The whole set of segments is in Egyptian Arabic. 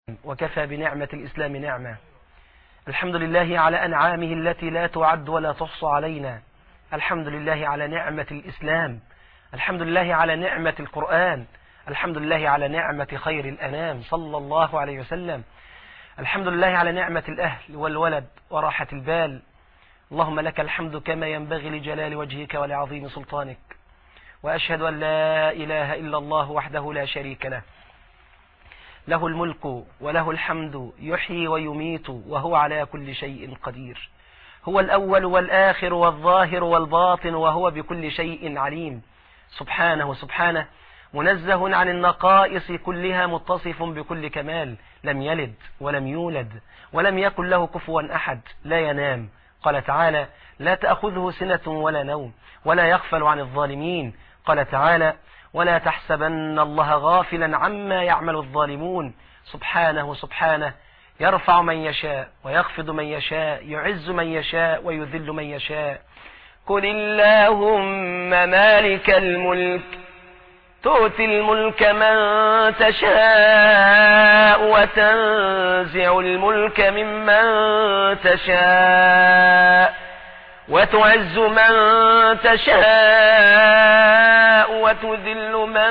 وكفى بنعمة الإسلام نعمة الحمد لله على أنعامه التي لا تعد ولا تحصى علينا الحمد لله على نعمة الإسلام الحمد لله على نعمة القرآن الحمد لله على نعمة خير الأنام صلى الله عليه وسلم الحمد لله على نعمة الأهل والولد وراحة البال اللهم لك الحمد كما ينبغي لجلال وجهك ولعظيم سلطانك وأشهد أن لا إله إلا الله وحده لا شريك له له الملك وله الحمد يحيي ويميت وهو على كل شيء قدير هو الأول والآخر والظاهر والباطن وهو بكل شيء عليم سبحانه سبحانه منزه عن النقائص كلها متصف بكل كمال لم يلد ولم يولد ولم يكن له كفوا أحد لا ينام قال تعالى لا تأخذه سنة ولا نوم ولا يغفل عن الظالمين قال تعالى ولا تحسبن الله غافلا عما يعمل الظالمون سبحانه سبحانه يرفع من يشاء ويخفض من يشاء يعز من يشاء ويذل من يشاء قل اللهم مالك الملك تؤتي الملك من تشاء وتنزع الملك ممن تشاء وتعز من تشاء وتذل من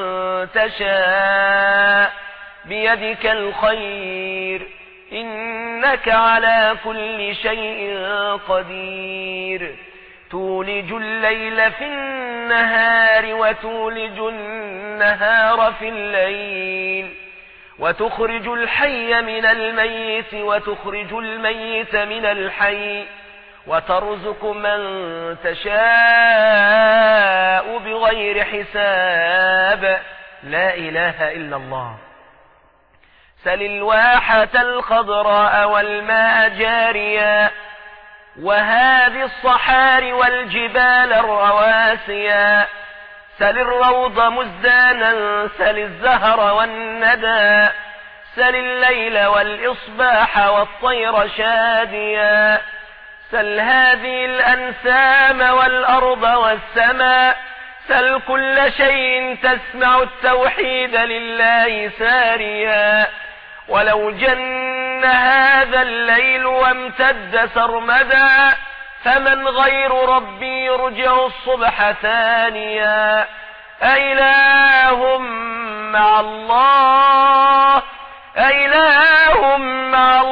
تشاء بيدك الخير إنك على كل شيء قدير تولج الليل في النهار وتولج النهار في الليل وتخرج الحي من الميت وتخرج الميت من الحي وترزق من تشاء بغير حساب لا إله إلا الله سل الواحة الخضراء والماء جاريا وهذه الصحار والجبال الرواسيا سل الروض مزدانا سل الزهر والندى سل الليل والإصباح والطير شاديا سل هذه الأنسام والأرض والسماء سل كل شيء تسمع التوحيد لله ساريا ولو جن هذا الليل وامتد سرمدا فمن غير ربي يرجع الصبح ثانيا أإله مع الله أإله مع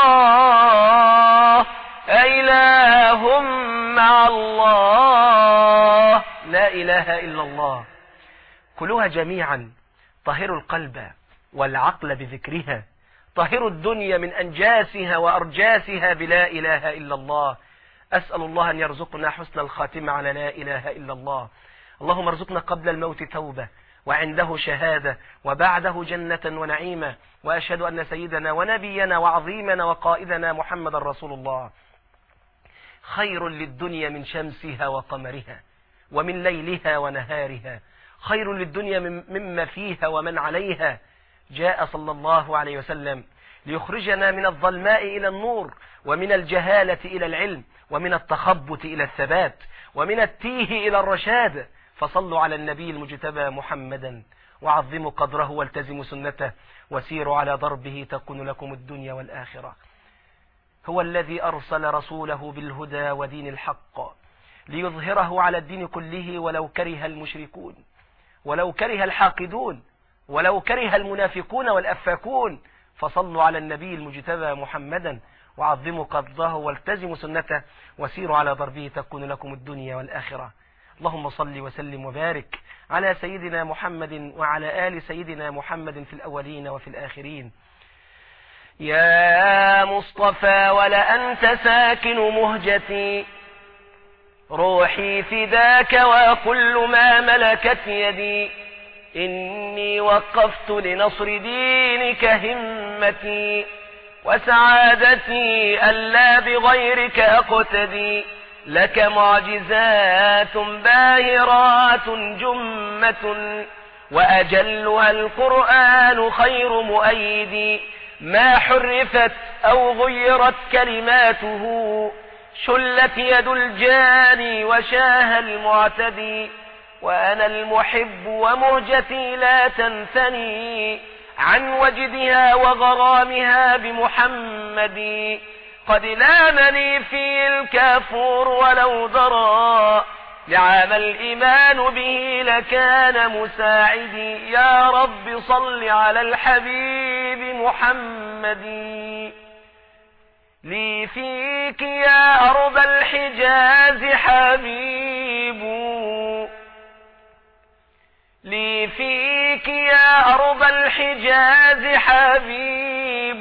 الله أإله مع الله لا إله إلا الله كلها جميعا طهروا القلب والعقل بذكرها طهروا الدنيا من أنجاسها وأرجاسها بلا إله إلا الله أسأل الله أن يرزقنا حسن الخاتمة على لا إله إلا الله اللهم ارزقنا قبل الموت توبة وعنده شهادة وبعده جنة ونعيمة وأشهد أن سيدنا ونبينا وعظيمنا وقائدنا محمد رسول الله خير للدنيا من شمسها وقمرها ومن ليلها ونهارها خير للدنيا مما فيها ومن عليها جاء صلى الله عليه وسلم ليخرجنا من الظلماء إلى النور ومن الجهالة إلى العلم ومن التخبط إلى الثبات ومن التيه إلى الرشاد فصلوا على النبي المجتبى محمدا وعظموا قدره والتزموا سنته وسيروا على ضربه تكون لكم الدنيا والآخرة هو الذي أرسل رسوله بالهدى ودين الحق ليظهره على الدين كله ولو كره المشركون ولو كره الحاقدون ولو كره المنافقون والأفاكون فصلوا على النبي المجتبى محمدا وعظموا قدره والتزموا سنته وسيروا على ضربه تكون لكم الدنيا والآخرة اللهم صل وسلم وبارك على سيدنا محمد وعلى آل سيدنا محمد في الأولين وفي الآخرين يا مصطفى ولأنت ساكن مهجتي روحي فداك وكل ما ملكت يدي إني وقفت لنصر دينك همتي وسعادتي ألا بغيرك أقتدي لك معجزات باهرات جمة وأجلها القرآن خير مؤيد ما حرفت أو غيرت كلماته شلت يد الجاني وشاه المعتدي وأنا المحب ومهجتي لا تنثني عن وجدها وغرامها بمحمد قد لامني في الكافور ولو ضرى لعام الإيمان به لكان مساعدي يا رب صل على الحبيب محمد لي فيك يا أرض الحجاز حبيب لي فيك يا أرض الحجاز حبيب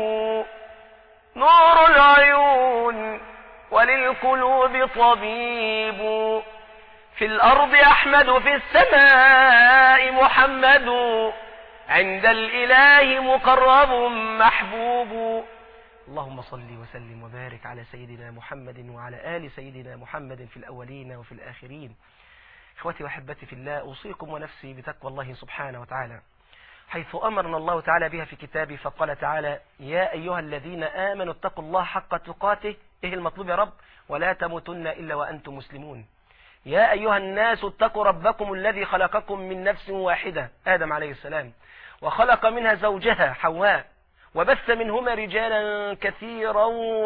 نور العيون وللقلوب طبيب في الأرض أحمد في السماء محمد عند الإله مقرب محبوب اللهم صل وسلم وبارك على سيدنا محمد وعلى آل سيدنا محمد في الأولين وفي الآخرين إخوتي وأحبتي في الله أوصيكم ونفسي بتقوى الله سبحانه وتعالى حيث أمرنا الله تعالى بها في كتابه فقال تعالى يا أيها الذين آمنوا اتقوا الله حق تقاته إيه المطلوب يا رب ولا تموتن إلا وأنتم مسلمون يا أيها الناس اتقوا ربكم الذي خلقكم من نفس واحدة آدم عليه السلام وخلق منها زوجها حواء وبث منهما رجالا كثيرا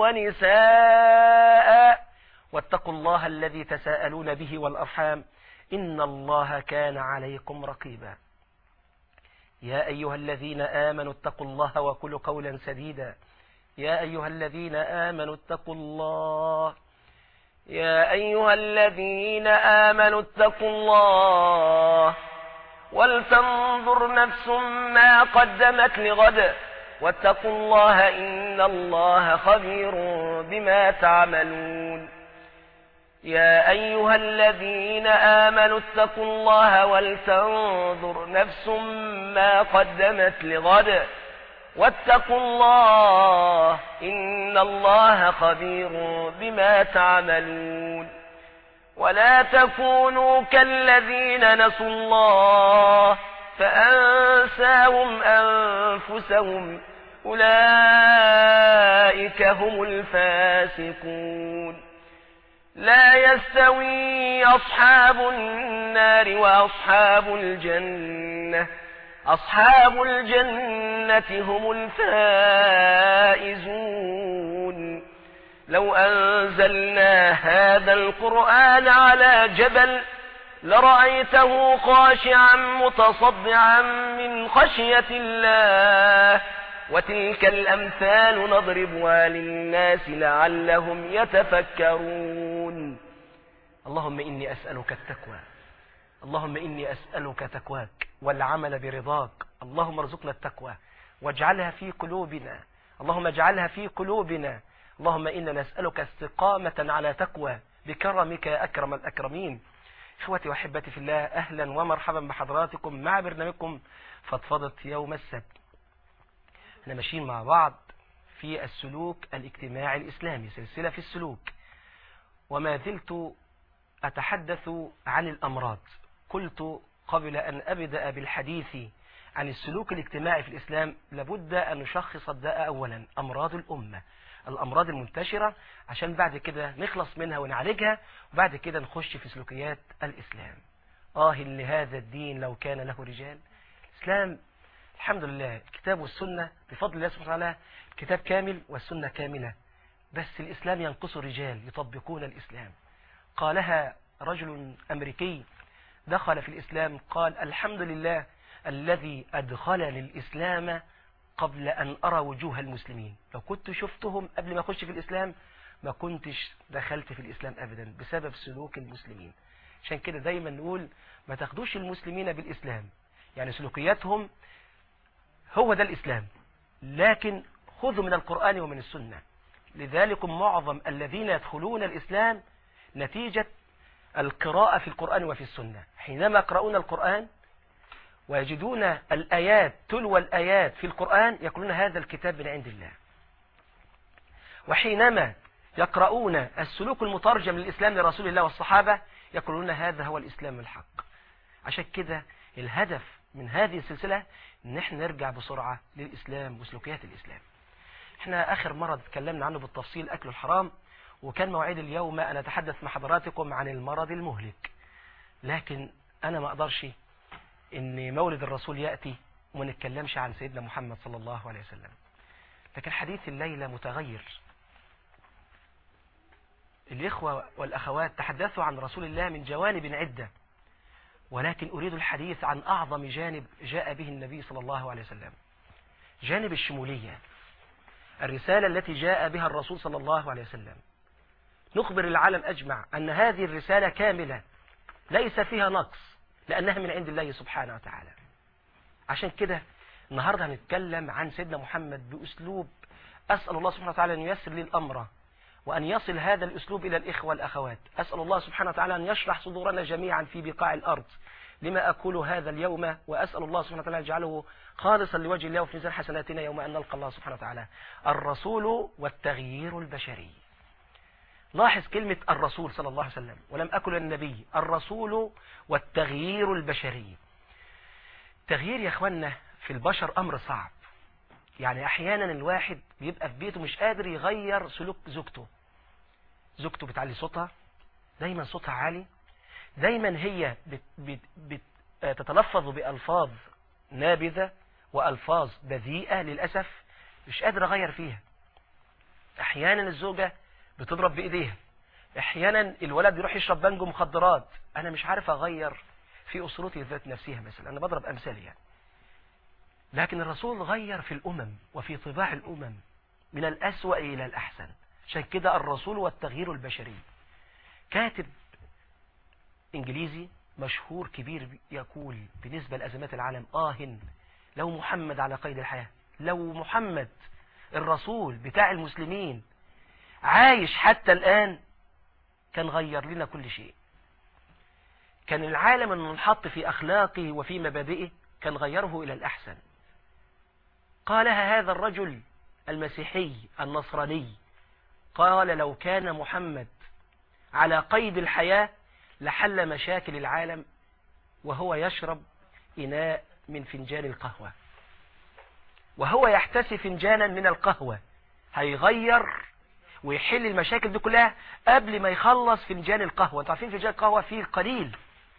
ونساء واتقوا الله الذي تساءلون به والأرحام إن الله كان عليكم رقيبا يا أيها الذين آمنوا اتقوا الله وكلوا قولا سديدا يا أيها الذين آمنوا اتقوا الله يا أيها الذين آمنوا اتقوا الله ولتنظر نفس ما قدمت لغد واتقوا الله إن الله خبير بما تعملون يا أيها الذين آمنوا اتقوا الله ولتنظر نفس ما قدمت لغد واتقوا الله إن الله خبير بما تعملون ولا تكونوا كالذين نسوا الله فأنساهم أنفسهم أولئك هم الفاسقون لا يستوي أصحاب النار وأصحاب الجنة أصحاب الجنة هم الفائزون لو أنزلنا هذا القرآن على جبل لرأيته خاشعا متصدعا من خشية الله وتلك الأمثال نضربها للناس لعلهم يتفكرون اللهم إني أسألك التقوى اللهم إني أسألك تقواك والعمل برضاك اللهم ارزقنا التقوى واجعلها في قلوبنا اللهم اجعلها في قلوبنا اللهم إنا نسألك استقامة على تقوى بكرمك يا أكرم الأكرمين إخوتي وأحبتي في الله أهلا ومرحبا بحضراتكم مع برنامجكم فضفضة يوم السبت احنا ماشيين مع بعض في السلوك الاجتماعي الإسلامي سلسلة في السلوك وما زلت أتحدث عن الأمراض قلت قبل أن أبدأ بالحديث عن السلوك الاجتماعي في الإسلام لابد أن نشخص الداء أولا أمراض الأمة الأمراض المنتشرة عشان بعد كده نخلص منها ونعالجها وبعد كده نخش في سلوكيات الإسلام آه لهذا الدين لو كان له رجال الإسلام الحمد لله الكتاب والسنة بفضل الله سبحانه وتعالى الكتاب كامل والسنة كاملة بس الإسلام ينقص رجال يطبقون الإسلام قالها رجل أمريكي دخل في الإسلام قال الحمد لله الذي أدخل للإسلام قبل أن أرى وجوه المسلمين لو كنت شفتهم قبل ما أخش في الإسلام ما كنتش دخلت في الإسلام أبدا بسبب سلوك المسلمين عشان كده دايما نقول ما تاخدوش المسلمين بالإسلام يعني سلوكياتهم هو ده الإسلام لكن خذوا من القرآن ومن السنة لذلك معظم الذين يدخلون الإسلام نتيجة القراءة في القرآن وفي السنة حينما يقرؤون القرآن ويجدون الآيات تلو الآيات في القرآن يقولون هذا الكتاب من عند الله وحينما يقرؤون السلوك المترجم للإسلام لرسول الله والصحابة يقولون هذا هو الإسلام الحق عشان كده الهدف من هذه السلسلة ان احنا نرجع بسرعة للإسلام وسلوكيات الإسلام احنا آخر مرة اتكلمنا عنه بالتفصيل أكل الحرام وكان موعد اليوم أن أتحدث مع حضراتكم عن المرض المهلك لكن أنا ما أقدرش ان مولد الرسول يأتي وما نتكلمش عن سيدنا محمد صلى الله عليه وسلم لكن حديث الليلة متغير الإخوة والأخوات تحدثوا عن رسول الله من جوانب عدة ولكن أريد الحديث عن أعظم جانب جاء به النبي صلى الله عليه وسلم جانب الشمولية الرسالة التي جاء بها الرسول صلى الله عليه وسلم نخبر العالم أجمع أن هذه الرسالة كاملة ليس فيها نقص لأنها من عند الله سبحانه وتعالى عشان كده النهاردة هنتكلم عن سيدنا محمد بأسلوب أسأل الله سبحانه وتعالى أن ييسر لي الأمر وأن يصل هذا الأسلوب إلى الإخوة والأخوات أسأل الله سبحانه وتعالى أن يشرح صدورنا جميعا في بقاع الأرض لما أقول هذا اليوم وأسأل الله سبحانه وتعالى يجعله خالصا لوجه الله وفي ميزان حسناتنا يوم أن نلقى الله سبحانه وتعالى الرسول والتغيير البشري لاحظ كلمة الرسول صلى الله عليه وسلم ولم أكل النبي الرسول والتغيير البشري تغيير يا أخوانا في البشر أمر صعب يعني أحيانا الواحد بيبقى في بيته مش قادر يغير سلوك زوجته زوجته بتعلي صوتها دايما صوتها عالي دايما هي بت بت بت تتلفظ بألفاظ نابذة وألفاظ بذيئة للأسف مش قادر أغير فيها أحيانا الزوجة بتضرب بإيديها أحيانا الولد يروح يشرب بنجو مخدرات أنا مش عارف أغير في أسرتي ذات نفسها مثلا أنا بضرب أمثال يعني لكن الرسول غير في الأمم وفي طباع الأمم من الأسوأ إلى الأحسن عشان كده الرسول والتغيير البشري كاتب إنجليزي مشهور كبير يقول بالنسبة لأزمات العالم آه لو محمد على قيد الحياة لو محمد الرسول بتاع المسلمين عايش حتى الآن كان غير لنا كل شيء كان العالم المنحط في أخلاقه وفي مبادئه كان غيره إلى الأحسن قالها هذا الرجل المسيحي النصراني قال لو كان محمد على قيد الحياة لحل مشاكل العالم وهو يشرب إناء من فنجان القهوة وهو يحتسي فنجانا من القهوة هيغير ويحل المشاكل دي كلها قبل ما يخلص فنجان القهوة انتوا عارفين فنجان القهوة فيه القليل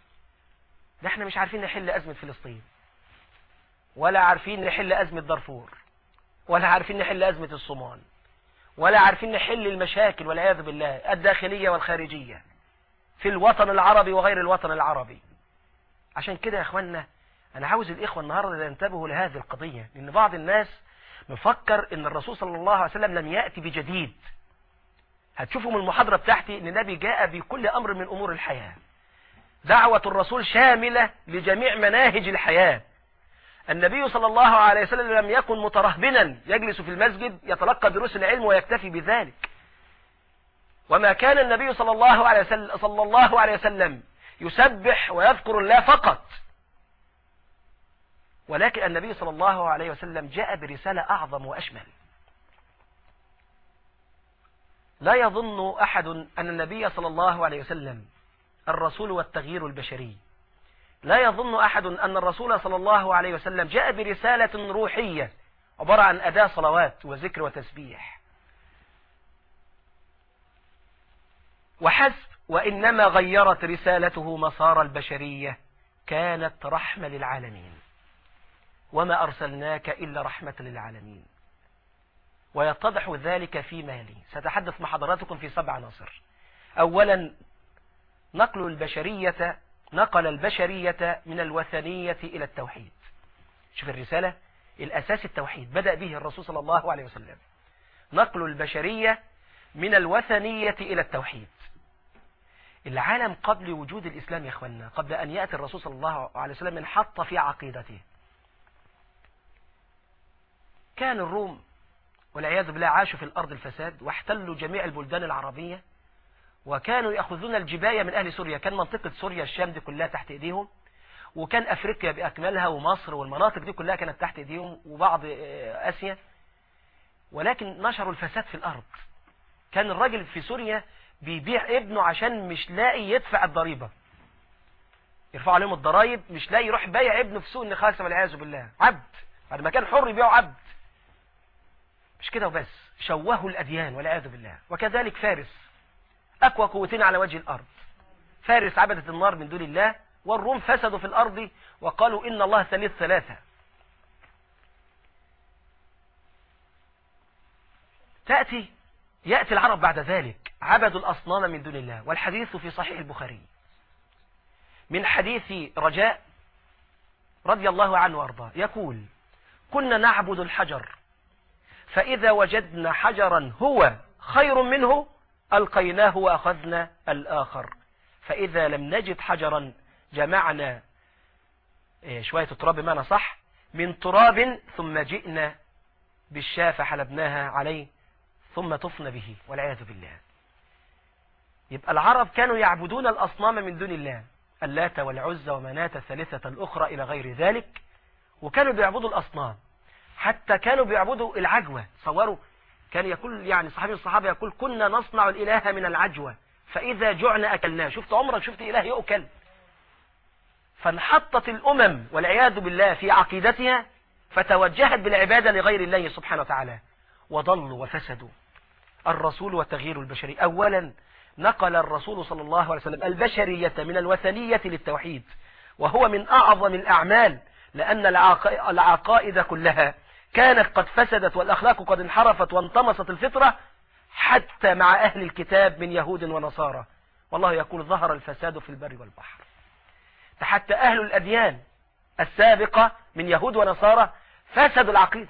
ده احنا مش عارفين نحل أزمة فلسطين ولا عارفين نحل أزمة دارفور ولا عارفين نحل أزمة الصومال ولا عارفين نحل المشاكل والعياذ بالله الداخلية والخارجية في الوطن العربي وغير الوطن العربي عشان كده يا اخوانا انا عاوز الاخوة النهاردة ينتبهوا لهذه القضية لان بعض الناس مفكر ان الرسول صلى الله عليه وسلم لم يأتي بجديد هتشوفوا من المحاضرة بتاعتي ان النبي جاء بكل امر من امور الحياة دعوة الرسول شاملة لجميع مناهج الحياة النبي صلى الله عليه وسلم لم يكن مترهبنا يجلس في المسجد يتلقى دروس العلم ويكتفي بذلك وما كان النبي صلى الله عليه وسلم, صلى الله عليه وسلم يسبح ويذكر الله فقط ولكن النبي صلى الله عليه وسلم جاء برسالة أعظم وأشمل لا يظن أحد أن النبي صلى الله عليه وسلم الرسول والتغيير البشري لا يظن أحد أن الرسول صلى الله عليه وسلم جاء برسالة روحية عبارة عن أداة صلوات وذكر وتسبيح وحسب وإنما غيرت رسالته مسار البشرية كانت رحمة للعالمين وما أرسلناك إلا رحمة للعالمين ويتضح ذلك في مالي سأتحدث مع حضراتكم في سبع نصر أولا نقل البشرية نقل البشرية من الوثنية إلى التوحيد شوف الرسالة الأساس التوحيد بدأ به الرسول صلى الله عليه وسلم نقل البشرية من الوثنية إلى التوحيد العالم قبل وجود الإسلام يا أخوانا قبل أن يأتي الرسول صلى الله عليه وسلم انحط في عقيدته كان الروم والعياذ بالله عاشوا في الأرض الفساد واحتلوا جميع البلدان العربية وكانوا يأخذون الجباية من أهل سوريا كان منطقة سوريا الشام دي كلها تحت إيديهم وكان أفريقيا بأكملها ومصر والمناطق دي كلها كانت تحت إيديهم وبعض آسيا ولكن نشروا الفساد في الأرض كان الراجل في سوريا بيبيع ابنه عشان مش لاقي يدفع الضريبة يرفعوا عليهم الضرايب مش لاقي يروح بايع ابنه في سوق النخاس والعياذ بالله عبد بعد ما كان حر يبيعه عبد مش كده وبس شوهوا الأديان والعياذ بالله وكذلك فارس أقوى قوتين على وجه الأرض فارس عبدت النار من دون الله والروم فسدوا في الأرض وقالوا إن الله ثالث ثلاثة تأتي يأتي العرب بعد ذلك عبدوا الأصنام من دون الله والحديث في صحيح البخاري من حديث رجاء رضي الله عنه وارضاه يقول كنا نعبد الحجر فإذا وجدنا حجرا هو خير منه ألقيناه وأخذنا الآخر فإذا لم نجد حجرا جمعنا إيه، شوية تراب بمعنى صح من تراب ثم جئنا بالشاة فحلبناها عليه ثم طفنا به والعياذ بالله يبقى العرب كانوا يعبدون الأصنام من دون الله اللات والعزى ومناة الثالثة الأخرى إلى غير ذلك وكانوا بيعبدوا الأصنام حتى كانوا بيعبدوا العجوة صوروا كان يقول يعني صحابي الصحابة يقول كنا نصنع الإله من العجوة فإذا جعنا أكلناه شفت عمرك شفت إله يؤكل فانحطت الأمم والعياذ بالله في عقيدتها فتوجهت بالعبادة لغير الله سبحانه وتعالى وضلوا وفسدوا الرسول وتغيير البشري أولا نقل الرسول صلى الله عليه وسلم البشرية من الوثنية للتوحيد وهو من أعظم الأعمال لأن العقائد كلها كانت قد فسدت والأخلاق قد انحرفت وانطمست الفطرة حتى مع أهل الكتاب من يهود ونصارى والله يقول ظهر الفساد في البر والبحر حتى أهل الأديان السابقة من يهود ونصارى فسدوا العقيدة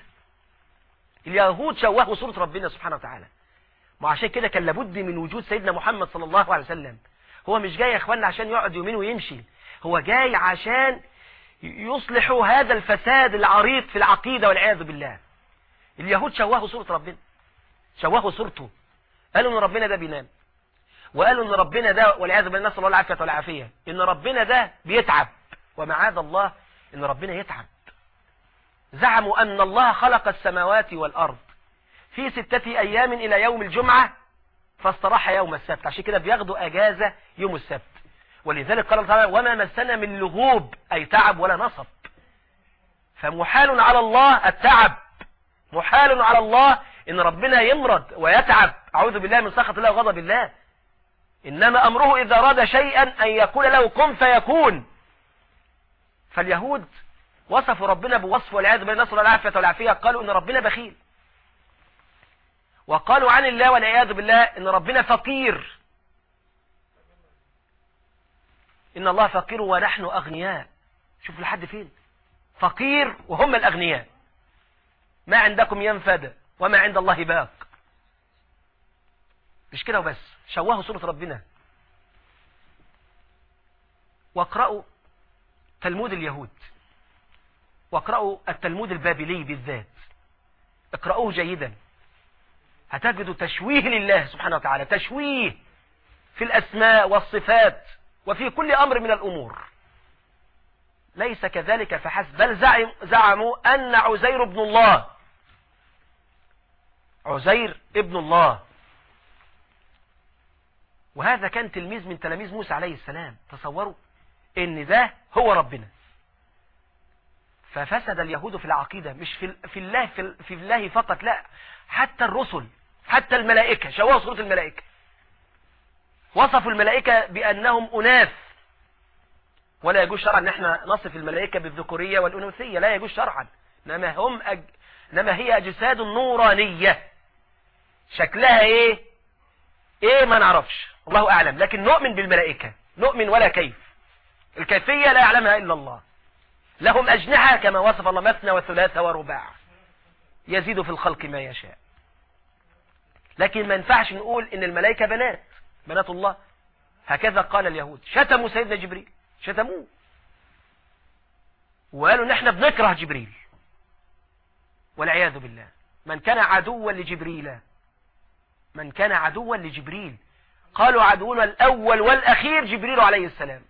اليهود شوهوا صورة ربنا سبحانه وتعالى وعشان كده كان لابد من وجود سيدنا محمد صلى الله عليه وسلم هو مش جاي يا اخوانا عشان يقعد يومين ويمشي هو جاي عشان يصلح هذا الفساد العريض في العقيدة والعياذ بالله اليهود شوهوا صورة ربنا شوهوا صورته قالوا ان ربنا ده بينام وقالوا ان ربنا ده والعياذ بالله نسال الله العافيه والعافيه ان ربنا ده بيتعب ومعاذ الله ان ربنا يتعب زعموا ان الله خلق السماوات والارض في ستة ايام الى يوم الجمعة فاستراح يوم السبت عشان كده بياخدوا اجازة يوم السبت ولذلك قال الله تعالى وما مسنا من لغوب اي تعب ولا نصب فمحال على الله التعب محال على الله ان ربنا يمرض ويتعب اعوذ بالله من سخط الله وغضب الله انما امره اذا اراد شيئا ان يقول له كن فيكون فاليهود وصفوا ربنا بوصف والعياذ بالله نسال الله العافيه والعافيه قالوا ان ربنا بخيل وقالوا عن الله والعياذ بالله ان ربنا فقير ان الله فقير ونحن اغنياء شوف لحد فين فقير وهم الاغنياء ما عندكم ينفد وما عند الله باق مش كده وبس شوهوا صورة ربنا واقرأوا تلمود اليهود واقرأوا التلمود البابلي بالذات اقرأوه جيدا هتجدوا تشويه لله سبحانه وتعالى تشويه في الأسماء والصفات وفي كل أمر من الأمور ليس كذلك فحسب بل زعم زعموا أن عزير ابن الله عزير ابن الله وهذا كان تلميذ من تلاميذ موسى عليه السلام تصوروا ان ده هو ربنا ففسد اليهود في العقيدة مش في, في الله في, في الله فقط لا حتى الرسل حتى الملائكة شوهوا صورة الملائكة وصفوا الملائكة بأنهم أناث ولا يجوز شرعا ان احنا نصف الملائكة بالذكورية والأنوثية لا يجوز شرعا انما هم أج... انما هي اجساد نورانية شكلها ايه ايه ما نعرفش الله اعلم لكن نؤمن بالملائكة نؤمن ولا كيف الكيفية لا يعلمها الا الله لهم اجنحة كما وصف الله مثنى وثلاثة ورباع يزيد في الخلق ما يشاء لكن ما ينفعش نقول ان الملائكة بنات بنات الله هكذا قال اليهود شتموا سيدنا جبريل شتموه وقالوا ان احنا بنكره جبريل والعياذ بالله من كان عدوا لجبريل من كان عدوا لجبريل قالوا عدونا الأول والأخير جبريل عليه السلام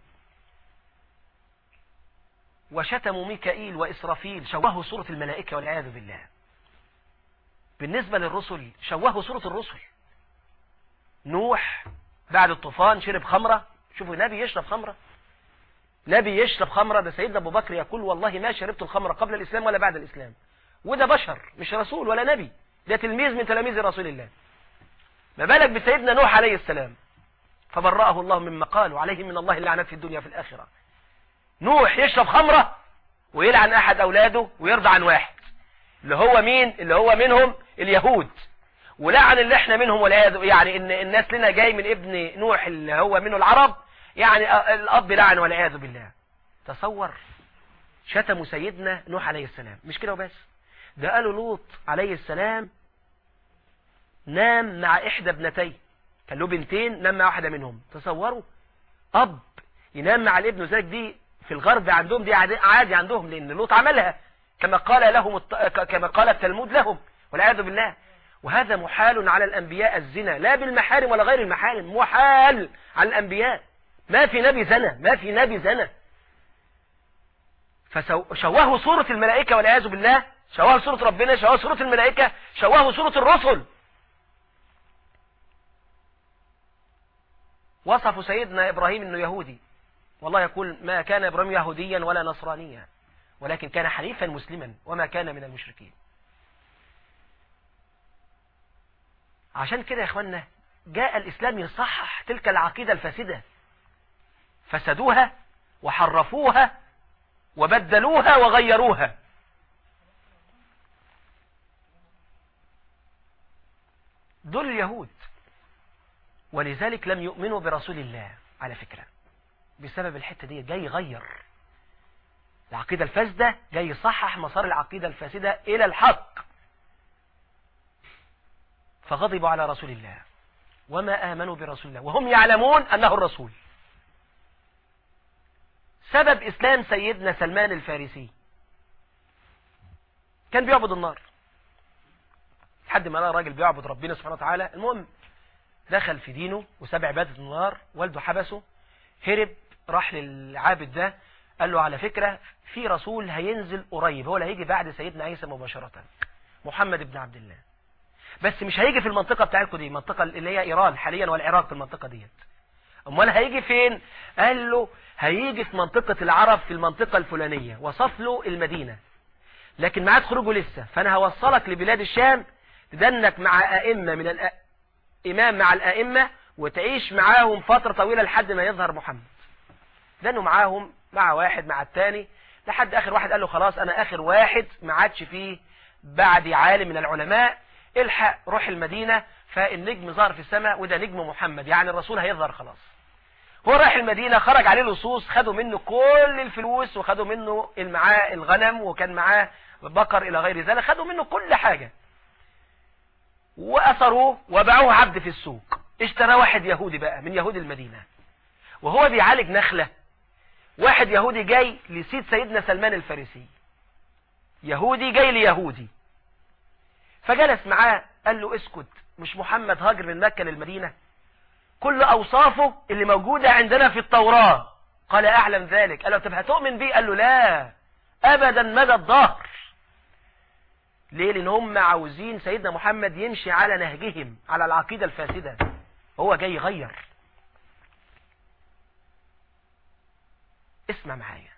وشتموا ميكائيل وإسرافيل شوهوا صورة الملائكة والعياذ بالله بالنسبة للرسل شوهوا صورة الرسل نوح بعد الطوفان شرب خمرة شوفوا نبي يشرب خمرة نبي يشرب خمرة ده سيدنا أبو بكر يقول والله ما شربت الخمرة قبل الإسلام ولا بعد الإسلام وده بشر مش رسول ولا نبي ده تلميذ من تلاميذ رسول الله ما بالك بسيدنا نوح عليه السلام فبرأه الله مما قال وعليه من الله اللعنات في الدنيا في الآخرة نوح يشرب خمرة ويلعن أحد أولاده ويرضى عن واحد اللي هو مين اللي هو منهم اليهود ولعن اللي احنا منهم والعياذ يعني ان الناس لنا جاي من ابن نوح اللي هو منه العرب يعني الاب لعن والعياذ بالله تصور شتموا سيدنا نوح عليه السلام مش كده وبس ده قالوا لوط عليه السلام نام مع احدى ابنتيه كان له بنتين نام مع واحده منهم تصوروا اب ينام مع الابن وذلك دي في الغرب عندهم دي عادي عندهم لان لوط عملها كما قال لهم كما قال التلمود لهم والعياذ بالله وهذا محال على الأنبياء الزنا لا بالمحارم ولا غير المحارم محال على الأنبياء ما في نبي زنا ما في نبي زنا فشوهوا صورة الملائكة والعياذ بالله شوهوا صورة ربنا شوهوا صورة الملائكة شوهوا صورة الرسل وصفوا سيدنا إبراهيم أنه يهودي والله يقول ما كان إبراهيم يهوديا ولا نصرانيا ولكن كان حنيفا مسلما وما كان من المشركين عشان كده يا اخوانا جاء الإسلام يصحح تلك العقيدة الفاسدة فسدوها وحرفوها وبدلوها وغيروها دول اليهود ولذلك لم يؤمنوا برسول الله على فكرة بسبب الحتة دي جاي يغير العقيدة الفاسدة جاي يصحح مسار العقيدة الفاسدة إلى الحق فغضبوا على رسول الله وما آمنوا برسول الله وهم يعلمون أنه الرسول سبب إسلام سيدنا سلمان الفارسي كان بيعبد النار لحد ما لقى راجل بيعبد ربنا سبحانه وتعالى المهم دخل في دينه وساب عبادة النار والده حبسه هرب راح للعابد ده قال له على فكرة في رسول هينزل قريب هو اللي هيجي بعد سيدنا عيسى مباشرة محمد بن عبد الله بس مش هيجي في المنطقة بتاعتكم دي المنطقة اللي هي إيران حاليا والعراق في المنطقة ديت امال هيجي فين قال له هيجي في منطقة العرب في المنطقة الفلانية وصف له المدينة لكن معاد خروجه لسه فانا هوصلك لبلاد الشام تدنك مع أئمة من الإمام مع الأئمة وتعيش معاهم فترة طويلة لحد ما يظهر محمد دنوا معاهم مع واحد مع الثاني لحد آخر واحد قال له خلاص أنا آخر واحد ما عادش فيه بعد عالم من العلماء الحق روح المدينة فالنجم ظهر في السماء وده نجم محمد يعني الرسول هيظهر خلاص هو راح المدينة خرج عليه لصوص خدوا منه كل الفلوس وخدوا منه معاه الغنم وكان معاه بقر إلى غير ذلك خدوا منه كل حاجة وأثروه وباعوه عبد في السوق اشترى واحد يهودي بقى من يهود المدينة وهو بيعالج نخلة واحد يهودي جاي لسيد سيدنا سلمان الفارسي يهودي جاي ليهودي فجلس معاه قال له اسكت مش محمد هاجر من مكة للمدينة كل أوصافه اللي موجودة عندنا في التوراة قال أعلم ذلك قال له طب هتؤمن بيه قال له لا أبدا مدى الظهر ليه لأن هم عاوزين سيدنا محمد يمشي على نهجهم على العقيدة الفاسدة هو جاي يغير اسمع معايا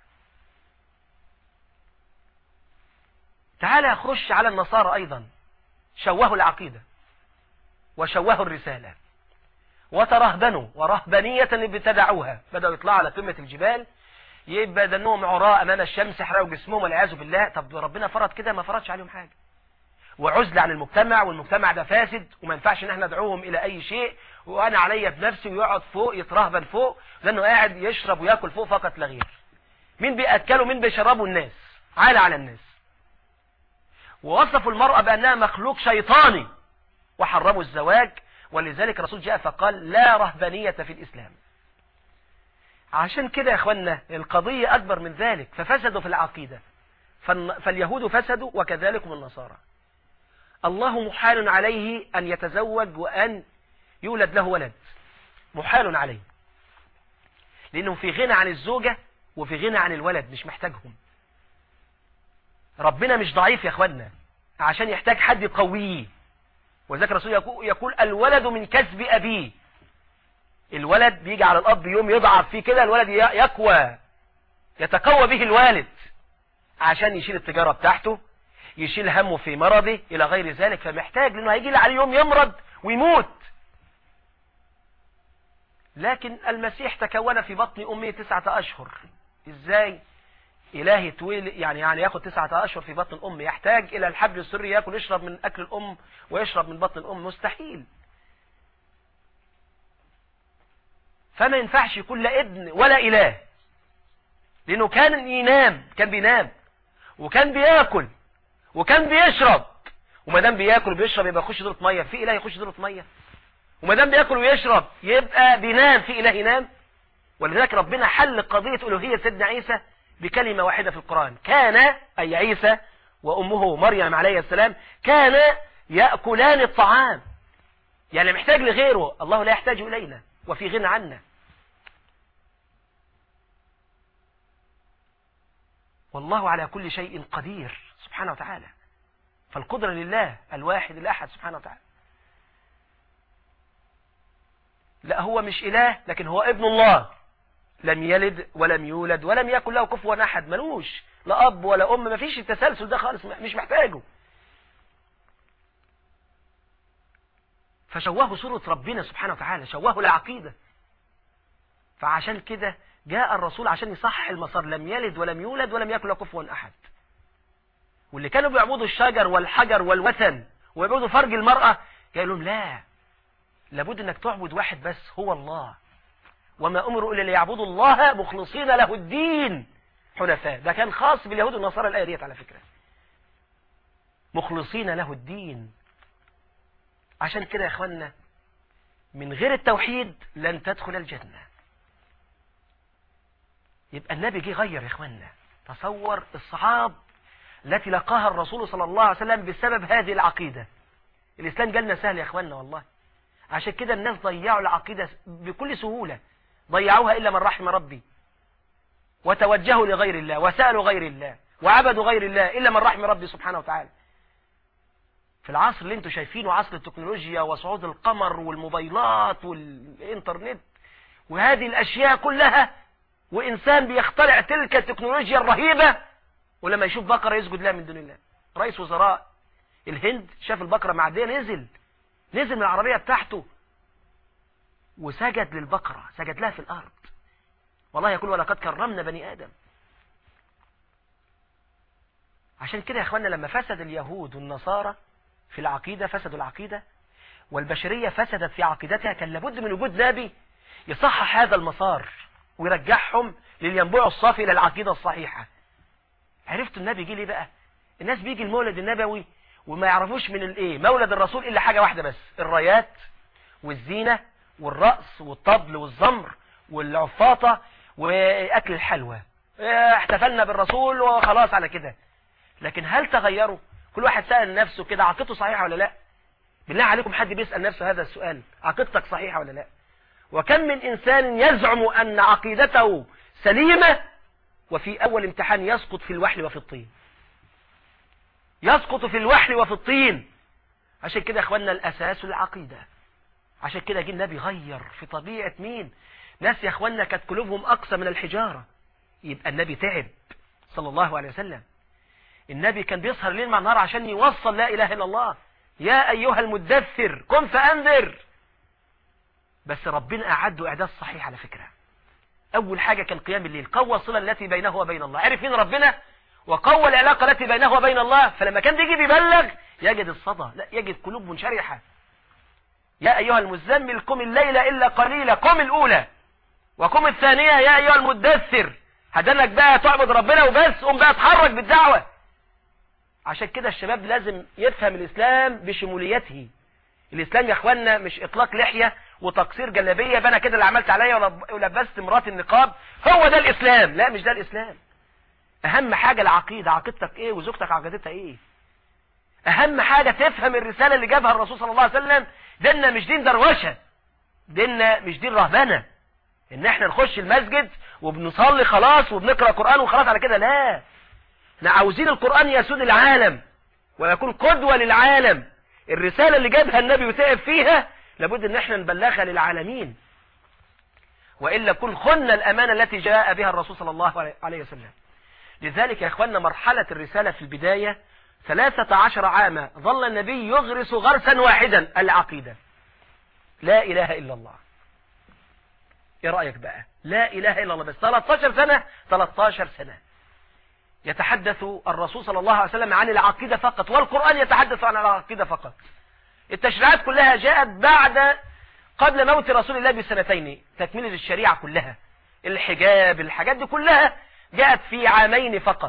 تعالى خش على النصارى أيضا شوهوا العقيدة وشوهوا الرسالة وترهبنوا ورهبانية ابتدعوها بدأوا يطلعوا على قمة الجبال يبقى دنهم عراء أمام الشمس يحرقوا جسمهم والعياذ بالله طب ربنا فرض كده ما فرضش عليهم حاجة وعزل عن المجتمع والمجتمع ده فاسد وما ينفعش ان احنا ندعوهم الى اي شيء وانا عليا بنفسي ويقعد فوق يترهبن فوق لانه قاعد يشرب وياكل فوق فقط لا غير مين بيأكلوا مين بيشربوا الناس عالى على الناس ووصفوا المرأة بأنها مخلوق شيطاني وحرموا الزواج ولذلك الرسول جاء فقال لا رهبانية في الإسلام عشان كده يا اخوانا القضية أكبر من ذلك ففسدوا في العقيدة فاليهود فسدوا وكذلك النصارى الله محال عليه أن يتزوج وأن يولد له ولد محال عليه لأنه في غنى عن الزوجة وفي غنى عن الولد مش محتاجهم ربنا مش ضعيف يا اخوانا عشان يحتاج حد يقويه وذلك الرسول يقول الولد من كسب أبيه الولد بيجي على الأب يوم يضعف فيه كده الولد يقوى يتقوى به الوالد عشان يشيل التجارة بتاعته يشيل همه في مرضه إلى غير ذلك فمحتاج لأنه هيجي عليه يوم يمرض ويموت لكن المسيح تكون في بطن أمه تسعة أشهر إزاي إله يتولد يعني يعني ياخد تسعة أشهر في بطن الأم يحتاج إلى الحبل السري ياكل يشرب من أكل الأم ويشرب من بطن الأم مستحيل فما ينفعش يكون لا ابن ولا إله لأنه كان ينام كان بينام وكان بياكل وكان بيشرب وما دام بياكل وبيشرب يبقى يخش دورة ميه في اله يخش دورة ميه وما دام بياكل ويشرب يبقى بينام في اله ينام ولذلك ربنا حل قضية الوهية سيدنا عيسى بكلمة واحدة في القرآن كان أي عيسى وأمه مريم عليه السلام كان يأكلان الطعام يعني محتاج لغيره الله لا يحتاج إلينا وفي غنى عنا والله على كل شيء قدير سبحانه وتعالى فالقدرة لله الواحد الأحد سبحانه وتعالى لا هو مش إله لكن هو ابن الله لم يلد ولم يولد ولم يكن له كفوا أحد ملوش لا أب ولا أم ما فيش التسلسل ده خالص مش محتاجه فشوهوا صورة ربنا سبحانه وتعالى شوهوا العقيدة فعشان كده جاء الرسول عشان يصحح المسار لم يلد ولم يولد ولم يكن له كفوا أحد واللي كانوا بيعبدوا الشجر والحجر والوثن ويعبدوا فرج المرأة قال لهم لا لابد انك تعبد واحد بس هو الله وما امروا الا ليعبدوا الله مخلصين له الدين حنفاء ده كان خاص باليهود والنصارى الايه ديت على فكره مخلصين له الدين عشان كده يا اخوانا من غير التوحيد لن تدخل الجنه يبقى النبي جه غير يا اخوانا تصور الصحاب التي لقاها الرسول صلى الله عليه وسلم بسبب هذه العقيدة الإسلام جالنا سهل يا أخواننا والله عشان كده الناس ضيعوا العقيدة بكل سهولة ضيعوها إلا من رحم ربي وتوجهوا لغير الله وسألوا غير الله وعبدوا غير الله إلا من رحم ربي سبحانه وتعالى في العصر اللي انتم شايفينه عصر التكنولوجيا وصعود القمر والموبايلات والإنترنت وهذه الأشياء كلها وإنسان بيخترع تلك التكنولوجيا الرهيبة ولما يشوف بقرة يسجد لها من دون الله رئيس وزراء الهند شاف البقرة معدية نزل نزل من العربية بتاعته وسجد للبقرة سجد لها في الأرض والله يقول ولقد كرمنا بني آدم عشان كده يا اخوانا لما فسد اليهود والنصارى في العقيدة فسدوا العقيدة والبشرية فسدت في عقيدتها كان لابد من وجود نبي يصحح هذا المسار ويرجعهم للينبوع الصافي إلى العقيدة الصحيحة عرفتوا النبي جه ليه بقى الناس بيجي المولد النبوي وما يعرفوش من الايه مولد الرسول الا حاجة واحدة بس الرايات والزينة والرقص والطبل والزمر والعفاطة واكل الحلوى احتفلنا بالرسول وخلاص على كده لكن هل تغيروا كل واحد سأل نفسه كده عقيدته صحيحة ولا لا بالله عليكم حد بيسأل نفسه هذا السؤال عقيدتك صحيحة ولا لا وكم من إنسان يزعم أن عقيدته سليمة وفي أول امتحان يسقط في الوحل وفي الطين يسقط في الوحل وفي الطين عشان كده يا اخوانا الأساس العقيدة عشان كده جه النبي غير في طبيعة مين ناس يا اخوانا كانت قلوبهم أقسى من الحجارة يبقى النبي تعب صلى الله عليه وسلم النبي كان بيسهر ليل مع النهار عشان يوصل لا إله إلا الله يا أيها المدثر قم فأنذر بس ربنا أعده إعداد صحيح على فكرة أول حاجة كان قيام الليل قوى الصلة التي بينه وبين الله عرف مين ربنا وقوى العلاقة التي بينه وبين الله فلما كان بيجي بيبلغ يجد الصدى لا يجد قلوب منشرحة يا أيها المزمل قم الليل إلا قليلا قم الأولى وقم الثانية يا أيها المدثر هدنك بقى تعبد ربنا وبس قم بقى اتحرك بالدعوة عشان كده الشباب لازم يفهم الإسلام بشموليته الإسلام يا أخوانا مش إطلاق لحية وتقصير جلابية بنا كده اللي عملت عليا ولبست مرات النقاب هو ده الإسلام لا مش ده الإسلام أهم حاجة العقيدة عقيدتك إيه وزوجتك عقيدتها إيه أهم حاجة تفهم الرسالة اللي جابها الرسول صلى الله عليه وسلم ديننا مش دين دروشة ديننا مش دين رهبنة إن إحنا نخش المسجد وبنصلي خلاص وبنقرأ قرآن وخلاص على كده لا احنا عاوزين القرآن يسود العالم ويكون قدوة للعالم الرسالة اللي جابها النبي وتعب فيها لابد ان احنا نبلغها للعالمين وإلا كن خنا الأمانة التي جاء بها الرسول صلى الله عليه وسلم لذلك يا اخوانا مرحلة الرسالة في البداية ثلاثة عشر عاما ظل النبي يغرس غرسا واحدا العقيدة لا إله إلا الله ايه رأيك بقى لا إله إلا الله بس 13 سنة 13 سنة يتحدث الرسول صلى الله عليه وسلم عن العقيدة فقط والقرآن يتحدث عن العقيدة فقط التشريعات كلها جاءت بعد قبل موت رسول الله بسنتين تكملة الشريعة كلها الحجاب الحاجات دي كلها جاءت في عامين فقط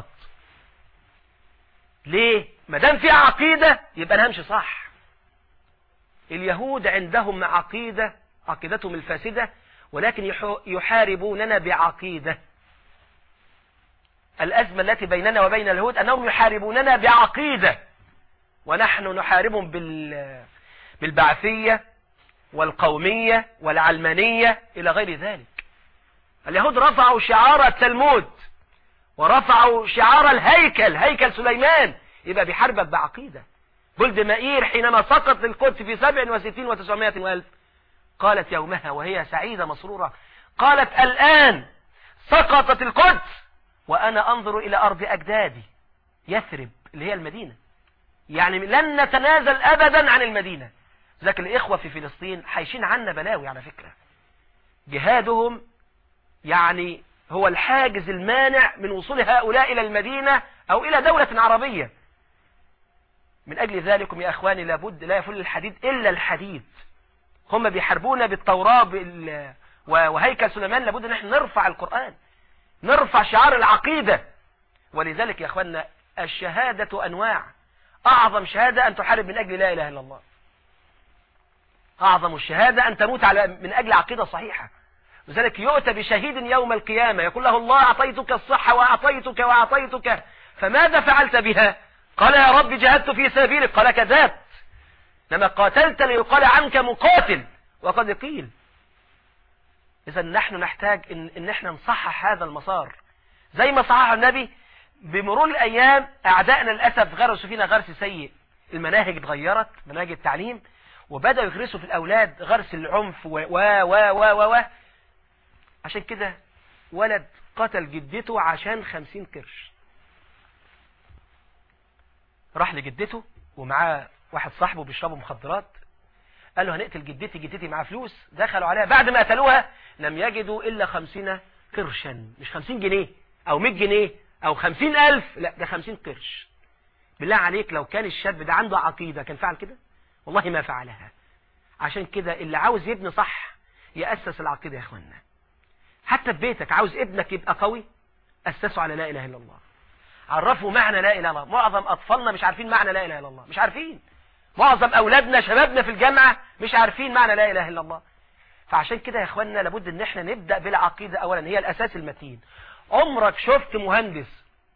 ليه ما دام في عقيدة يبقى نمشي صح اليهود عندهم عقيدة عقيدتهم الفاسدة ولكن يحاربوننا بعقيدة الأزمة التي بيننا وبين اليهود أنهم يحاربوننا بعقيدة ونحن نحاربهم بال... بالبعثية والقومية والعلمانية إلى غير ذلك اليهود رفعوا شعار التلمود ورفعوا شعار الهيكل هيكل سليمان يبقى بيحاربك بعقيدة جلد مائير حينما سقط القدس في سبع وستين وتسعمائة والف قالت يومها وهي سعيدة مسرورة قالت الآن سقطت القدس وأنا أنظر إلى أرض أجدادي يثرب اللي هي المدينة يعني لن نتنازل أبدا عن المدينة ذاك الإخوة في فلسطين حيشين عنا بلاوي على فكرة جهادهم يعني هو الحاجز المانع من وصول هؤلاء إلى المدينة أو إلى دولة عربية من أجل ذلكم يا أخواني لابد لا يفل الحديد إلا الحديد هم بيحاربونا بالتوراة وهيكل سليمان لابد ان احنا نرفع القرآن نرفع شعار العقيدة ولذلك يا أخواننا الشهادة أنواع أعظم شهادة أن تحارب من أجل لا إله إلا الله أعظم الشهادة أن تموت على من أجل عقيدة صحيحة لذلك يؤتى بشهيد يوم القيامة يقول له الله أعطيتك الصحة وأعطيتك وأعطيتك فماذا فعلت بها قال يا رب جهدت في سبيلك قال كذبت لما قاتلت ليقال عنك مقاتل وقد قيل إذا نحن نحتاج إن, إن احنا نصحح هذا المسار زي ما صحح النبي بمرور الأيام أعدائنا للأسف غرسوا فينا غرس سيء المناهج اتغيرت مناهج التعليم وبدأوا يغرسوا في الأولاد غرس العنف و و و و و عشان كده ولد قتل جدته عشان خمسين قرش راح لجدته ومعاه واحد صاحبه بيشربوا مخدرات قال له هنقتل جدتي جدتي معاه فلوس دخلوا عليها بعد ما قتلوها لم يجدوا إلا خمسين قرشا مش خمسين جنيه أو مئة جنيه أو خمسين ألف لا ده خمسين قرش بالله عليك لو كان الشاب ده عنده عقيدة كان فعل كده والله ما فعلها عشان كده اللي عاوز يبني صح يأسس العقيدة يا اخوانا حتى في بيتك عاوز ابنك يبقى قوي أسسه على لا إله إلا الله عرفوا معنى لا إله إلا الله معظم أطفالنا مش عارفين معنى لا إله إلا الله مش عارفين معظم أولادنا شبابنا في الجامعة مش عارفين معنى لا إله إلا الله فعشان كده يا اخوانا لابد ان احنا نبدأ بالعقيدة اولا هي الاساس المتين عمرك شفت مهندس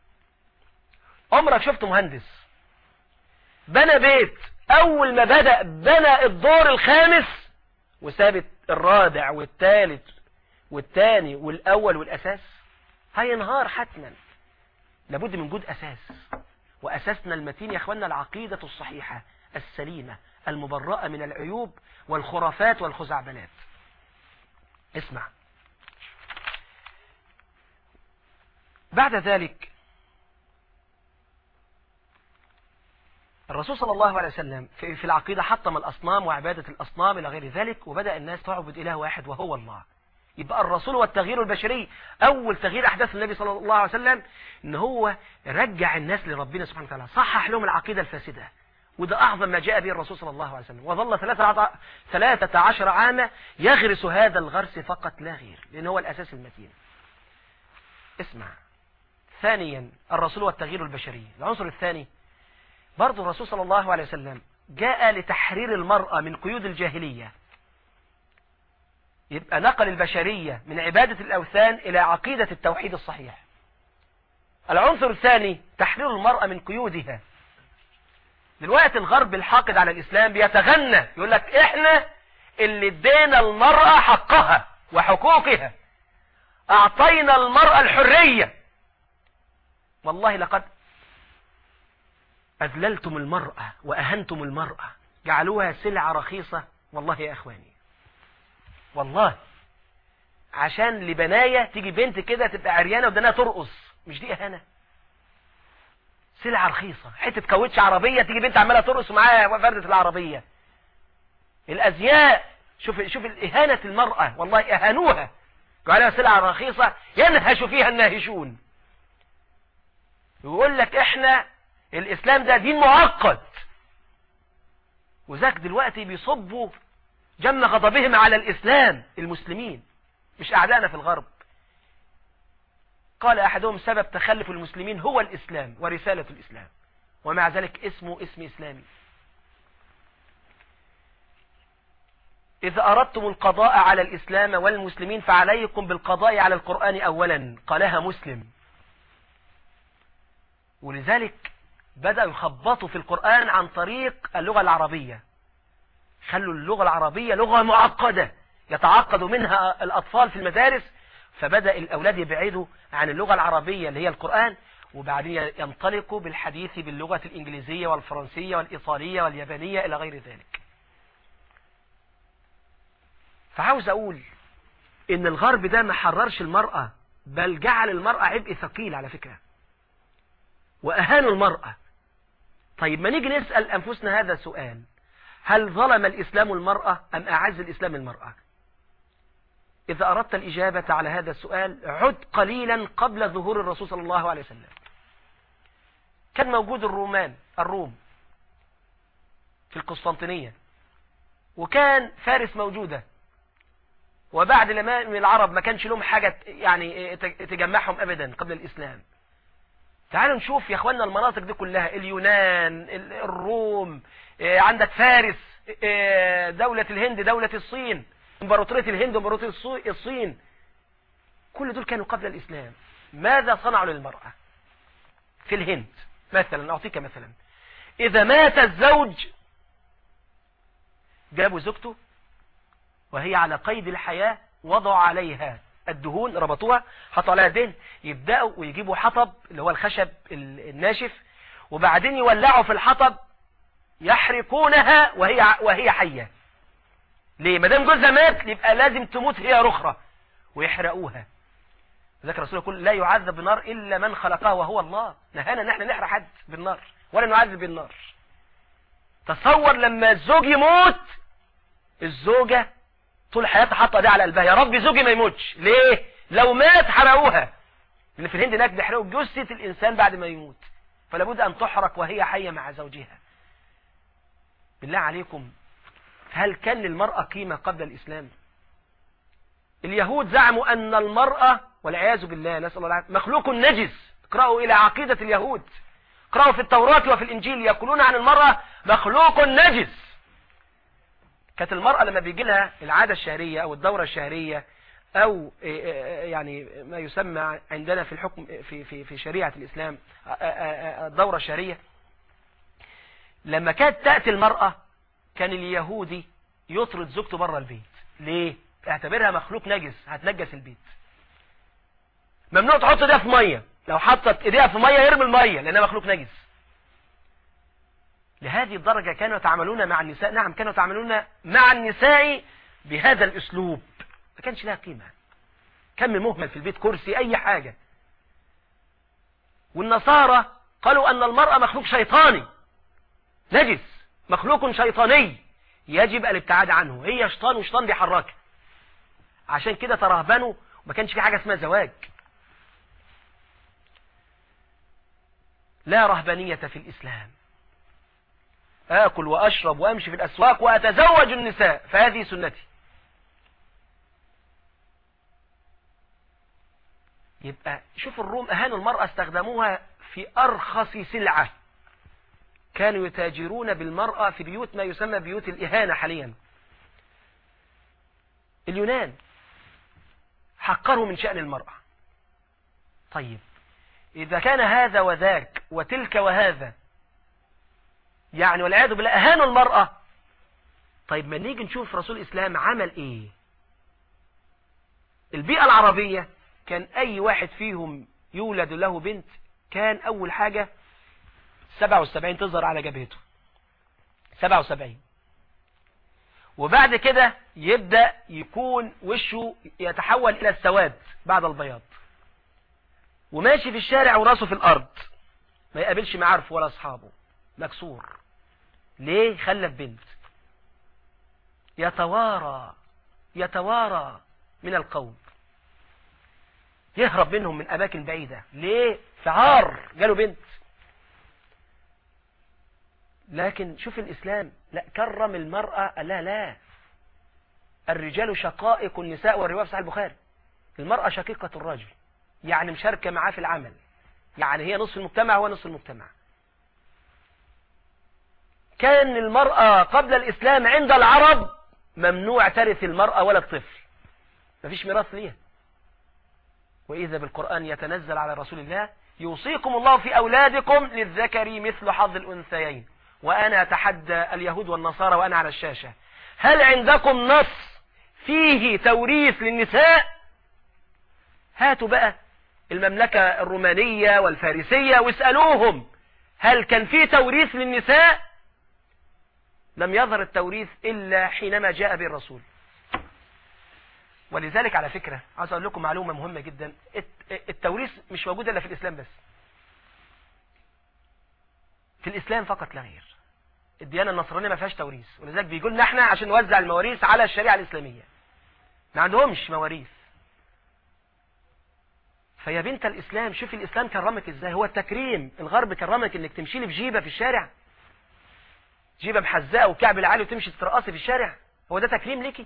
عمرك شفت مهندس بنى بيت اول ما بدأ بنى الدور الخامس وثابت الرابع والثالث والثاني والاول والاساس هينهار حتما لابد من وجود اساس واساسنا المتين يا اخوانا العقيدة الصحيحة السليمة المبرأة من العيوب والخرافات والخزعبلات اسمع بعد ذلك الرسول صلى الله عليه وسلم في العقيدة حطم الأصنام وعبادة الأصنام إلى غير ذلك وبدأ الناس تعبد إله واحد وهو الله يبقى الرسول والتغيير البشري أول تغيير أحداث النبي صلى الله عليه وسلم إن هو رجع الناس لربنا سبحانه وتعالى صحح لهم العقيدة الفاسدة وده أعظم ما جاء به الرسول صلى الله عليه وسلم وظل ثلاثة عشر عاما يغرس هذا الغرس فقط لا غير لأن هو الأساس المتين اسمع ثانيا الرسول والتغيير البشري العنصر الثاني برضو الرسول صلى الله عليه وسلم جاء لتحرير المرأة من قيود الجاهلية يبقى نقل البشرية من عبادة الأوثان إلى عقيدة التوحيد الصحيح العنصر الثاني تحرير المرأة من قيودها دلوقتي الغرب الحاقد على الإسلام بيتغنى يقول لك إحنا اللي ادينا المرأة حقها وحقوقها أعطينا المرأة الحرية والله لقد أذللتم المرأة وأهنتم المرأة جعلوها سلعة رخيصة والله يا أخواني والله عشان لبناية تيجي بنت كده تبقى عريانة ودنها ترقص مش دي أهانة سلعة رخيصة حتة كاوتش عربية تيجي بنت عمالة ترقص معاها فردة العربية الأزياء شوف شوف إهانة المرأة والله إهانوها جعلها سلعة رخيصة ينهش فيها الناهشون يقول لك احنا الاسلام ده دين معقد وذاك دلوقتي بيصبوا جم غضبهم على الاسلام المسلمين مش اعدائنا في الغرب قال احدهم سبب تخلف المسلمين هو الاسلام ورسالة الاسلام ومع ذلك اسمه اسم اسلامي إذا أردتم القضاء على الإسلام والمسلمين فعليكم بالقضاء على القرآن أولا قالها مسلم ولذلك بدأوا يخبطوا في القرآن عن طريق اللغة العربية خلوا اللغة العربية لغة معقدة يتعقد منها الأطفال في المدارس فبدأ الأولاد يبعدوا عن اللغة العربية اللي هي القرآن وبعدين ينطلقوا بالحديث باللغة الإنجليزية والفرنسية والإيطالية واليابانية إلى غير ذلك فعاوز أقول إن الغرب ده ما حررش المرأة بل جعل المرأة عبء ثقيل على فكرة وأهانوا المرأة طيب ما نيجي نسأل أنفسنا هذا السؤال هل ظلم الإسلام المرأة أم أعز الإسلام المرأة إذا أردت الإجابة على هذا السؤال عد قليلا قبل ظهور الرسول صلى الله عليه وسلم كان موجود الرومان الروم في القسطنطينية وكان فارس موجودة وبعد لما من العرب ما كانش لهم حاجة يعني تجمعهم أبدا قبل الإسلام تعالوا نشوف يا اخوانا المناطق دي كلها اليونان الروم عندك فارس دولة الهند دولة الصين امبراطورية الهند وامبراطورية الصين كل دول كانوا قبل الإسلام ماذا صنعوا للمرأة في الهند مثلا أعطيك مثلا إذا مات الزوج جابوا زوجته وهي على قيد الحياة وضعوا عليها الدهون ربطوها حطوا عليها دهن يبدأوا ويجيبوا حطب اللي هو الخشب الناشف وبعدين يولعوا في الحطب يحرقونها وهي وهي حية ليه ما دام جوزها مات يبقى لازم تموت هي رخرة ويحرقوها ذكر الرسول يقول لا يعذب بالنار إلا من خلقه وهو الله نهانا ان احنا نحرق حد بالنار ولا نعذب بالنار تصور لما الزوج يموت الزوجة طول حياتها حاطه دي على قلبها يا رب زوجي ما يموتش ليه لو مات حرقوها لان في الهند هناك بيحرقوا جثه الانسان بعد ما يموت فلا بد ان تحرق وهي حيه مع زوجها بالله عليكم هل كان للمرأة قيمة قبل الإسلام اليهود زعموا أن المرأة والعياذ بالله نسأل الله العافية مخلوق نجس اقرأوا إلى عقيدة اليهود اقرأوا في التوراة وفي الإنجيل يقولون عن المرأة مخلوق نجس كانت المرأة لما بيجي لها العادة الشهرية أو الدورة الشهرية أو يعني ما يسمى عندنا في الحكم في في في شريعة الإسلام الدورة الشهرية لما كانت تأتي المرأة كان اليهودي يطرد زوجته بره البيت ليه اعتبرها مخلوق نجس هتنجس البيت ممنوع تحط ايديها في ميه لو حطت ايديها في ميه يرمي الميه لانها مخلوق نجس لهذه الدرجة كانوا يتعاملون مع النساء نعم كانوا يتعاملون مع النساء بهذا الاسلوب ما كانش لها قيمة كم مهمل في البيت كرسي اي حاجة والنصارى قالوا ان المرأة مخلوق شيطاني نجس مخلوق شيطاني يجب الابتعاد عنه هي شيطان وشيطان بيحركها عشان كده ترهبنوا وما كانش في حاجة اسمها زواج لا رهبانية في الإسلام آكل وأشرب وأمشي في الأسواق وأتزوج النساء فهذه سنتي يبقى شوف الروم أهانوا المرأة استخدموها في أرخص سلعة كانوا يتاجرون بالمرأة في بيوت ما يسمى بيوت الإهانة حاليا اليونان حقروا من شأن المرأة طيب إذا كان هذا وذاك وتلك وهذا يعني والعياذ بالله أهانوا المرأة طيب ما نيجي نشوف رسول الإسلام عمل إيه البيئة العربية كان أي واحد فيهم يولد له بنت كان أول حاجة 77 تظهر على جبهته 77 وبعد كده يبدأ يكون وشه يتحول إلى السواد بعد البياض وماشي في الشارع وراسه في الأرض ما يقابلش معارفه ولا أصحابه مكسور ليه خلف بنت يتوارى يتوارى من القوم يهرب منهم من أماكن بعيدة ليه فعار جاله بنت لكن شوف الإسلام لا كرم المرأة لا لا الرجال شقائق النساء والرواية في صحيح البخاري المرأة شقيقة الرجل يعني مشاركة معاه في العمل يعني هي نصف المجتمع هو نصف المجتمع كان المرأة قبل الإسلام عند العرب ممنوع ترث المرأة ولا الطفل مفيش ميراث ليها وإذا بالقرآن يتنزل على رسول الله يوصيكم الله في أولادكم للذكر مثل حظ الأنثيين وأنا أتحدى اليهود والنصارى وأنا على الشاشة هل عندكم نص فيه توريث للنساء هاتوا بقى المملكة الرومانية والفارسية واسألوهم هل كان فيه توريث للنساء لم يظهر التوريث إلا حينما جاء به الرسول ولذلك على فكرة عاوز أقول لكم معلومة مهمة جدا التوريث مش موجود إلا في الإسلام بس في الإسلام فقط لا غير الديانة النصرانية ما فيهاش توريث ولذلك بيقول لنا احنا عشان نوزع المواريث على الشريعة الإسلامية ما عندهمش مواريث فيا بنت الإسلام شوف الإسلام كرمك إزاي هو التكريم الغرب كرمك إنك تمشي لي بجيبة في الشارع جيبة محزقة وكعب العالي وتمشي تترقصي في الشارع هو ده تكريم ليكي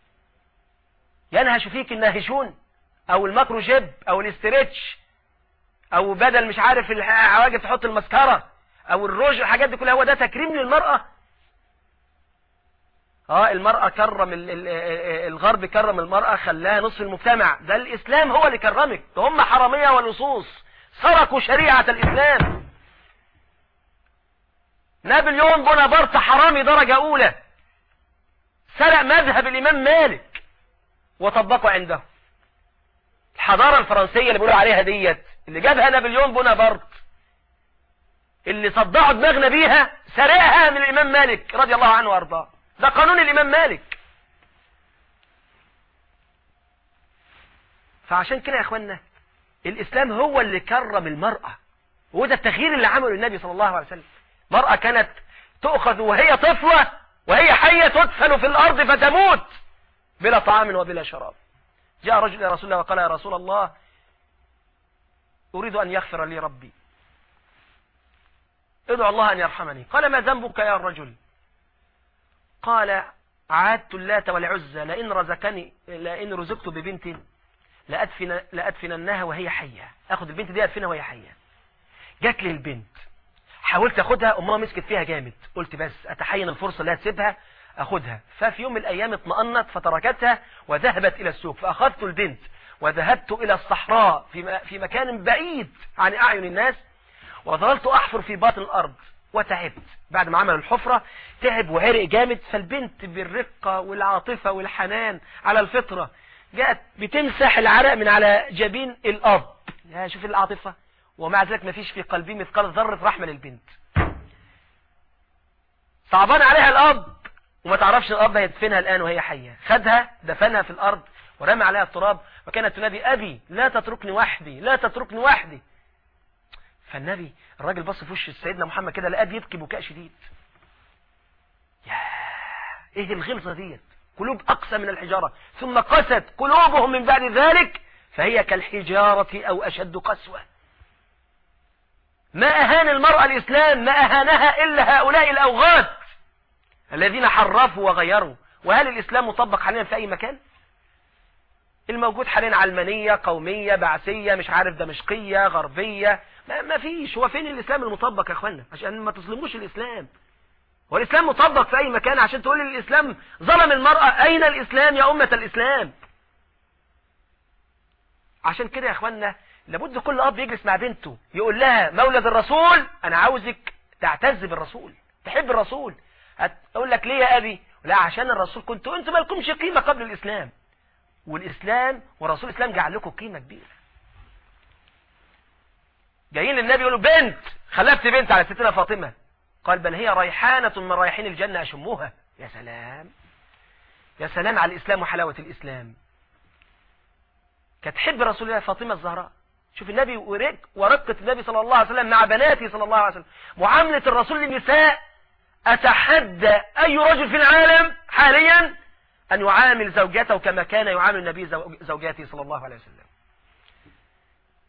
ينهش فيك الناهشون او الماكرو جيب او الاستريتش او بدل مش عارف الحواجب تحط المسكرة او الروج الحاجات دي كلها هو ده تكريم للمرأة اه المرأة كرم الغرب كرم المرأة خلاها نصف المجتمع ده الاسلام هو اللي كرمك هم حرامية ولصوص سرقوا شريعة الاسلام نابليون بونابرت حرامي درجة اولى سرق مذهب الامام مالك وطبقه عنده الحضارة الفرنسية اللي بيقولوا عليها ديت اللي جابها نابليون بونابرت اللي صدعوا دماغنا بيها سرقها من الامام مالك رضي الله عنه وارضاه ده قانون الامام مالك فعشان كده يا اخوانا الاسلام هو اللي كرم المرأة وده التغيير اللي عمله النبي صلى الله عليه وسلم مرأة كانت تؤخذ وهي طفلة وهي حية تدفن في الارض فتموت بلا طعام وبلا شراب جاء رجل إلى رسول الله وقال يا رسول الله أريد أن يغفر لي ربي ادعو الله أن يرحمني قال ما ذنبك يا رجل قال عادت اللات والعزى لئن رزقني لئن رزقت ببنت لأدفن لأدفننها وهي حية أخذ البنت دي أدفنها وهي حية جات لي البنت حاولت أخدها أمها مسكت فيها جامد قلت بس أتحين الفرصة اللي هتسيبها أخذها ففي يوم من الأيام اطمأنت فتركتها وذهبت إلى السوق فأخذت البنت وذهبت إلى الصحراء في في مكان بعيد عن أعين الناس وظللت أحفر في باطن الأرض وتعبت بعد ما عمل الحفرة تعب وعرق جامد فالبنت بالرقة والعاطفة والحنان على الفطرة جاءت بتمسح العرق من على جبين الأب يا شوف العاطفة ومع ذلك ما فيش في قلبي مثقال ذرة رحمة للبنت صعبان عليها الأب وما تعرفش الأب هيدفنها الآن وهي حية خدها دفنها في الأرض ورمى عليها التراب وكانت تنادي أبي لا تتركني وحدي لا تتركني وحدي فالنبي الراجل بص في وش سيدنا محمد كده لقاه بيبكي بكاء شديد يا ايه الغلظه ديت قلوب اقسى من الحجاره ثم قست قلوبهم من بعد ذلك فهي كالحجاره او اشد قسوه ما اهان المراه الاسلام ما اهانها الا هؤلاء الاوغاد الذين حرفوا وغيروا وهل الاسلام مطبق حاليا في اي مكان الموجود حاليا علمانية قومية بعثية مش عارف دمشقية غربية ما, ما فيش هو فين الإسلام المطبق يا أخوانا عشان ما تظلموش الإسلام هو الإسلام مطبق في أي مكان عشان تقول الإسلام ظلم المرأة أين الإسلام يا أمة الإسلام عشان كده يا أخوانا لابد كل أب يجلس مع بنته يقول لها مولد الرسول أنا عاوزك تعتز بالرسول تحب الرسول أقول لك ليه يا أبي لا عشان الرسول كنتوا أنتوا ما لكمش قيمة قبل الإسلام والإسلام ورسول الإسلام جعل لكم قيمة كبيرة جايين للنبي يقولوا بنت خلفت بنت على ستنا فاطمة قال بل هي ريحانة من ريحين الجنة أشموها يا سلام يا سلام على الإسلام وحلاوة الإسلام كانت تحب رسول الله فاطمة الزهراء شوف النبي ورق ورقة النبي صلى الله عليه وسلم مع بناته صلى الله عليه وسلم معاملة الرسول للنساء أتحدى أي رجل في العالم حاليا أن يعامل زوجته كما كان يعامل النبي زوجاته صلى الله عليه وسلم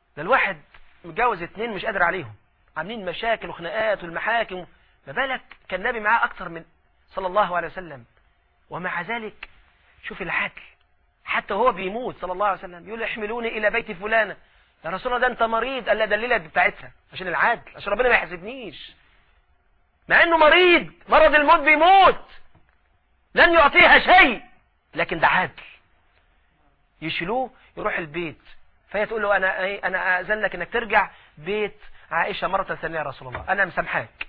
ده الواحد متجوز اتنين مش قادر عليهم عاملين مشاكل وخناقات والمحاكم ما بالك كان النبي معاه اكتر من صلى الله عليه وسلم ومع ذلك شوف العدل حتى وهو بيموت صلى الله عليه وسلم يقول احملوني الى بيت فلانة يا رسول الله ده انت مريض قال لا ده الليلة بتاعتها عشان العدل عشان ربنا ما يحسبنيش مع انه مريض مرض الموت بيموت لن يعطيها شيء لكن ده عدل يشيلوه يروح البيت فهي تقول له انا ايه انا اذن لك انك ترجع بيت عائشة مرة ثانية يا رسول الله انا مسامحاك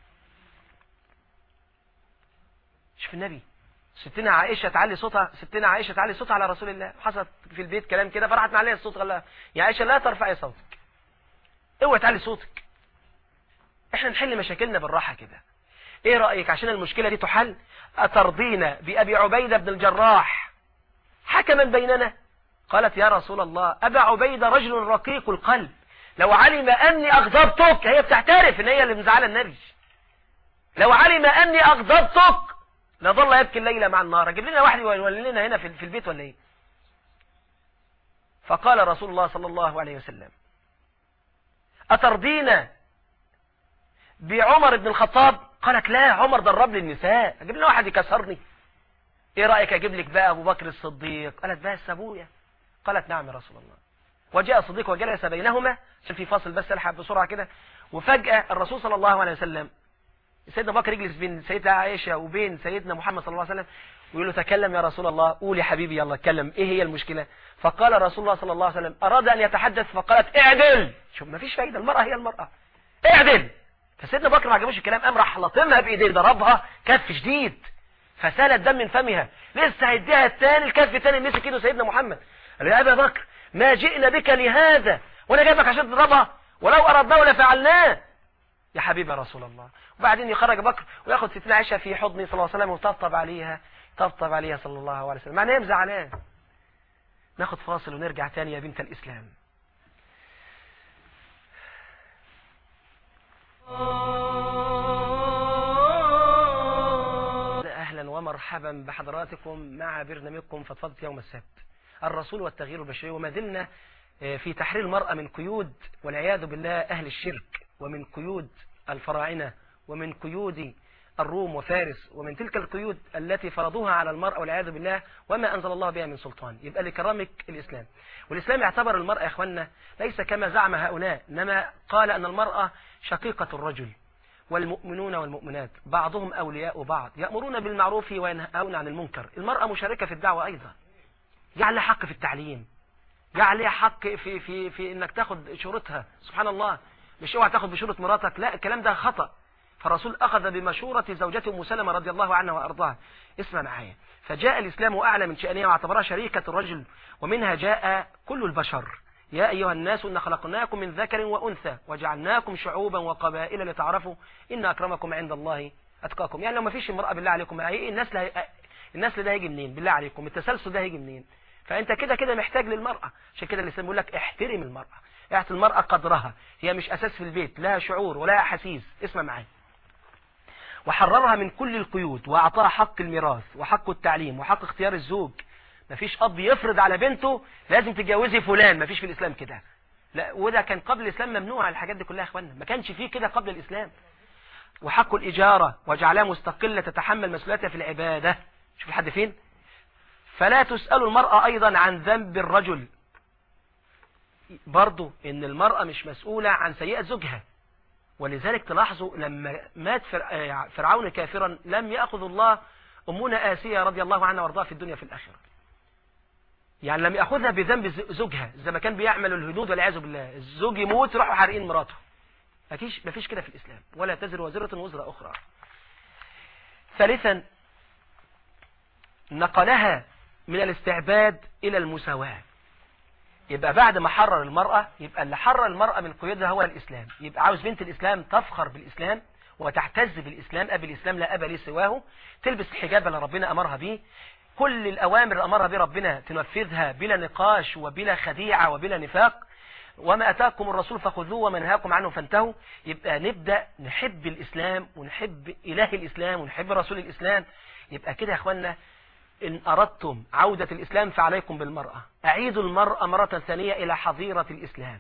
شوف النبي ستنا عائشة تعلي صوتها ستنا عائشة تعلي صوتها على رسول الله حصلت في البيت كلام كده فرحت معليه الصوت قال لها يا عائشة لا ترفعي صوتك اوعي تعلي صوتك احنا نحل مشاكلنا بالراحة كده ايه رأيك عشان المشكلة دي تحل اترضين بأبي عبيدة بن الجراح حكما بيننا قالت يا رسول الله أبا عبيدة رجل رقيق القلب لو علم أني أغضبتك هي بتعترف ان هي اللي مزعله النبي لو علم أني أغضبتك لظل يبكي الليلة مع النهار جيب لنا واحد يولي لنا هنا في البيت ولا ايه فقال رسول الله صلى الله عليه وسلم أترضين بعمر بن الخطاب قالت لا عمر درب لي النساء اجيب لنا واحد يكسرني ايه رأيك اجيب لك بقى ابو بكر الصديق قالت بس ابويا قالت نعم يا رسول الله وجاء الصديق وجلس بينهما عشان في فاصل بس الحق بسرعة كده وفجأة الرسول صلى الله عليه وسلم سيدنا بكر يجلس بين سيدة عائشة وبين سيدنا محمد صلى الله عليه وسلم ويقول له تكلم يا رسول الله قول يا حبيبي يلا اتكلم ايه هي المشكلة فقال رسول الله صلى الله عليه وسلم اراد ان يتحدث فقالت اعدل شوف مفيش فايدة المرأة هي المرأة اعدل فسيدنا بكر ما عجبوش الكلام قام راح لطمها بايديه ضربها كف شديد فسال الدم من فمها لسه هيديها الثاني الكف الثاني مسك ايده سيدنا محمد قال له يا ابا بكر ما جئنا بك لهذا وانا جايبك عشان تضربها ولو اردناه لفعلناه يا حبيبي يا رسول الله وبعدين يخرج بكر وياخد ستنا عائشه في حضني صلى الله عليه وسلم ويطبطب عليها طبطب عليها صلى الله عليه وسلم معناه هي مزعلاه ناخد فاصل ونرجع تاني يا بنت الاسلام اهلا ومرحبا بحضراتكم مع برنامجكم فضفضة يوم السبت الرسول والتغيير البشري وما زلنا في تحرير المرأة من قيود والعياذ بالله أهل الشرك ومن قيود الفراعنة ومن قيود الروم وفارس ومن تلك القيود التي فرضوها على المرأة والعياذ بالله وما أنزل الله بها من سلطان يبقى لكرامك الإسلام والإسلام يعتبر المرأة يا أخوانا ليس كما زعم هؤلاء إنما قال أن المرأة شقيقة الرجل والمؤمنون والمؤمنات بعضهم أولياء بعض يأمرون بالمعروف وينهون عن المنكر المرأة مشاركة في الدعوة أيضا جعل لها حق في التعليم جعل لها حق في, في, في انك تاخد شروطها سبحان الله مش اوعى تاخد بشروط مراتك لا الكلام ده خطأ فالرسول أخذ بمشورة زوجته أم سلمة رضي الله عنها وأرضاها اسمع معايا فجاء الإسلام أعلى من شأنها واعتبرها شريكة الرجل ومنها جاء كل البشر يا أيها الناس إن خلقناكم من ذكر وأنثى وجعلناكم شعوبا وقبائل لتعرفوا إن أكرمكم عند الله أتقاكم يعني لو ما فيش امرأة بالله عليكم الناس له... الناس ده هيجي منين بالله عليكم التسلسل ده هيجي منين فأنت كده كده محتاج للمرأة عشان كده الإسلام بيقول لك احترم المرأة اعطي المرأة قدرها هي مش أساس في البيت لها شعور ولا أحاسيس اسمع معايا وحررها من كل القيود وأعطاها حق الميراث وحق التعليم وحق اختيار الزوج مفيش أب يفرض على بنته لازم تتجوزي فلان مفيش في الإسلام كده لا وده كان قبل الإسلام ممنوع الحاجات دي كلها يا اخوانا ما كانش فيه كده قبل الإسلام وحق الإجارة وجعلها مستقلة تتحمل مسؤوليتها في العبادة شوف لحد فين فلا تسأل المرأة أيضا عن ذنب الرجل برضو ان المرأة مش مسؤولة عن سيئة زوجها ولذلك تلاحظوا لما مات فرعون كافرا لم يأخذ الله أمنا آسية رضي الله عنها وارضاها في الدنيا في الآخرة يعني لم يأخذها بذنب زوجها زي ما كان بيعمل الهدود والعياذ بالله الزوج يموت يروحوا حارقين مراته مفيش مفيش كده في الإسلام ولا تزر وزرة وزر أخرى ثالثا نقلها من الاستعباد إلى المساواة يبقى بعد ما حرر المرأة يبقى اللي حرر المرأة من قيودها هو الإسلام يبقى عاوز بنت الإسلام تفخر بالإسلام وتحتز بالإسلام أبي الإسلام لا أبا لي سواه تلبس الحجاب اللي ربنا أمرها به كل الأوامر اللي أمرها به ربنا تنفذها بلا نقاش وبلا خديعة وبلا نفاق وما أتاكم الرسول فخذوه وما نهاكم عنه فانتهوا يبقى نبدأ نحب الإسلام ونحب إله الإسلام ونحب رسول الإسلام يبقى كده يا أخوانا إن أردتم عودة الإسلام فعليكم بالمرأة أعيدوا المرأة مرة ثانية إلى حظيرة الإسلام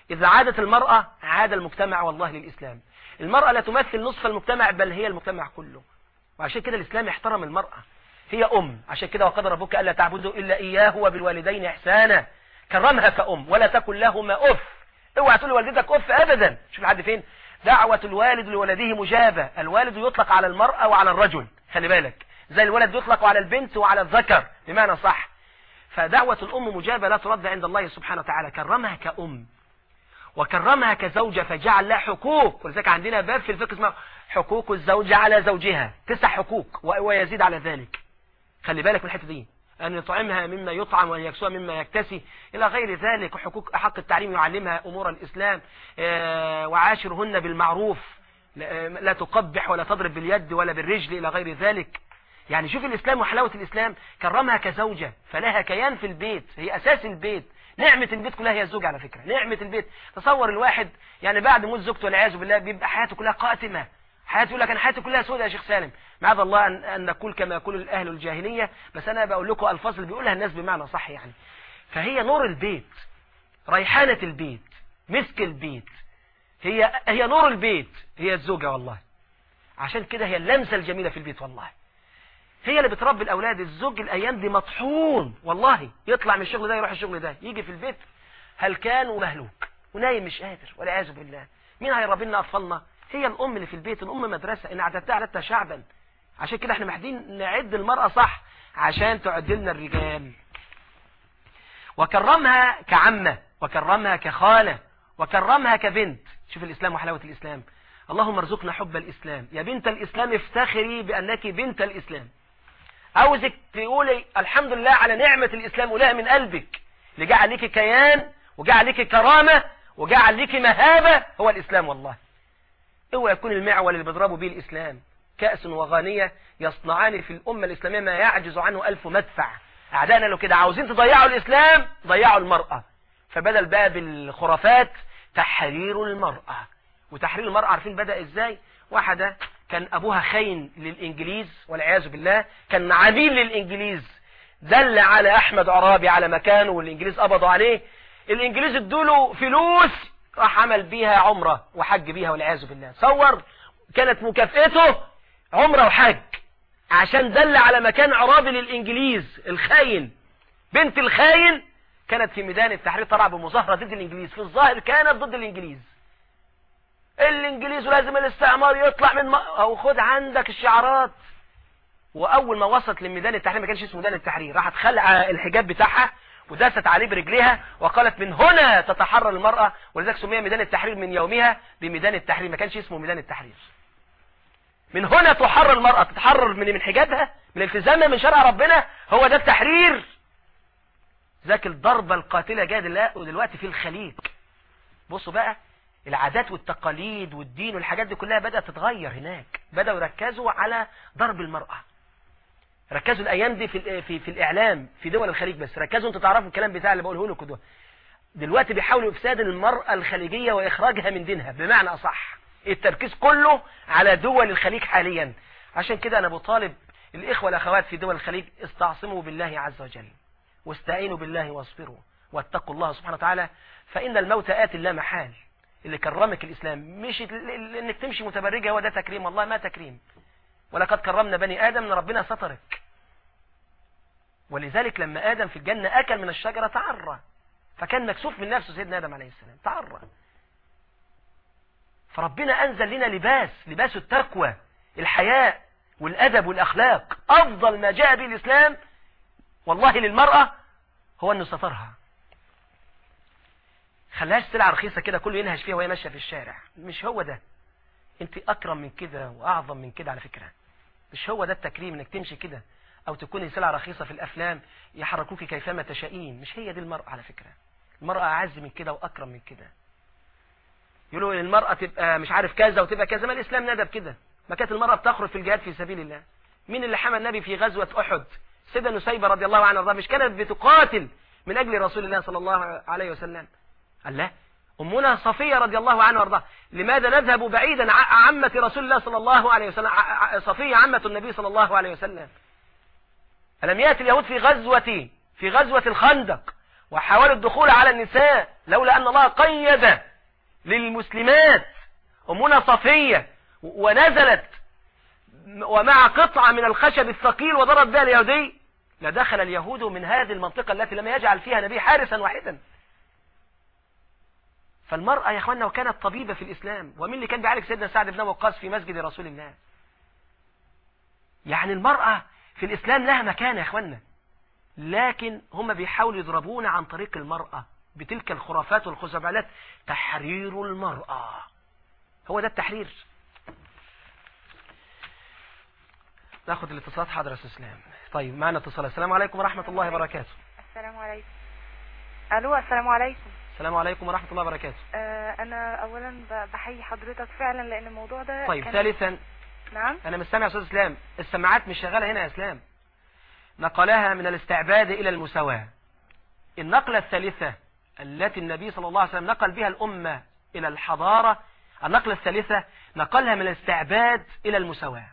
إذا عادت المرأة عاد المجتمع والله للإسلام المرأة لا تمثل نصف المجتمع بل هي المجتمع كله وعشان كده الإسلام يحترم المرأة هي أم عشان كده وقد ربك ألا تعبدوا إلا إياه وبالوالدين إحسانا كرمها كأم ولا تكن لهما أف اوعى تقول لوالدتك أف أبدا شوف لحد فين دعوة الوالد لولده مجابة الوالد يطلق على المرأة وعلى الرجل خلي بالك زي الولد يطلق على البنت وعلى الذكر بمعنى صح فدعوة الأم مجابة لا ترد عند الله سبحانه وتعالى كرمها كأم وكرمها كزوجة فجعل لها حقوق ولذلك عندنا باب في الفقه اسمه حقوق الزوجة على زوجها تسع حقوق ويزيد على ذلك خلي بالك من الحته دي أن يطعمها مما يطعم وأن يكسوها مما يكتسي إلى غير ذلك وحقوق حق التعليم يعلمها أمور الإسلام آه، وعاشرهن بالمعروف لا تقبح ولا تضرب باليد ولا بالرجل إلى غير ذلك يعني شوف الإسلام وحلاوة الإسلام كرمها كزوجة فلها كيان في البيت هي أساس البيت نعمة البيت كلها هي الزوجة على فكرة نعمة البيت تصور الواحد يعني بعد موت زوجته والعياذ بالله بيبقى حياته كلها قاتمة حياته يقول لك أنا حياتي كلها سودة يا شيخ سالم معاذ الله أن, أن نقول كما يقول الأهل الجاهلية بس أنا بقول لكم الفاظ اللي بيقولها الناس بمعنى صح يعني فهي نور البيت ريحانة البيت مسك البيت هي هي نور البيت هي الزوجة والله عشان كده هي اللمسة الجميلة في البيت والله هي اللي بتربي الأولاد الزوج الأيام دي مطحون والله يطلع من الشغل ده يروح الشغل ده يجي في البيت هل كان ومهلوك ونايم مش قادر والعياذ بالله مين هيربي لنا أطفالنا هي الأم اللي في البيت الأم مدرسة إن عددتها عددتها شعبا عشان كده احنا محتاجين نعد المرأة صح عشان تعد لنا الرجال وكرمها كعمة وكرمها كخالة وكرمها كبنت شوف الإسلام وحلاوة الإسلام اللهم ارزقنا حب الإسلام يا بنت الإسلام افتخري بأنك بنت الإسلام عاوزك تقولي الحمد لله على نعمة الإسلام ولها من قلبك اللي جعل لك كيان وجعل لك كرامة وجعل لك مهابة هو الإسلام والله هو يكون المعول اللي بيضربوا به الإسلام كأس وغانية يصنعان في الأمة الإسلامية ما يعجز عنه ألف مدفع أعدائنا لو كده عاوزين تضيعوا الإسلام ضيعوا المرأة فبدل بقى بالخرافات تحرير المرأة وتحرير المرأة عارفين بدأ إزاي واحدة كان أبوها خاين للإنجليز والعياذ بالله كان عميل للإنجليز دل على أحمد عرابي على مكانه والإنجليز قبضوا عليه الإنجليز ادوله فلوس راح عمل بيها عمرة وحج بيها والعياذ بالله صور كانت مكافئته عمرة وحج عشان دل على مكان عرابي للإنجليز الخاين بنت الخاين كانت في ميدان التحرير طلع بمظاهرة ضد الإنجليز في الظاهر كانت ضد الإنجليز الإنجليز ولازم الاستعمار يطلع من م... أو خد عندك الشعارات وأول ما وصلت لميدان التحرير ما كانش اسمه ميدان التحرير راحت خلع الحجاب بتاعها وداست عليه برجليها وقالت من هنا تتحرر المرأة ولذلك سمي ميدان التحرير من يومها بميدان التحرير ما كانش اسمه ميدان التحرير من هنا تحرر المرأة تتحرر من من حجابها من التزامها من شرع ربنا هو ده التحرير ذاك الضربة القاتلة جاء دلوقتي في الخليج بصوا بقى العادات والتقاليد والدين والحاجات دي كلها بدأت تتغير هناك بدأوا يركزوا على ضرب المرأة ركزوا الايام دي في في في الاعلام في دول الخليج بس ركزوا انتوا تعرفوا الكلام بتاع اللي بقوله لكم ده دلوقتي بيحاولوا افساد المرأة الخليجية واخراجها من دينها بمعنى اصح التركيز كله على دول الخليج حاليا عشان كده انا بطالب الاخوة والاخوات في دول الخليج استعصموا بالله عز وجل واستعينوا بالله واصبروا واتقوا الله سبحانه وتعالى فان الموت آت لا محال اللي كرمك الاسلام مش انك تمشي متبرجة هو ده تكريم الله ما تكريم ولقد كرمنا بني آدم ان ربنا سترك ولذلك لما آدم في الجنة أكل من الشجرة تعرى فكان مكسوف من نفسه سيدنا آدم عليه السلام تعرى فربنا أنزل لنا لباس لباس التقوى الحياء والأدب والأخلاق أفضل ما جاء به الإسلام والله للمرأة هو أنه سترها خلاش سلعة رخيصة كده كله ينهش فيها وهي ماشية في الشارع مش هو ده انت أكرم من كده وأعظم من كده على فكرة مش هو ده التكريم انك تمشي كده او تكوني سلعة رخيصة في الافلام يحركوك كيفما تشائين مش هي دي المرأة على فكرة المرأة اعز من كده واكرم من كده يقولوا ان المرأة تبقى مش عارف كذا وتبقى كذا ما الاسلام ندب كده ما كانت المرأة بتخرج في الجهاد في سبيل الله مين اللي حمى النبي في غزوة احد سيدة نسيبة رضي الله عنها مش كانت بتقاتل من اجل رسول الله صلى الله عليه وسلم قال لا أمنا صفية رضي الله عنها وارضاها لماذا نذهب بعيدا عمة رسول الله صلى الله عليه وسلم صفية عمة النبي صلى الله عليه وسلم ألم يأتي اليهود في غزوة في غزوة الخندق وحاولوا الدخول على النساء لولا أن الله قيد للمسلمات أمنا صفية ونزلت ومع قطعة من الخشب الثقيل وضرب بها اليهودي لدخل اليهود من هذه المنطقة التي لم يجعل فيها نبي حارسا واحدا فالمرأة يا اخوانا وكانت طبيبة في الإسلام ومين اللي كان بيعالج سيدنا سعد بن وقاص في مسجد رسول الله يعني المرأة في الإسلام لها مكان يا اخوانا لكن هم بيحاولوا يضربون عن طريق المرأة بتلك الخرافات والخزعبلات تحرير المرأة هو ده التحرير ناخد الاتصالات حاضر يا اسلام طيب معنا اتصال السلام عليكم ورحمة الله وبركاته السلام عليكم الو السلام عليكم السلام عليكم ورحمة الله وبركاته آه انا اولا بحيي حضرتك فعلا لان الموضوع ده طيب كان... ثالثا نعم انا مش سامع يا استاذ اسلام السماعات مش شغاله هنا يا اسلام نقلها من الاستعباد الى المساواة النقلة الثالثة التي النبي صلى الله عليه وسلم نقل بها الأمة إلى الحضارة النقلة الثالثة نقلها من الاستعباد إلى المساواة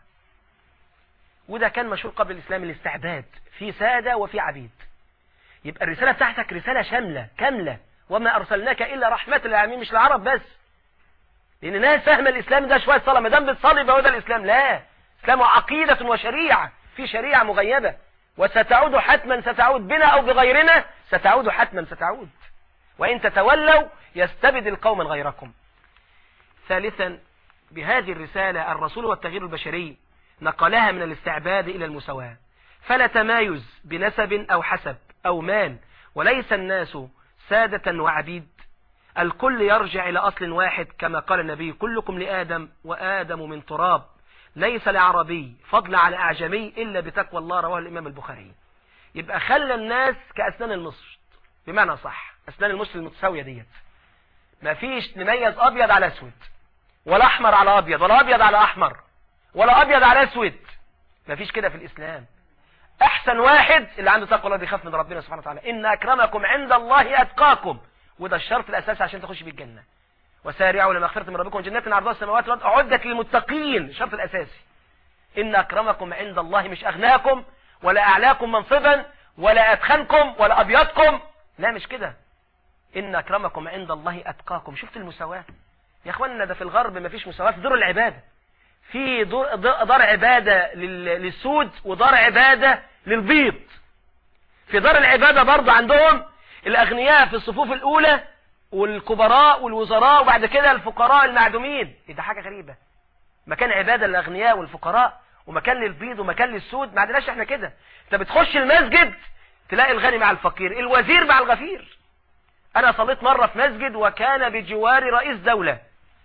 وده كان مشهور قبل الإسلام الاستعباد في سادة وفي عبيد يبقى الرسالة بتاعتك رسالة شاملة كاملة وما أرسلناك إلا رحمة للعالمين مش العرب بس لأن ناس فاهمة الإسلام ده شوية صلاة ما دام بتصلي يبقى ده الإسلام لا الإسلام عقيدة وشريعة في شريعة مغيبة وستعود حتما ستعود بنا أو بغيرنا ستعود حتما ستعود وإن تتولوا يستبدل قوما غيركم ثالثا بهذه الرسالة الرسول والتغيير البشري نقلها من الاستعباد إلى المساواة فلا تمايز بنسب أو حسب أو مال وليس الناس سادة وعبيد الكل يرجع إلى أصل واحد كما قال النبي كلكم لآدم وآدم من تراب ليس لعربي فضل على أعجمي إلا بتقوى الله رواه الإمام البخاري يبقى خلى الناس كأسنان المصر بمعنى صح أسنان المصر المتساوية ديت ما فيش نميز أبيض على أسود ولا أحمر على أبيض ولا أبيض على أحمر ولا أبيض على أسود ما فيش كده في الإسلام أحسن واحد اللي عنده تقوى الله بيخاف من ربنا سبحانه وتعالى إن أكرمكم عند الله أتقاكم وده الشرط الأساسي عشان تخش بالجنة وسارعوا لمغفرة من ربكم جنات عرضها السماوات والأرض أعدت للمتقين الشرط الأساسي إن أكرمكم عند الله مش أغناكم ولا أعلاكم منصبا ولا أدخنكم ولا أبيضكم لا مش كده إن أكرمكم عند الله أتقاكم شفت المساواة يا أخواننا ده في الغرب ما فيش مساواة في دور العبادة في دار عبادة للسود ودار عبادة للبيض في دار العبادة برضه عندهم الأغنياء في الصفوف الأولى والكبراء والوزراء وبعد كده الفقراء المعدومين ده حاجة غريبة مكان عبادة للأغنياء والفقراء ومكان للبيض ومكان للسود ما عندناش احنا كده انت بتخش المسجد تلاقي الغني مع الفقير الوزير مع الغفير انا صليت مرة في مسجد وكان بجوار رئيس دولة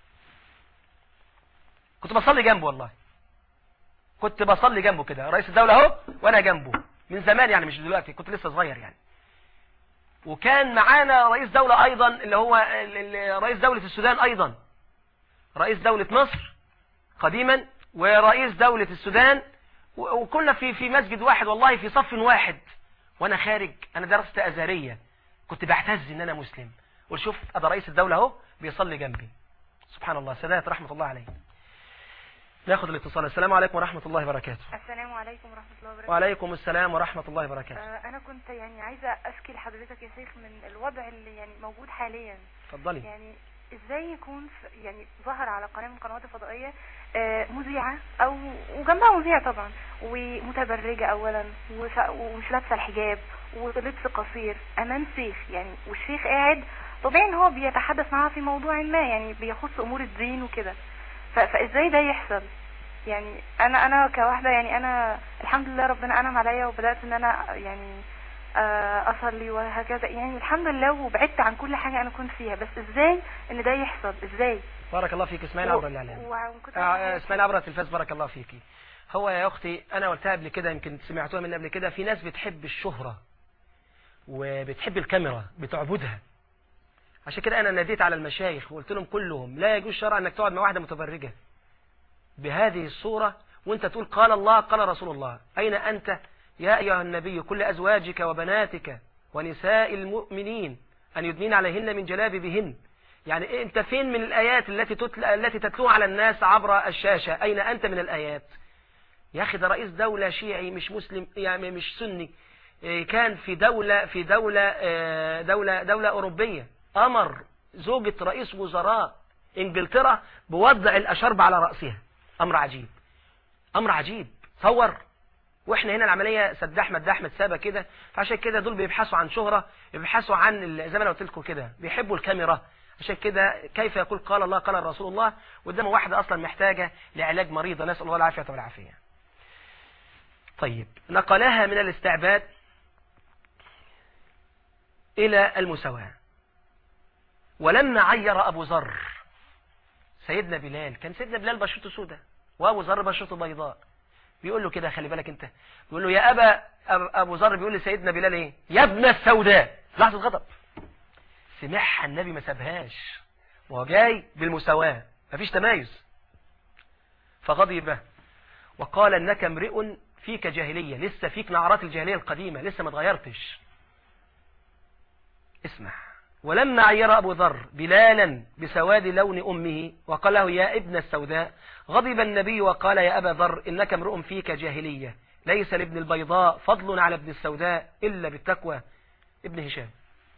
كنت بصلي جنبه والله كنت بصلي جنبه كده رئيس الدولة اهو وانا جنبه من زمان يعني مش دلوقتي كنت لسه صغير يعني وكان معانا رئيس دولة ايضا اللي هو رئيس دولة السودان ايضا رئيس دولة مصر قديما ورئيس دولة السودان وكنا في في مسجد واحد والله في صف واحد وانا خارج انا درست ازهرية كنت بعتز ان انا مسلم وشوف ادى رئيس الدولة اهو بيصلي جنبي سبحان الله سادات رحمة الله عليه ناخد الاتصال السلام عليكم ورحمة الله وبركاته السلام عليكم ورحمة الله وبركاته وعليكم السلام ورحمة الله وبركاته آه انا كنت يعني عايزة اشكي لحضرتك يا شيخ من الوضع اللي يعني موجود حاليا اتفضلي يعني ازاي يكون يعني ظهر على قناة من القنوات الفضائية آه مذيعة او وجنبها مذيع طبعا ومتبرجة اولا ومش لابسة الحجاب ولبس قصير امام شيخ يعني والشيخ قاعد طبيعي ان هو بيتحدث معاها في موضوع ما يعني بيخص امور الدين وكده فازاي ده يحصل يعني انا انا كواحدة يعني انا الحمد لله ربنا انعم عليا وبدأت ان انا يعني اصلي وهكذا يعني الحمد لله وبعدت عن كل حاجة انا كنت فيها بس ازاي ان ده يحصل ازاي بارك الله فيك اسمعي عبر الاعلام اسمعي عبر التلفاز بارك الله فيكي هو يا اختي انا قلتها قبل كده يمكن سمعتوها من قبل كده في ناس بتحب الشهرة وبتحب الكاميرا بتعبدها عشان كده انا ناديت على المشايخ وقلت لهم كلهم لا يجوز شرعا انك تقعد مع واحده متبرجه بهذه الصورة وانت تقول قال الله قال رسول الله اين انت يا ايها النبي كل ازواجك وبناتك ونساء المؤمنين ان يدنين عليهن من جلابيبهن يعني إيه انت فين من الايات التي تتل... التي تتلوها على الناس عبر الشاشة اين انت من الايات يا اخي ده رئيس دولة شيعي مش مسلم يعني مش سني إيه، كان في دولة في دولة آه، دولة دولة أوروبية أمر زوجة رئيس وزراء إنجلترا بوضع الأشرب على رأسها أمر عجيب أمر عجيب تصور واحنا هنا العمليه سداح مداح متسابه كده فعشان كده دول بيبحثوا عن شهره بيبحثوا عن ال- زي ما انا قلت لكم كده بيحبوا الكاميرا عشان كده كيف يقول قال الله قال رسول الله قدامه واحده اصلا محتاجه لعلاج مريضه نسال الله العافيه والعافيه طيب نقلها من الاستعباد الى المساواه ولما عير ابو ذر سيدنا بلال كان سيدنا بلال بشرته سوداء وابو ذر بشرته بيضاء بيقول له كده خلي بالك انت بيقول له يا ابا أب- ابو ذر بيقول لسيدنا بلال ايه يا ابن السوداء لحظه غضب سمعها النبي ما سابهاش وهو جاي بالمساواه مفيش تمايز فغضب وقال انك امرئ فيك جاهليه لسه فيك نعرات الجاهليه القديمه لسه ما اتغيرتش اسمع ولما عير أبو ذر بلالا بسواد لون أمه وقال له يا ابن السوداء غضب النبي وقال يا أبا ذر إنك امرؤ فيك جاهلية ليس لابن البيضاء فضل على ابن السوداء إلا بالتقوى ابن هشام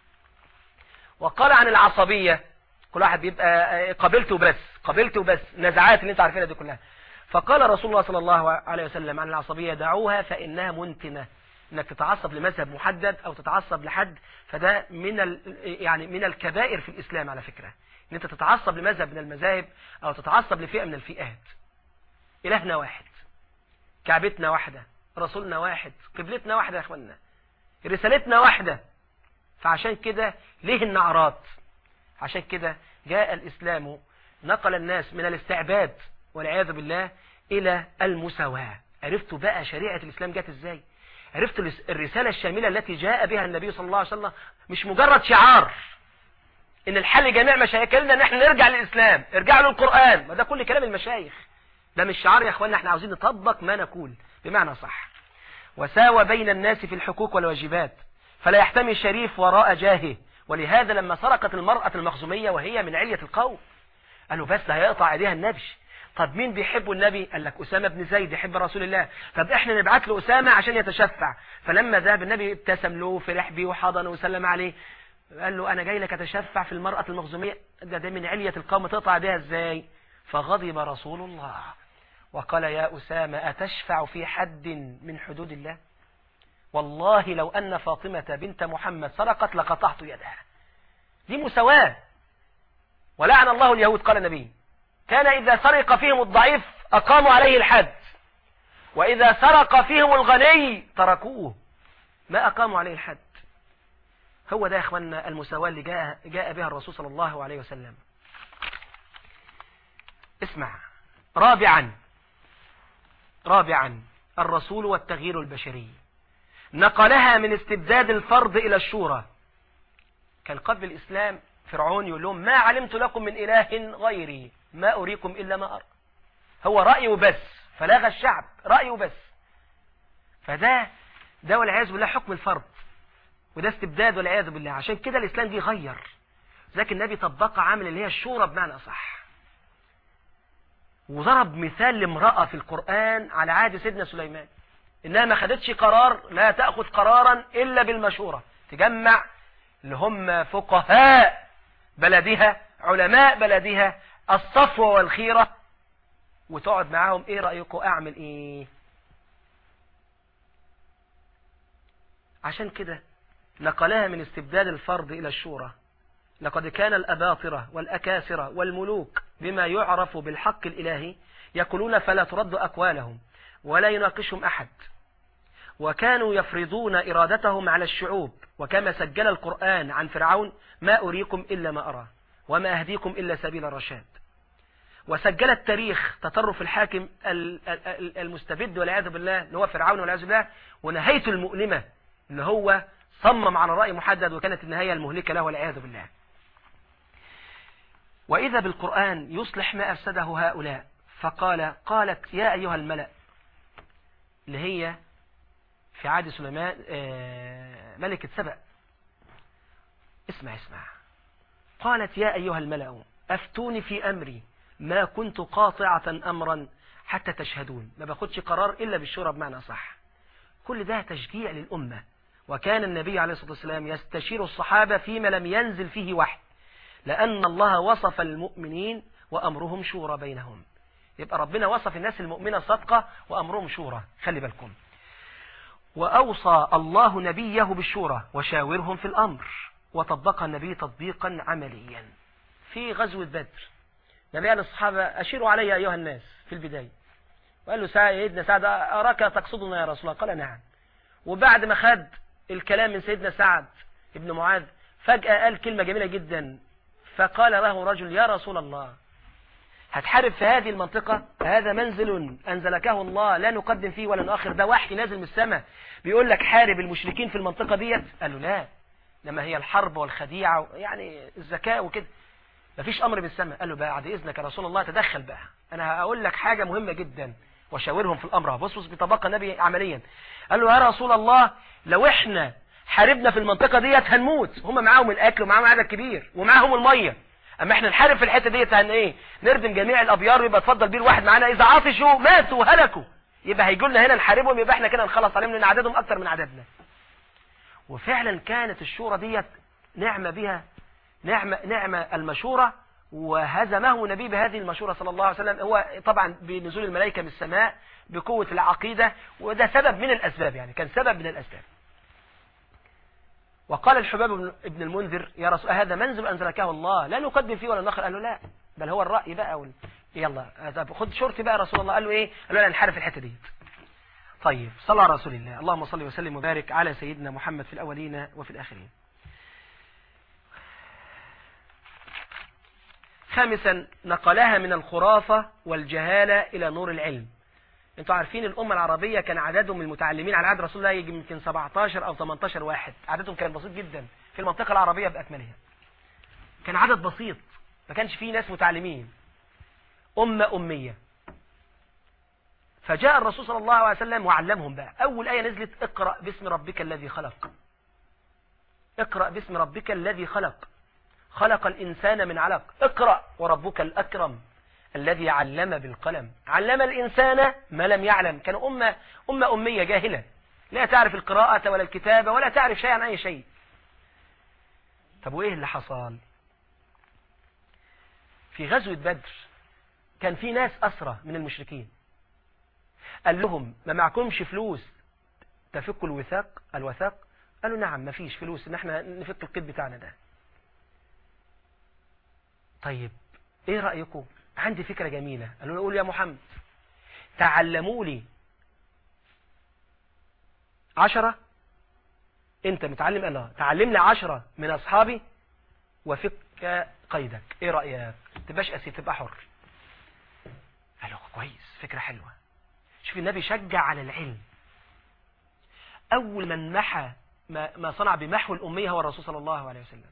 وقال عن العصبية كل واحد بيبقى قبلته بس قبلته بس نزعات اللي انت عارفينها دي كلها فقال رسول الله صلى الله عليه وسلم عن العصبية دعوها فإنها منتنة انك تتعصب لمذهب محدد او تتعصب لحد فده من ال... يعني من الكبائر في الاسلام على فكرة ان انت تتعصب لمذهب من المذاهب او تتعصب لفئة من الفئات الهنا واحد كعبتنا واحدة رسولنا واحد قبلتنا واحدة يا اخوانا رسالتنا واحدة فعشان كده ليه النعرات عشان كده جاء الاسلام نقل الناس من الاستعباد والعياذ بالله الى المساواة عرفتوا بقى شريعة الاسلام جات ازاي عرفت الرسالة الشاملة التي جاء بها النبي صلى الله عليه وسلم مش مجرد شعار ان الحل جميع مشاكلنا ان احنا نرجع للاسلام ارجعوا للقرآن ما ده كل كلام المشايخ ده مش شعار يا اخوانا احنا عاوزين نطبق ما نقول بمعنى صح وساوى بين الناس في الحقوق والواجبات فلا يحتمي الشريف وراء جاهه ولهذا لما سرقت المرأة المخزومية وهي من علية القوم قالوا بس ده هيقطع ايديها النبي طب مين بيحب النبي قال لك أسامة بن زيد يحب رسول الله طب احنا نبعت له أسامة عشان يتشفع فلما ذهب النبي ابتسم له فرح بيه وحضنه وسلم عليه قال له أنا جاي لك أتشفع في المرأة المخزومية ده, ده من علية القوم تقطع بها ازاي فغضب رسول الله وقال يا أسامة أتشفع في حد من حدود الله والله لو أن فاطمة بنت محمد سرقت لقطعت يدها دي مساواة ولعن الله اليهود قال النبي كان إذا سرق فيهم الضعيف أقاموا عليه الحد وإذا سرق فيهم الغني تركوه ما أقاموا عليه الحد هو ده يا إخواننا المساواة اللي جاء, جاء بها الرسول صلى الله عليه وسلم اسمع رابعا رابعا الرسول والتغيير البشري نقلها من استبداد الفرض إلى الشورى كان قبل الإسلام فرعون يقول لهم ما علمت لكم من إله غيري ما أريكم إلا ما أرى هو رأيه بس فلاغ الشعب رأيه بس فده ده والعياذ بالله حكم الفرض وده استبداد والعياذ بالله عشان كده الإسلام دي غير ذاك النبي طبق عامل اللي هي الشورى بمعنى صح وضرب مثال لامرأة في القرآن على عهد سيدنا سليمان إنها ما خدتش قرار لا تأخذ قرارا إلا بالمشورة تجمع اللي هم فقهاء بلدها علماء بلدها الصفوة والخيرة وتقعد معاهم ايه رأيكم اعمل ايه عشان كده نقلها من استبدال الفرض الى الشورى لقد كان الأباطرة والأكاسرة والملوك بما يعرف بالحق الإلهي يقولون فلا ترد أقوالهم ولا يناقشهم أحد وكانوا يفرضون إرادتهم على الشعوب وكما سجل القرآن عن فرعون ما أريكم إلا ما أرى وما أهديكم إلا سبيل الرشاد وسجل التاريخ تطرف الحاكم المستبد والعياذ بالله اللي هو فرعون والعياذ بالله ونهايته المؤلمة اللي هو صمم على رأي محدد وكانت النهاية المهلكة له والعياذ بالله وإذا بالقرآن يصلح ما أفسده هؤلاء فقال قالت يا أيها الملأ اللي هي في عهد سليمان ملكة سبأ اسمع اسمع قالت يا أيها الملأ أفتوني في أمري ما كنت قاطعة أمرا حتى تشهدون ما باخدش قرار إلا بالشورى بمعنى صح كل ده تشجيع للأمة وكان النبي عليه الصلاة والسلام يستشير الصحابة فيما لم ينزل فيه وحي لأن الله وصف المؤمنين وأمرهم شورى بينهم يبقى ربنا وصف الناس المؤمنة صدقة وأمرهم شورى خلي بالكم وأوصى الله نبيه بالشورى وشاورهم في الأمر وطبقها النبي تطبيقا عمليا في غزوة بدر نبي على الصحابة أشيروا علي أيها الناس في البداية وقال له سيدنا سعد أراك تقصدنا يا رسول الله قال نعم وبعد ما خد الكلام من سيدنا سعد ابن معاذ فجأة قال كلمة جميلة جدا فقال له رجل يا رسول الله هتحارب في هذه المنطقة هذا منزل أنزلكه الله لا نقدم فيه ولا نؤخر ده وحي نازل من السماء بيقول لك حارب المشركين في المنطقة ديت قال له لا لما هي الحرب والخديعة يعني الذكاء وكده مفيش أمر من السماء قال له بعد إذنك يا رسول الله تدخل بقى أنا هقول لك حاجة مهمة جدا وشاورهم في الأمر بص بص بطبقة النبي عمليا قال له يا رسول الله لو احنا حاربنا في المنطقة ديت هنموت هم معاهم الأكل ومعاهم عدد كبير ومعاهم المية اما احنا نحارب في الحتة ديت هن ايه نردم جميع الابيار ويبقى اتفضل بير واحد معانا اذا عطشوا ماتوا وهلكوا يبقى هيجوا لنا هنا نحاربهم يبقى احنا كده نخلص عليهم لان عددهم اكتر من عددنا وفعلا كانت الشورى ديت نعمة بها نعمة, نعمة المشورة وهزمه نبي بهذه المشورة صلى الله عليه وسلم هو طبعا بنزول الملائكة من السماء بقوة العقيدة وده سبب من الأسباب يعني كان سبب من الأسباب وقال الحباب ابن المنذر يا رسول هذا منزل أنزلكه الله لا نقدم فيه ولا نخر قال له لا بل هو الرأي بقى وال... يلا طب خد شرطي بقى رسول الله قال له ايه قال له لا نحارب في الحتة دي طيب صلى على رسول الله اللهم صل وسلم وبارك على سيدنا محمد في الأولين وفي الآخرين خامسا نقلها من الخرافة والجهالة إلى نور العلم انتوا عارفين الأمة العربية كان عددهم المتعلمين على عهد رسول الله يجي يمكن 17 أو 18 واحد عددهم كان بسيط جدا في المنطقة العربية بأكملها كان عدد بسيط ما كانش فيه ناس متعلمين أمة أمية فجاء الرسول صلى الله عليه وسلم وعلمهم بقى أول آية نزلت اقرأ باسم ربك الذي خلق اقرأ باسم ربك الذي خلق خلق الإنسان من علق اقرأ وربك الأكرم الذي علم بالقلم علم الإنسان ما لم يعلم كان أمة, أمة أمية جاهلة لا تعرف القراءة ولا الكتابة ولا تعرف شيئا عن أي شيء طب وإيه اللي حصل في غزوة بدر كان في ناس أسرى من المشركين قال لهم ما معكمش فلوس تفكوا الوثاق الوثاق قالوا نعم ما فيش فلوس ان احنا نفك القيد بتاعنا ده طيب ايه رأيكم عندي فكرة جميلة قالوا له قول يا محمد تعلموا لي عشرة انت متعلم الله تعلم لي عشرة من اصحابي وفك قيدك ايه رأيك تبقاش اسي تبقى حر قالوا كويس فكرة حلوة شوف النبي شجع على العلم اول من محى ما, ما صنع بمحو الامية هو الرسول صلى الله عليه وسلم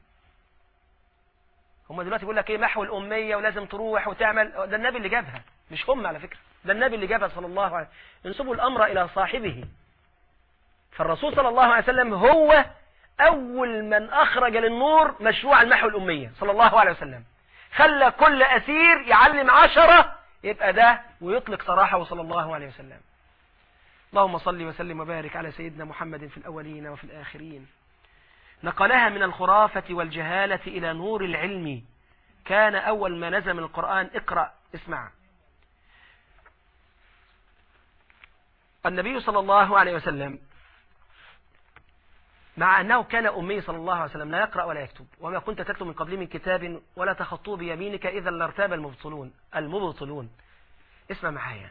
هم دلوقتي بيقول لك ايه محو الاميه ولازم تروح وتعمل ده النبي اللي جابها مش هم على فكره ده النبي اللي جابها صلى الله عليه وسلم انسبوا الامر الى صاحبه فالرسول صلى الله عليه وسلم هو اول من اخرج للنور مشروع المحو الاميه صلى الله عليه وسلم خلى كل اسير يعلم عشرة يبقى ده ويطلق سراحه صلى الله عليه وسلم اللهم صل وسلم وبارك على سيدنا محمد في الأولين وفي الآخرين نقلها من الخرافة والجهالة إلى نور العلم كان أول ما نزل من القرآن اقرأ اسمع النبي صلى الله عليه وسلم مع أنه كان أمي صلى الله عليه وسلم لا يقرأ ولا يكتب وما كنت تتلو من قبل من كتاب ولا تخطوه بيمينك إذا لارتاب المبطلون المبطلون اسمع معايا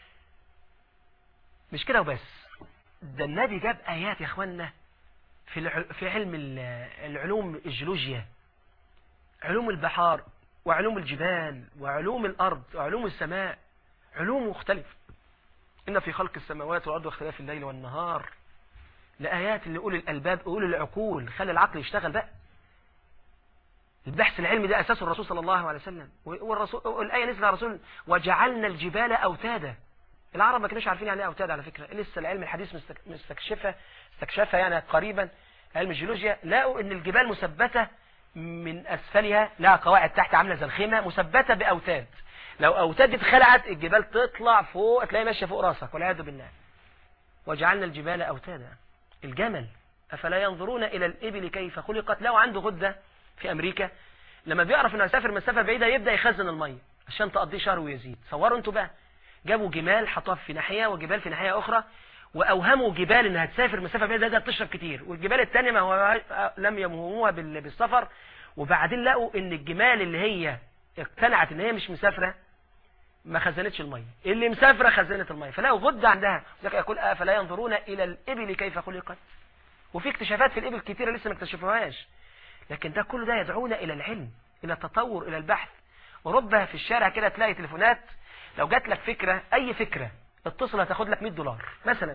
مش كده وبس ده النبي جاب آيات يا أخوانا في في علم العلوم الجيولوجيا علوم البحار وعلوم الجبال وعلوم الأرض وعلوم السماء علوم مختلفة إن في خلق السماوات والأرض واختلاف الليل والنهار لآيات لأولي الألباب أولي العقول خلي العقل يشتغل بقى البحث العلمي ده أساسه الرسول صلى الله عليه وسلم والرسول والآية نزل على الرسول وجعلنا الجبال أوتادا العرب ما كانوش عارفين يعني ايه أوتاد على فكرة لسه العلم الحديث مستكشفة استكشفها يعني قريبا علم الجيولوجيا لقوا ان الجبال مثبتة من اسفلها لها قواعد تحت عاملة زي الخيمة مثبتة باوتاد لو اوتاد اتخلعت الجبال تطلع فوق تلاقي ماشية فوق راسك والعياذ بالله وجعلنا الجبال اوتادا الجمل أفلا ينظرون إلى الإبل كيف خلقت لو عنده غدة في أمريكا لما بيعرف انه هيسافر مسافة بعيدة يبدأ يخزن المية عشان تقضيه شهر ويزيد صوروا انتوا بقى جابوا جمال حطوها في ناحية وجبال في ناحية أخرى وأوهموا جبال انها تسافر مسافة بعيدة ده تشرب كتير والجبال التانية ما هو لم يمهموها بالسفر وبعدين لقوا ان الجمال اللي هي اقتنعت ان هي مش مسافرة ما خزنتش المية اللي مسافرة خزنت المية فلقوا غدة عندها ذلك يقول أفلا ينظرون إلى الإبل كيف خلقت وفي اكتشافات في الإبل كتيرة لسه ما اكتشفوهاش لكن ده كله ده يدعونا إلى العلم إلى التطور إلى البحث وربها في الشارع كده تلاقي تليفونات لو جات لك فكرة أي فكرة اتصل هتاخد لك 100 دولار مثلا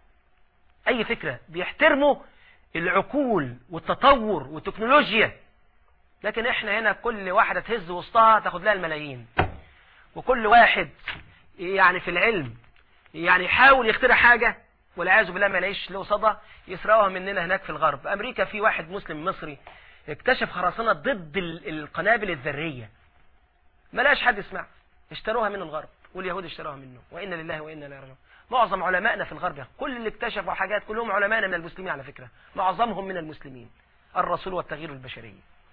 أي فكرة بيحترموا العقول والتطور والتكنولوجيا لكن احنا هنا كل واحدة تهز وسطها تاخد لها الملايين وكل واحد يعني في العلم يعني يحاول يخترع حاجة والعياذ بالله ما يلاقيش له صدى يسرقوها مننا هناك في الغرب امريكا في واحد مسلم مصري اكتشف خرسانة ضد القنابل الذرية ما لاش حد يسمع اشتروها من الغرب واليهود اشتروها منه وإنا لله وإنا إليه راجعون معظم علمائنا في الغرب كل اللي اكتشفوا حاجات كلهم علمائنا من المسلمين على فكرة معظمهم من المسلمين الرسول والتغيير البشري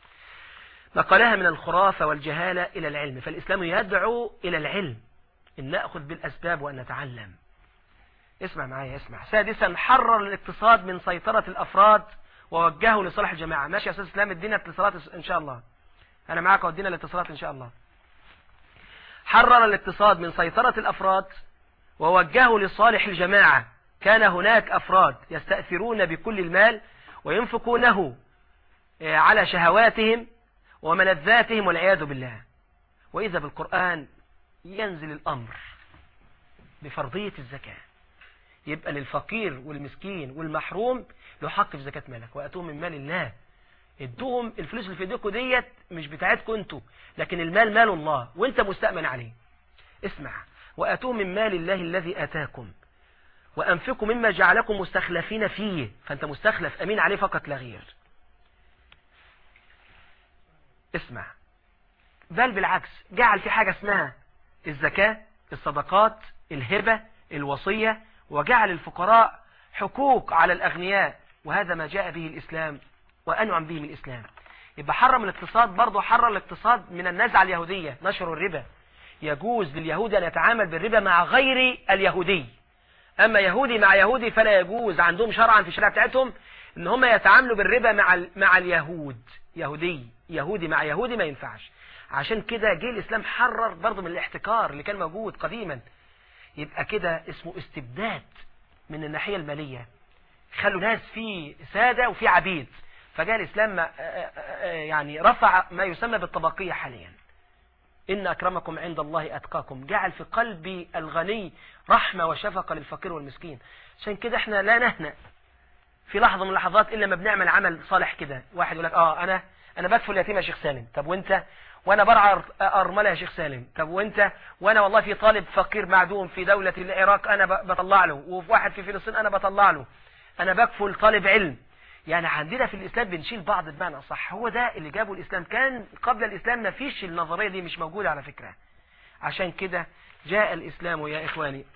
نقلها من الخرافة والجهالة إلى العلم فالإسلام يدعو إلى العلم إن نأخذ بالأسباب وأن نتعلم اسمع معايا اسمع سادسا حرر الاقتصاد من سيطرة الأفراد ووجهه لصالح الجماعة ماشي يا أستاذ إسلام ادينا اتصالات إن شاء الله أنا معاك وادينا الاتصالات إن شاء الله حرر الاقتصاد من سيطرة الأفراد ووجهه لصالح الجماعة كان هناك أفراد يستأثرون بكل المال وينفقونه على شهواتهم وملذاتهم والعياذ بالله وإذا بالقرآن ينزل الأمر بفرضية الزكاة يبقى للفقير والمسكين والمحروم له حق في زكاة مالك وأتوهم من مال الله ادوهم الفلوس اللي في ايديكم ديت مش بتاعتكم انتوا لكن المال مال الله وانت مستأمن عليه اسمع وأتوهم من مال الله الذي أتاكم وأنفقوا مما جعلكم مستخلفين فيه فأنت مستخلف أمين عليه فقط لا غير اسمع بل بالعكس جعل في حاجة اسمها الزكاة الصدقات الهبة الوصية وجعل الفقراء حقوق على الأغنياء وهذا ما جاء به الإسلام وأنعم به من الإسلام يبقى حرم الاقتصاد برضه حرم الاقتصاد من النزعة اليهودية نشر الربا يجوز لليهود أن يتعامل بالربا مع غير اليهودي أما يهودي مع يهودي فلا يجوز عندهم شرعا في الشريعة بتاعتهم ان هم يتعاملوا بالربا مع مع اليهود يهودي يهودي مع يهودي ما ينفعش عشان كده جه الإسلام حرر برضه من الاحتكار اللي كان موجود قديما يبقى كده اسمه استبداد من الناحية المالية خلوا ناس في سادة وفي عبيد فجاء الإسلام يعني رفع ما يسمى بالطبقية حاليا إن أكرمكم عند الله أتقاكم جعل في قلب الغني رحمة وشفقة للفقير والمسكين عشان كده احنا لا نهنأ في لحظة من اللحظات إلا ما بنعمل عمل صالح كده واحد يقول لك آه أنا أنا بكفل يتيم يا شيخ سالم طب وأنت وانا برعى ارمله يا شيخ سالم طب وانت وانا والله في طالب فقير معدوم في دولة العراق انا بطلع له وفي واحد في فلسطين انا بطلع له انا بكفل طالب علم يعني عندنا في الاسلام بنشيل بعض بمعنى صح هو ده اللي جابه الاسلام كان قبل الاسلام ما فيش النظرية دي مش موجودة على فكرة عشان كده جاء الاسلام يا اخواني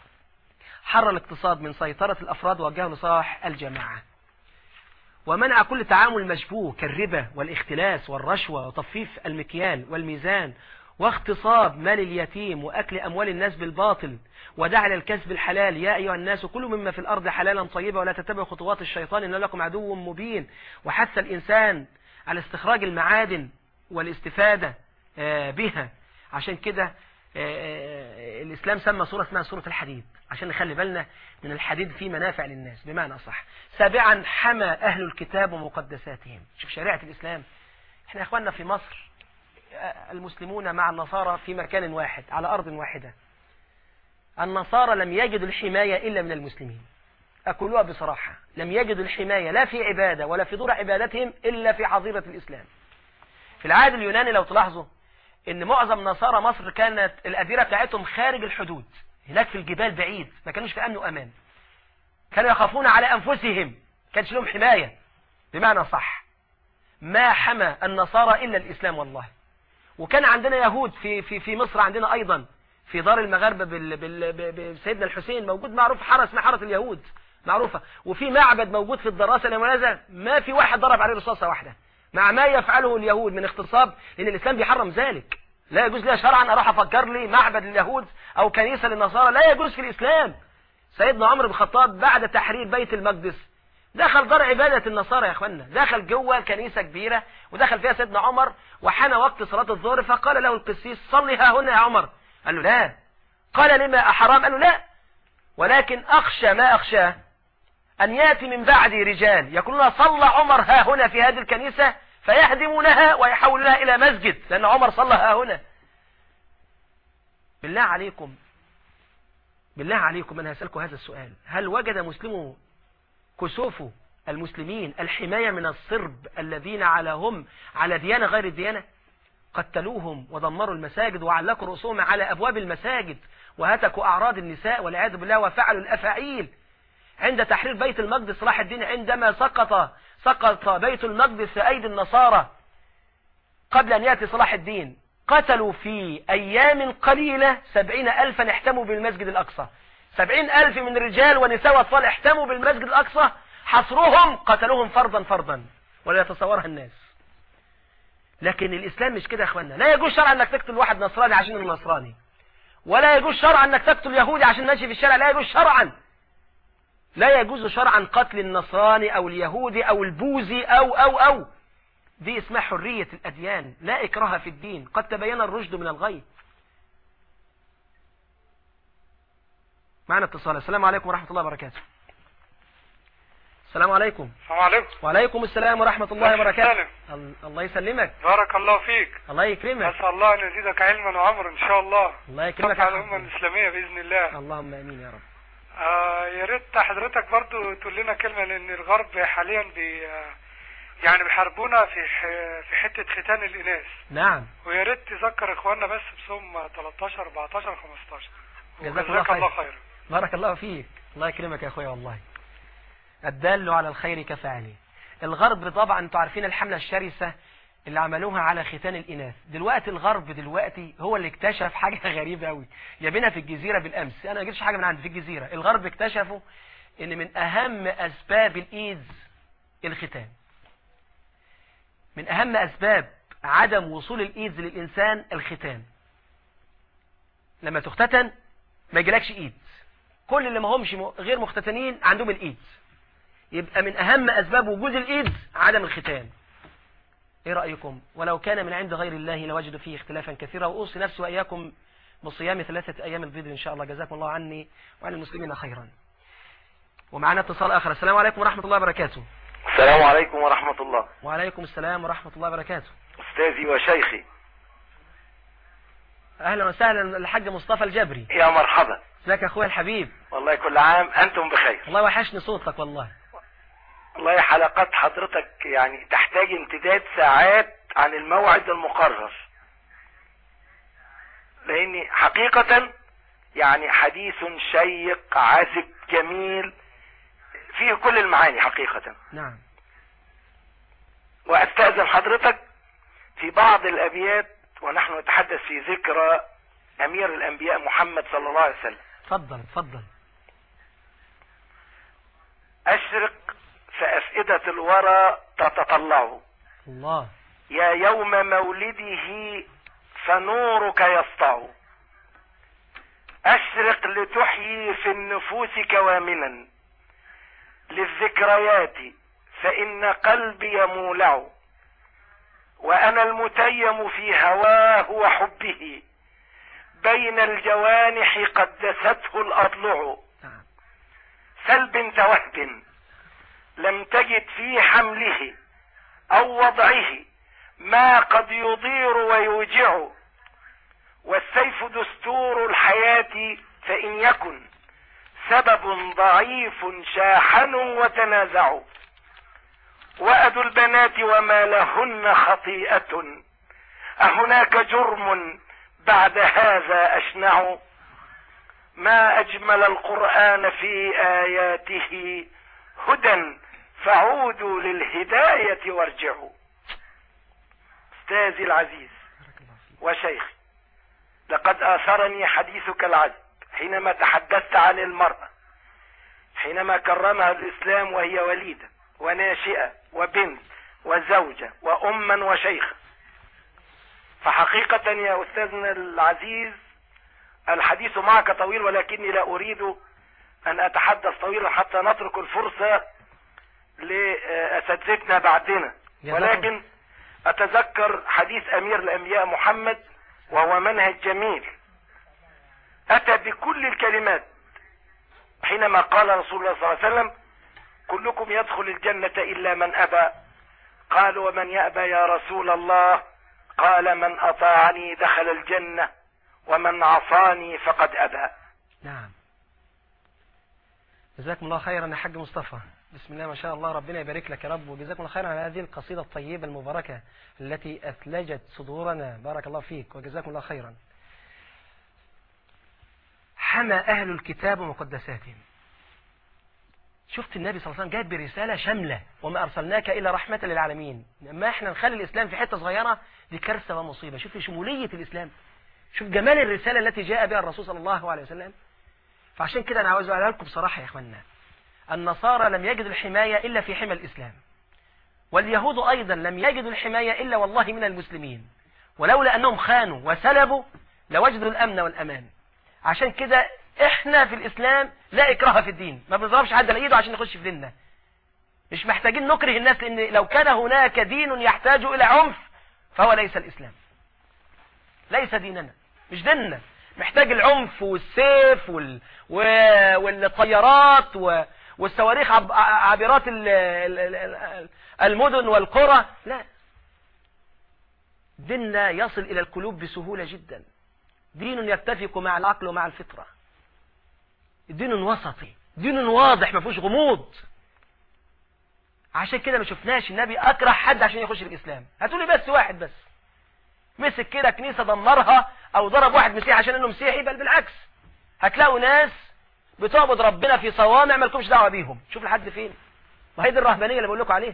حر الاقتصاد من سيطرة الافراد ووجهه لصالح الجماعة ومنع كل تعامل مشبوه كالربا والاختلاس والرشوة وتطفيف المكيال والميزان واغتصاب مال اليتيم وأكل أموال الناس بالباطل ودع للكسب الحلال يا أيها الناس كلوا مما في الأرض حلالا طيبا ولا تتبعوا خطوات الشيطان إن لكم عدو مبين وحث الإنسان على استخراج المعادن والاستفادة بها عشان كده الإسلام سمى سورة اسمها سورة الحديد عشان نخلي بالنا من الحديد فيه منافع للناس بمعنى صح سابعا حمى أهل الكتاب ومقدساتهم شوف شريعة الإسلام احنا اخواننا في مصر المسلمون مع النصارى في مكان واحد على أرض واحدة النصارى لم يجدوا الحماية إلا من المسلمين أقولها بصراحة لم يجدوا الحماية لا في عبادة ولا في دور عبادتهم إلا في حظيرة الإسلام في العهد اليوناني لو تلاحظوا ان معظم نصارى مصر كانت الأديرة بتاعتهم خارج الحدود هناك في الجبال بعيد ما كانوش في أمن وأمان كانوا يخافون على أنفسهم كانش لهم حماية بمعنى صح ما حمى النصارى إلا الإسلام والله وكان عندنا يهود في في في مصر عندنا أيضا في دار المغاربة بسيدنا الحسين موجود معروف حرس اسمه حرس اليهود معروفة وفي معبد موجود في الدراسة المنازة ما في واحد ضرب عليه رصاصة واحدة مع ما يفعله اليهود من اغتصاب لأن الإسلام بيحرم ذلك لا يجوز لي شرعا أروح أفكر لي معبد لليهود أو كنيسة للنصارى لا يجوز في الإسلام سيدنا عمر بن الخطاب بعد تحرير بيت المقدس دخل دار عبادة النصارى يا اخوانا دخل جوه كنيسة كبيرة ودخل فيها سيدنا عمر وحان وقت صلاة الظهر فقال له القسيس صلي ها هنا يا عمر قال له لا قال لما أحرام قال له لا ولكن أخشى ما أخشاه أن يأتي من بعدي رجال يقولون صلى عمر ها هنا في هذه الكنيسة فيهدمونها ويحولونها إلى مسجد لأن عمر صلى ها هنا بالله عليكم بالله عليكم أنا هسألكم هذا السؤال هل وجد مسلم كسوف المسلمين الحماية من الصرب الذين على هم على ديانة غير الديانة قتلوهم ودمروا المساجد وعلقوا رؤوسهم على أبواب المساجد وهتكوا أعراض النساء والعياذ بالله وفعلوا الأفاعيل عند تحرير بيت المقدس صلاح الدين عندما سقط سقط بيت المقدس في أيدي النصارى قبل أن يأتي صلاح الدين قتلوا في أيام قليلة سبعين ألفا احتموا بالمسجد الأقصى سبعين ألف من رجال ونساء وأطفال احتموا بالمسجد الأقصى حصرهم قتلوهم فرضا فرضا ولا يتصورها الناس لكن الإسلام مش كده يا أخوانا لا يجوز شرعا أنك تقتل واحد نصراني عشان النصراني ولا يجوز شرعا أنك تقتل يهودي عشان ماشي في الشارع لا يجوز شرعا لا يجوز شرعا قتل النصراني أو اليهودي أو البوذي أو أو أو دي اسمها حرية الأديان لا إكراه في الدين قد تبين الرشد من الغي معنا اتصال السلام عليكم ورحمة الله وبركاته السلام عليكم السلام عليكم وعليكم السلام ورحمة الله الله وبركاته يسلمك. ال- الله يسلمك بارك الله فيك الله يكرمك أسأل الله أن يزيدك علما وعمرا إن شاء الله الله يكرمك يكرمك على يا الأمة حبيبي. الإسلامية بإذن الله اللهم امين يا رب آه يا ريت حضرتك برضو تقول لنا كلمة لأن الغرب حاليا بي آه، يعني بيحاربونا في ح- في حتة ختان الإناث نعم ويا ريت تذكر إخواننا بس بصوم 13 14 15 جزاك الله وجزاك خير. الله خيرا بارك الله فيك الله يكرمك يا اخويا والله الدال على الخير كفاعله الغرب طبعا انتوا عارفين الحملة الشرسة اللي عملوها على ختان الإناث دلوقتي الغرب دلوقتي هو اللي اكتشف حاجة غريبة قوي جابنا في الجزيرة بالأمس أنا ما جبتش حاجة من عندي في الجزيرة الغرب اكتشفوا إن من أهم أسباب الإيدز الختان من أهم أسباب عدم وصول الإيدز للإنسان الختان لما تختتن ما يجيلكش إيدز كل اللي ما همش م- غير مختتنين عندهم الإيدز يبقى من أهم أسباب وجود الإيدز عدم الختان إيه رأيكم ولو كان من عند غير الله لوجد فيه اختلافا كثيرا وأوصي نفسي وإياكم بصيام ثلاثة أيام البيض إن شاء الله جزاكم الله عني وعن المسلمين خيرا ومعنا اتصال آخر السلام عليكم ورحمة الله وبركاته السلام عليكم ورحمة الله وعليكم السلام ورحمة الله وبركاته أستاذي وشيخي أهلا وسهلا الحاج مصطفى الجبري يا مرحبا ازيك يا أخويا الحبيب والله كل عام أنتم بخير والله وحشني صوتك والله والله حلقات حضرتك يعني تحتاج امتداد ساعات عن الموعد المقرر لأن حقيقة يعني حديث شيق عذب جميل فيه كل المعاني حقيقة نعم وأستأذن حضرتك في بعض الأبيات ونحن نتحدث في ذكرى أمير الأنبياء محمد صلى الله عليه وسلم اتفضل اتفضل أشرق فأفئدة الورى تتطلع الله يا يوم مولده فنورك يسطع أشرق لتحيي في النفوس كوامنا للذكريات فإن قلبي مولع وأنا المتيم في هواه وحبه بين الجوانح قد دسته الأضلع نعم سل بنت وهب لم تجد في حمله او وضعه ما قد يضير ويوجع والسيف دستور الحياة فإن يكن سبب ضعيف شاحن وتنازع وأد البنات وما لهن خطيئة أهناك جرم بعد هذا أشنع ما أجمل القرآن في آياته هدى فعودوا للهداية وارجعوا أستاذي العزيز بارك الله فيك وشيخي لقد آثرني حديثك العذب حينما تحدثت عن المرأة حينما كرمها الإسلام وهي وليدة وناشئة وبنت وزوجة وأما وشيخة فحقيقة يا أستاذنا العزيز الحديث معك طويل ولكني لا أريد أن أتحدث طويلا حتى نترك الفرصة لأساتذتنا بعدنا ولكن أتذكر حديث أمير الأنبياء محمد وهو منهج جميل أتى بكل الكلمات حينما قال رسول الله صلى الله عليه وسلم كلكم يدخل الجنة إلا من أبى قالوا ومن يأبى يا رسول الله قال من أطاعني دخل الجنة ومن عصاني فقد أبى نعم جزاكم الله خيرا يا حاج مصطفى بسم الله ما شاء الله ربنا يبارك لك يا رب وجزاكم الله خيرا على هذه القصيدة الطيبة المباركة التي أثلجت صدورنا بارك الله فيك وجزاكم الله خيرا حمى أهل الكتاب ومقدساتهم شفت النبي صلى الله عليه وسلم جاب برسالة شاملة وما أرسلناك إلا رحمة للعالمين لما احنا نخلي الإسلام في حتة صغيرة دي كارثة ومصيبة شوف شمولية الإسلام شوف جمال الرسالة التي جاء بها الرسول صلى الله عليه وسلم فعشان كده أنا عاوز أقول لكم بصراحة يا إخواننا النصارى لم يجدوا الحماية إلا في حمى الإسلام واليهود أيضا لم يجدوا الحماية إلا والله من المسلمين ولولا أنهم خانوا وسلبوا لوجدوا الأمن والأمان عشان كده احنا في الإسلام لا إكراه في الدين ما بنضربش حد على إيده عشان نخش في ديننا مش محتاجين نكره الناس لأن لو كان هناك دين يحتاج إلى عنف فهو ليس الإسلام ليس ديننا مش ديننا محتاج العنف والسيف وال... والطيارات و... والصواريخ عب... عابرات ال... المدن والقرى لا ديننا يصل إلى القلوب بسهولة جدا دين يتفق مع العقل ومع الفطرة دين وسطي دين واضح ما فيهوش غموض عشان كده ما شفناش النبي أكره حد عشان يخش الإسلام هتقولي بس واحد بس مسك كده كنيسة دمرها او ضرب واحد مسيحي عشان انه مسيحي بل بالعكس هتلاقوا ناس بتعبد ربنا في صوامع ما لكمش دعوه بيهم شوف لحد فين وهي دي الرهبانيه اللي بقول لكم عليها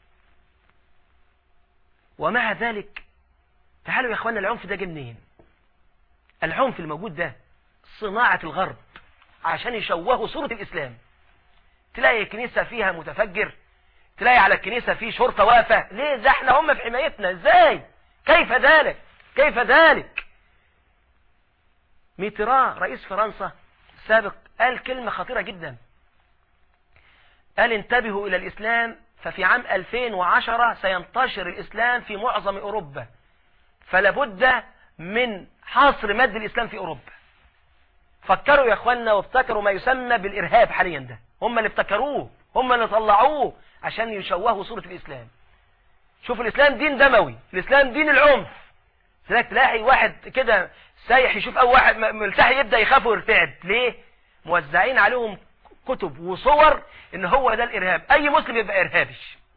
ومع ذلك تعالوا يا اخوانا العنف ده جه منين العنف الموجود ده صناعة الغرب عشان يشوهوا صورة الإسلام تلاقي الكنيسة فيها متفجر تلاقي على الكنيسة فيه شرطة واقفة ليه ده احنا هم في حمايتنا ازاي كيف ذلك كيف ذلك ميتران رئيس فرنسا السابق قال كلمة خطيرة جدا قال انتبهوا إلى الإسلام ففي عام 2010 سينتشر الإسلام في معظم أوروبا فلابد من حصر مد الإسلام في أوروبا فكروا يا أخوانا وابتكروا ما يسمى بالإرهاب حاليا ده هم اللي ابتكروه هم اللي طلعوه عشان يشوهوا صورة الإسلام شوف الإسلام دين دموي الإسلام دين العنف لذلك تلاقي واحد كده سايح يشوف أول واحد ملتحي يبدأ يخاف ويرتعد ليه موزعين عليهم كتب وصور ان هو ده الإرهاب أي مسلم يبقى إرهابي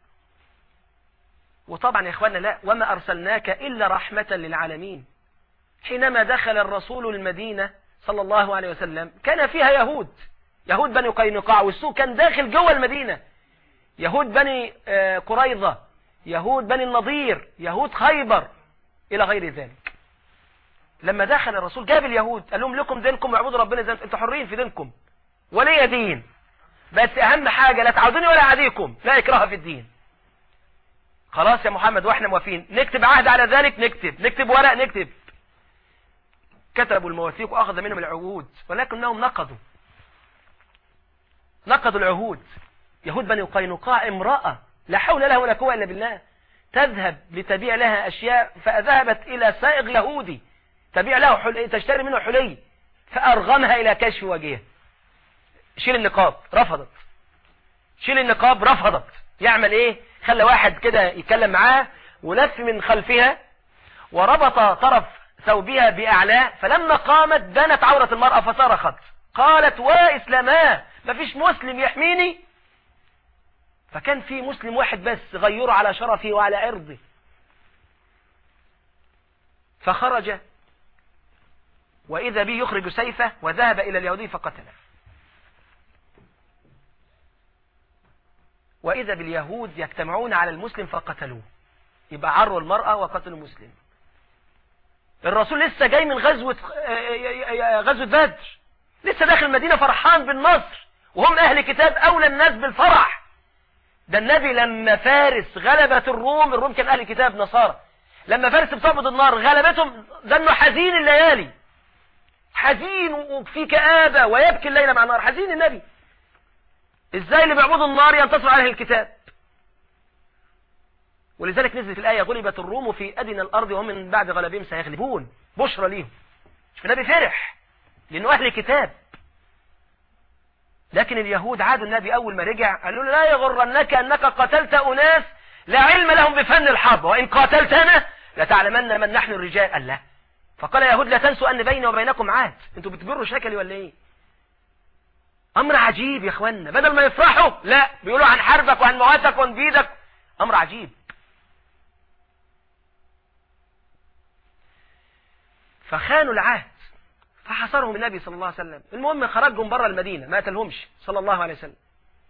وطبعا يا إخواننا لا وما أرسلناك إلا رحمة للعالمين حينما دخل الرسول المدينة صلى الله عليه وسلم كان فيها يهود يهود بني قينقاع والسوق كان داخل جوه المدينة يهود بني قريظة يهود بني النضير يهود خيبر إلى غير ذلك لما دخل الرسول جاب اليهود قال لهم لكم دينكم واعبدوا ربنا زي انتم حرين في دينكم ولي دين بس أهم حاجة لا تعودوني ولا أعاديكم لا إكراه في الدين خلاص يا محمد واحنا موافقين نكتب عهد على ذلك نكتب نكتب ورق نكتب كتبوا المواثيق وأخذ منهم العهود ولكنهم نقضوا نقضوا العهود يهود بني قينقاع امرأة لا حول لها ولا قوة إلا بالله تذهب لتبيع لها أشياء فذهبت إلى سائق يهودي تبيع له حلي تشتري منه حلي فأرغمها إلى كشف وجهها شيل النقاب رفضت شيل النقاب رفضت يعمل ايه خلى واحد كده يتكلم معاه ولف من خلفها وربط طرف ثوبها بأعلاه فلما قامت بنت عورة المرأة فصرخت قالت وإسلاما مفيش مسلم يحميني فكان في مسلم واحد بس غيره على شرفه وعلى عرضه فخرج وإذا به يخرج سيفه وذهب إلى اليهودي فقتله وإذا باليهود يجتمعون على المسلم فقتلوه يبقى عروا المرأة وقتلوا المسلم الرسول لسه جاي من غزوة غزوة بدر لسه داخل المدينة فرحان بالنصر وهم أهل كتاب أولى الناس بالفرح ده النبي لما فارس غلبت الروم الروم كان أهل كتاب نصارى لما فارس بتقبض النار غلبتهم ده انه حزين الليالي حزين وفي كآبة ويبكي الليلة مع النار حزين النبي ازاي اللي بيعبدوا النار ينتصر عليه الكتاب ولذلك نزلت الآية غلبت الروم في أدنى الأرض وهم من بعد غلبهم سيغلبون بشرى ليهم شوف النبي فرح لأنه أهل كتاب لكن اليهود عادوا النبي أول ما رجع قالوا له لا يغرنك أنك قتلت أناس لا علم لهم بفن الحرب وإن قاتلتنا لتعلمن من نحن الرجال قال لا فقال يهود لا تنسوا أن بيني وبينكم عهد انتوا بتجروا شكلي ولا ايه أمر عجيب يا اخوانا بدل ما يفرحوا لا بيقولوا عن حربك وعن مواتك وعن بيدك أمر عجيب فخانوا العهد فحصرهم النبي صلى الله عليه وسلم المهم خرجهم بره المدينة ما قتلهمش صلى الله عليه وسلم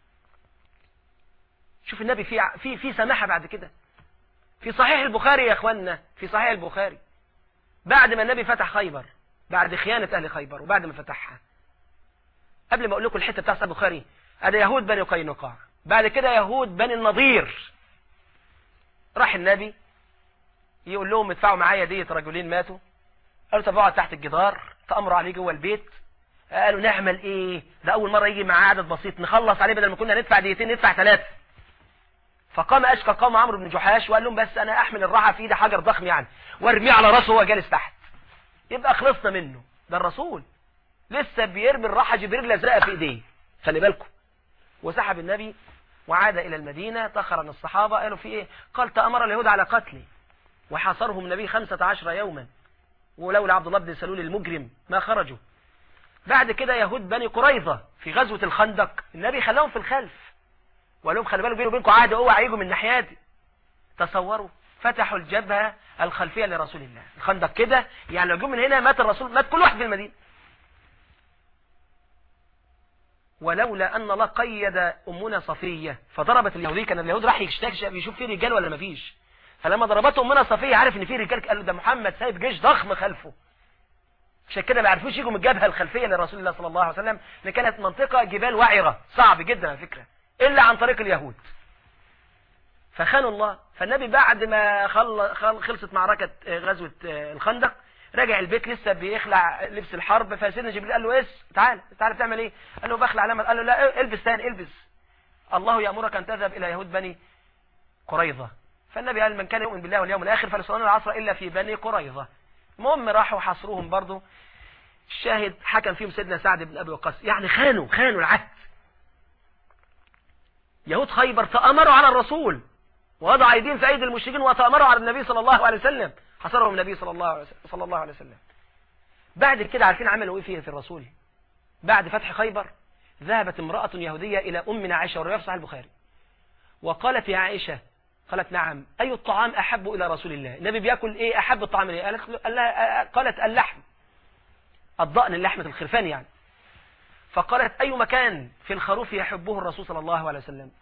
شوف النبي في في في سماحة بعد كده في صحيح البخاري يا اخوانا في صحيح البخاري بعد ما النبي فتح خيبر بعد خيانة اهل خيبر وبعد ما فتحها قبل ما اقول لكم الحته بتاع البخاري ادي يهود بني قينقاع بعد كده يهود بني النضير راح النبي يقول لهم ادفعوا معايا دية رجلين ماتوا قالوا طب اقعد تحت الجدار تأمروا عليه جوه البيت قالوا نعمل ايه ده اول مرة يجي معاه عدد بسيط نخلص عليه بدل ما كنا ندفع ديتين ندفع ثلاثة فقام اشقى قام عمرو بن جحاش وقال لهم بس انا احمل الراحة في ايدي حجر ضخم يعني وارميه على راسه وهو جالس تحت يبقى خلصنا منه ده الرسول لسه بيرمي الراحة جبريل الازرق في ايديه خلي بالكم وسحب النبي وعاد الى المدينة تخرج الصحابة قالوا في ايه قال تأمر اليهود على قتلي وحاصرهم النبي خمسة عشر يوما ولولا عبد الله بن سلول المجرم ما خرجوا بعد كده يهود بني قريظة في غزوة الخندق النبي خلاهم في الخلف وقال لهم خلي بالكم بيني وبينكم عهد اوعى يجوا من ناحيتي تصوروا فتحوا الجبهة الخلفية لرسول الله الخندق كده يعني لو جم من هنا مات الرسول مات كل واحد في المدينة ولولا أن الله قيد أمنا صفية فضربت اليهودية كان اليهود راح يشتكش يشوف فيه رجال ولا مفيش فلما ضربته أمنا صفية عارف ان فيه رجال قالوا ده محمد سايب جيش ضخم خلفه عشان كده ما عرفوش يجوا من الجبهة الخلفية لرسول الله صلى الله عليه وسلم لان كانت منطقة جبال وعرة صعب جدا على فكرة إلا عن طريق اليهود فخانوا الله فالنبي بعد ما خل... خل... خلصت معركة غزوة الخندق رجع البيت لسه بيخلع لبس الحرب فسيدنا جبريل قال له ايه تعال تعال بتعمل ايه قال له بخلع علامة قال له لا البس تاني البس الله يأمرك ان تذهب الى يهود بني قريظة فالنبي قال من كان يؤمن بالله واليوم الاخر فليصلون العصر الا في بني قريظة المهم راحوا حصروهم برضه الشاهد حكم فيهم سيدنا سعد بن ابي وقاص يعني خانوا خانوا العهد يهود خيبر تأمروا على الرسول ووضع ايديهم في ايدي المشركين وتأمروا على النبي صلى الله عليه وسلم حصرهم النبي صلى الله عليه وسلم, صلى الله عليه وسلم. بعد كده عارفين عملوا ايه فيه في الرسول بعد فتح خيبر ذهبت امرأة يهودية إلى أمنا عائشة والرواية في صحيح البخاري وقالت يا عائشة قالت نعم أي الطعام أحب إلى رسول الله النبي بيأكل إيه أحب الطعام إيه قالت, قالت اللحم الضأن اللحمة الخرفان يعني فقالت أي مكان في الخروف يحبه الرسول صلى الله عليه وسلم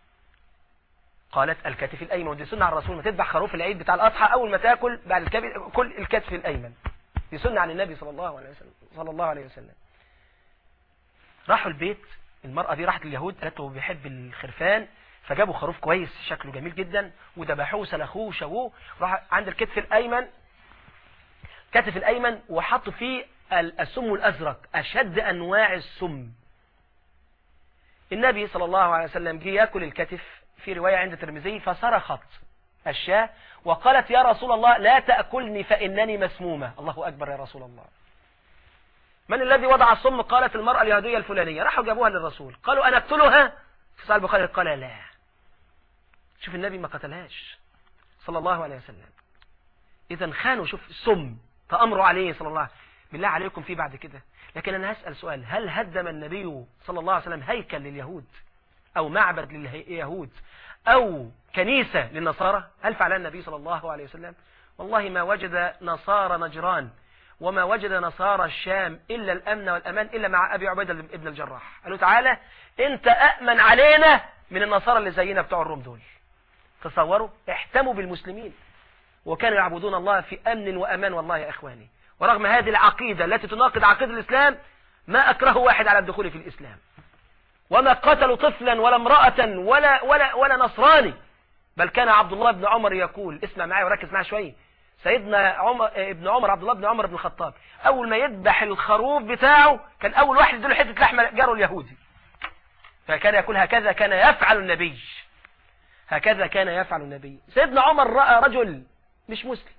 قالت الكتف الأيمن ودي سنة على الرسول ما تذبح خروف العيد بتاع الأضحى أول ما تاكل بعد الكبد كل الكتف الأيمن دي سنة عن النبي صلى الله عليه وسلم صلى الله عليه وسلم راحوا البيت المرأة دي راحت اليهود قالت له بيحب الخرفان فجابوا خروف كويس شكله جميل جدا وذبحوه سلخوه وشووه راح عند الكتف الأيمن كتف الأيمن وحطوا فيه السم الأزرق أشد أنواع السم النبي صلى الله عليه وسلم جه ياكل الكتف في رواية عند الترمذي فصرخت الشاة وقالت يا رسول الله لا تأكلني فإنني مسمومة الله أكبر يا رسول الله من الذي وضع الصم قالت المرأة اليهودية الفلانية راحوا جابوها للرسول قالوا أنا أقتلها في صحيح البخاري قال لا شوف النبي ما قتلهاش صلى الله عليه وسلم إذا خانوا شوف سم تأمروا عليه صلى الله عليه وسلم بالله عليكم في بعد كده لكن أنا هسأل سؤال هل هدم النبي صلى الله عليه وسلم هيكل لليهود أو معبد لليهود أو كنيسة للنصارى هل فعل النبي صلى الله عليه وسلم والله ما وجد نصارى نجران وما وجد نصارى الشام إلا الأمن والأمان إلا مع أبي عبيدة ابن الجراح قالوا تعالى أنت أأمن علينا من النصارى اللي زينا بتوع الروم دول تصوروا احتموا بالمسلمين وكانوا يعبدون الله في أمن وأمان والله يا إخواني ورغم هذه العقيدة التي تناقض عقيدة الإسلام ما أكره واحد على الدخول في الإسلام وما قتلوا طفلا ولا امرأة ولا, ولا, ولا نصراني بل كان عبد الله بن عمر يقول اسمع معي وركز معي شوية سيدنا عمر ابن عمر عبد الله بن عمر بن الخطاب اول ما يذبح الخروف بتاعه كان اول واحد يديله حته لحمه جاره اليهودي فكان يقول هكذا كان يفعل النبي هكذا كان يفعل النبي سيدنا عمر راى رجل مش مسلم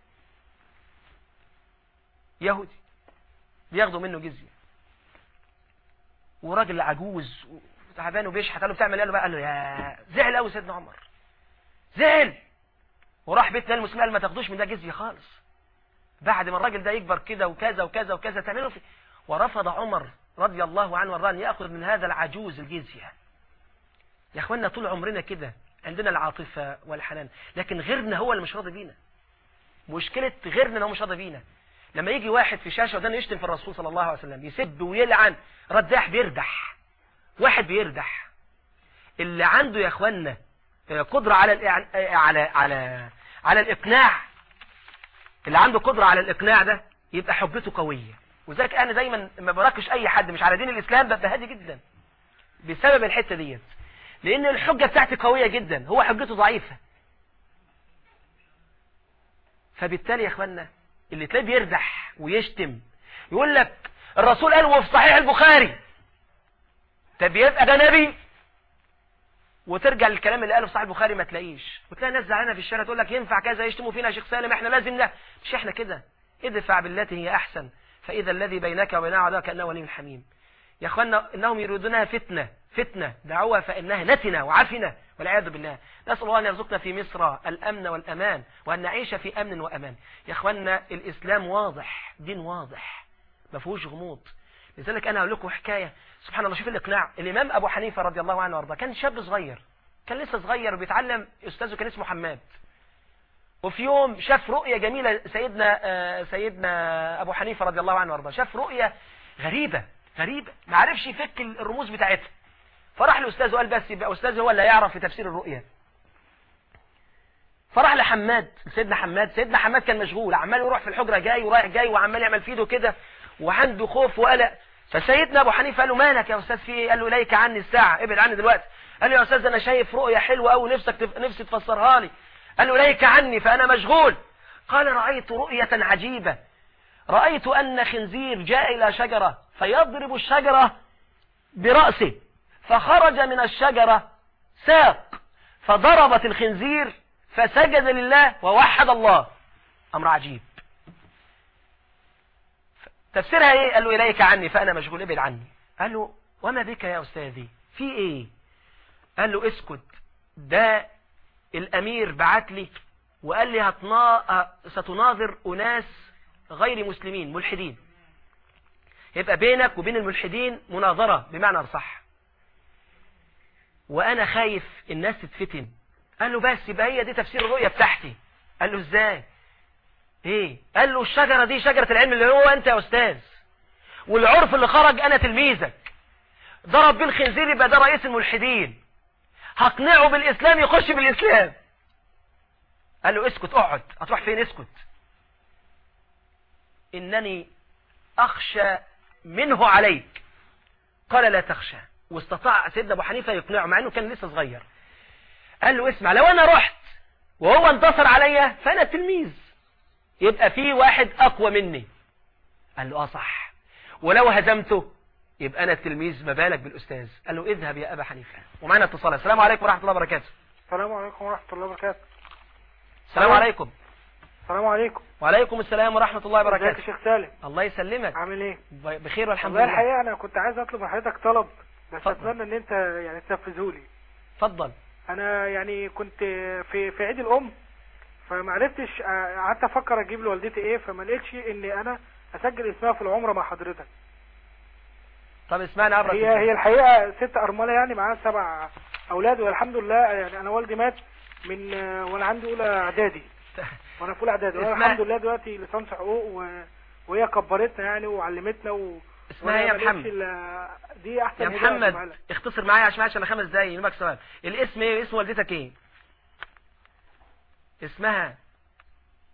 يهودي بياخدوا منه جزيه وراجل عجوز وتعبان وبيشحت قال له بتعمل ايه قال له بقى قال له يا زعل قوي سيدنا عمر زعل وراح بيت المسلمين قال ما تاخدوش من ده جزيه خالص بعد ما الراجل ده يكبر كده وكذا وكذا وكذا تعملوا في ورفض عمر رضي الله عنه وارضاه ان ياخذ من هذا العجوز الجزيه يا اخوانا طول عمرنا كده عندنا العاطفه والحنان لكن غيرنا هو اللي مش راضي بينا مشكله غيرنا ان هو مش راضي بينا لما يجي واحد في شاشه وده يشتم في الرسول صلى الله عليه وسلم يسب ويلعن رداح بيردح واحد بيردح اللي عنده يا اخوانا قدره على الإعن... على على على الإقناع اللي عنده قدرة على الإقناع ده يبقى حجته قوية وذلك أنا دايما ما بركش أي حد مش على دين الإسلام ببقى هادي جدا بسبب الحتة ديت لأن الحجة بتاعتي قوية جدا هو حجته ضعيفة فبالتالي يا اخوانا اللي تلاقيه بيردح ويشتم يقول لك الرسول قال وفي صحيح البخاري طب يبقى ده نبي وترجع للكلام اللي قاله في صحيح البخاري ما تلاقيش وتلاقي ناس زعلانه في الشارع تقول لك ينفع كذا يشتموا فينا يا شيخ سالم احنا لازم ده مش احنا كده ادفع بالتي هي احسن فاذا الذي بينك وبين عداك كانه ولي حميم يا اخوانا انهم يريدونها فتنه فتنه دعوها فانها نتنه وعفنه والعياذ بالله نسال الله ان يرزقنا في مصر الامن والامان وان نعيش في امن وامان يا اخوانا الاسلام واضح دين واضح ما فيهوش غموض لذلك انا اقول لكم حكايه سبحان الله شوف الاقناع الامام ابو حنيفه رضي الله عنه وارضاه كان شاب صغير كان لسه صغير وبيتعلم استاذه كان اسمه حماد وفي يوم شاف رؤية جميلة سيدنا آه سيدنا ابو حنيفه رضي الله عنه وارضاه شاف رؤية غريبة غريبة ما عرفش يفك الرموز بتاعتها فراح لاستاذه قال بس يبقى استاذه هو اللي هيعرف في تفسير الرؤية فراح لحماد سيدنا حماد سيدنا حماد كان مشغول عمال يروح في الحجرة جاي ورايح جاي وعمال يعمل في ايده كده وعنده خوف وقلق فسيدنا ابو حنيفه قال له مالك يا استاذ في ايه قال له اليك عني الساعه ابعد عني دلوقتي قال له يا استاذ انا شايف رؤيه حلوه قوي نفسك تف... نفسي تفسرها لي قال له اليك عني فانا مشغول قال رايت رؤيه عجيبه رايت ان خنزير جاء الى شجره فيضرب الشجره براسه فخرج من الشجره ساق فضربت الخنزير فسجد لله ووحد الله امر عجيب تفسيرها ايه قال له اليك عني فانا مشغول ابعد عني قال له وما بك يا استاذي في ايه قال له اسكت ده الامير بعت لي وقال لي هتنا... ستناظر اناس غير مسلمين ملحدين يبقى بينك وبين الملحدين مناظرة بمعنى صح وانا خايف الناس تتفتن قال له بس يبقى هي دي تفسير الرؤية بتاعتي قال له ازاي ايه قال له الشجرة دي شجرة العلم اللي هو انت يا استاذ والعرف اللي خرج انا تلميذك ضرب بيه الخنزير يبقى ده رئيس الملحدين هقنعه بالاسلام يخش بالاسلام قال له اسكت اقعد هتروح فين اسكت انني اخشى منه عليك قال لا تخشى واستطاع سيدنا ابو حنيفه يقنعه مع انه كان لسه صغير قال له اسمع لو انا رحت وهو انتصر عليا فانا تلميذ يبقى في واحد اقوى مني قال له اه صح ولو هزمته يبقى انا التلميذ ما بالك بالاستاذ قال له اذهب يا ابا حنيفه ومعنا اتصال السلام عليكم ورحمه الله وبركاته السلام عليكم ورحمة الله وبركاته السلام عليكم السلام عليكم وعليكم السلام ورحمه الله ازيك يا وبركاته شيخ سالم الله يسلمك عامل ايه ب- بخير والحمد والله لله الحقيقة انا كنت عايز اطلب من حضرتك طلب بس اتفضل. اتمنى ان انت يعني تنفذه لي اتفضل انا يعني كنت في في عيد الام فما عرفتش آه، قعدت افكر اجيب لوالدتي ايه فما لقيتش ان انا اسجل اسمها في العمره مع حضرتك طب اسمعنا عبر هي هي الحقيقه ست ارمله يعني معاها سبع اولاد والحمد لله يعني انا والدي مات من آه، وانا عندي اولى اعدادي وانا في اولى اعدادي وانا اسمها- الحمد لله دلوقتي لسانس حقوق و... وهي كبرتنا يعني وعلمتنا و... اسمها ايه يا وأنا ما محمد لقيتش إلا- دي احسن يا هدية محمد أجيبها لك. اختصر معايا عشان عشان خمس دقايق ينبغي سؤال الاسم ايه اسم والدتك ايه اسمها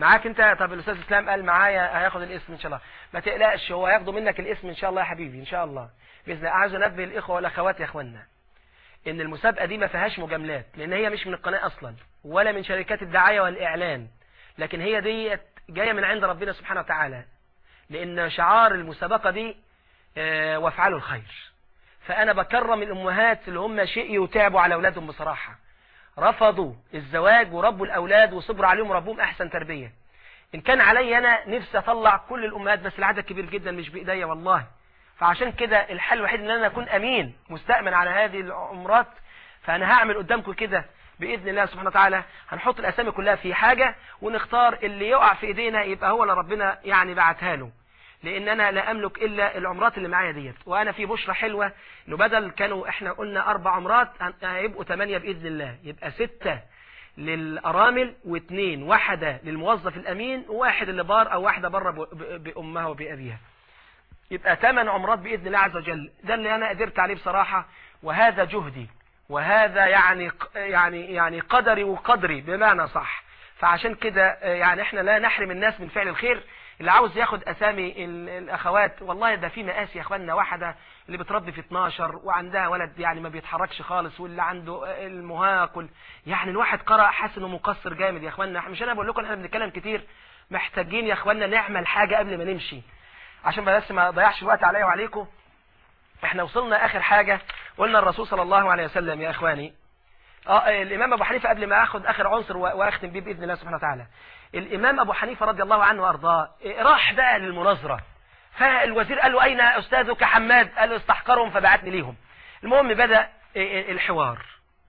معاك انت طب الاستاذ اسلام قال معايا هياخد الاسم ان شاء الله ما تقلقش هو هياخده منك الاسم ان شاء الله يا حبيبي ان شاء الله باذن الله عايز انبه الاخوه والاخوات يا اخوانا ان المسابقه دي ما فيهاش مجاملات لان هي مش من القناه اصلا ولا من شركات الدعايه والاعلان لكن هي دي جايه من عند ربنا سبحانه وتعالى لان شعار المسابقه دي اه وافعلوا الخير فانا بكرم الامهات اللي هم شقيوا وتعبوا على اولادهم بصراحه رفضوا الزواج وربوا الأولاد وصبروا عليهم وربوهم أحسن تربية إن كان علي أنا نفسي أطلع كل الأمهات بس العدد كبير جدا مش بإيديا والله فعشان كده الحل الوحيد ان انا اكون امين مستأمن على هذه العمرات فانا هعمل قدامكم كده باذن الله سبحانه وتعالى هنحط الاسامي كلها في حاجة ونختار اللي يقع في ايدينا يبقى هو اللي ربنا يعني بعتها له لان انا لا املك الا العمرات اللي معايا ديت وانا في بشرة حلوة انه بدل كانوا احنا قلنا اربع عمرات هيبقوا ثمانية باذن الله يبقى ستة للارامل واثنين واحدة للموظف الامين وواحد اللي بار او واحدة بره بامها وبابيها يبقى ثمان عمرات باذن الله عز وجل ده اللي انا قدرت عليه بصراحة وهذا جهدي وهذا يعني يعني يعني قدري وقدري بمعنى صح فعشان كده يعني احنا لا نحرم الناس من فعل الخير اللي عاوز ياخد اسامي الاخوات والله ده في مقاس يا اخواننا واحده اللي بتربي في 12 وعندها ولد يعني ما بيتحركش خالص واللي عنده المهاق وال... يعني الواحد قرأ حاسس انه مقصر جامد يا اخواننا مش انا بقول لكم احنا بنتكلم كتير محتاجين يا اخواننا نعمل حاجه قبل ما نمشي عشان بس ما ضيعش الوقت عليا وعليكم احنا وصلنا اخر حاجه قلنا الرسول صلى الله عليه وسلم يا اخواني اه الامام ابو حنيفه قبل ما اخد اخر عنصر واختم بيه باذن الله سبحانه وتعالى الامام ابو حنيفه رضي الله عنه وارضاه راح بقى للمناظره فالوزير قال له اين استاذك حماد قال له استحقرهم فبعتني ليهم المهم بدا الحوار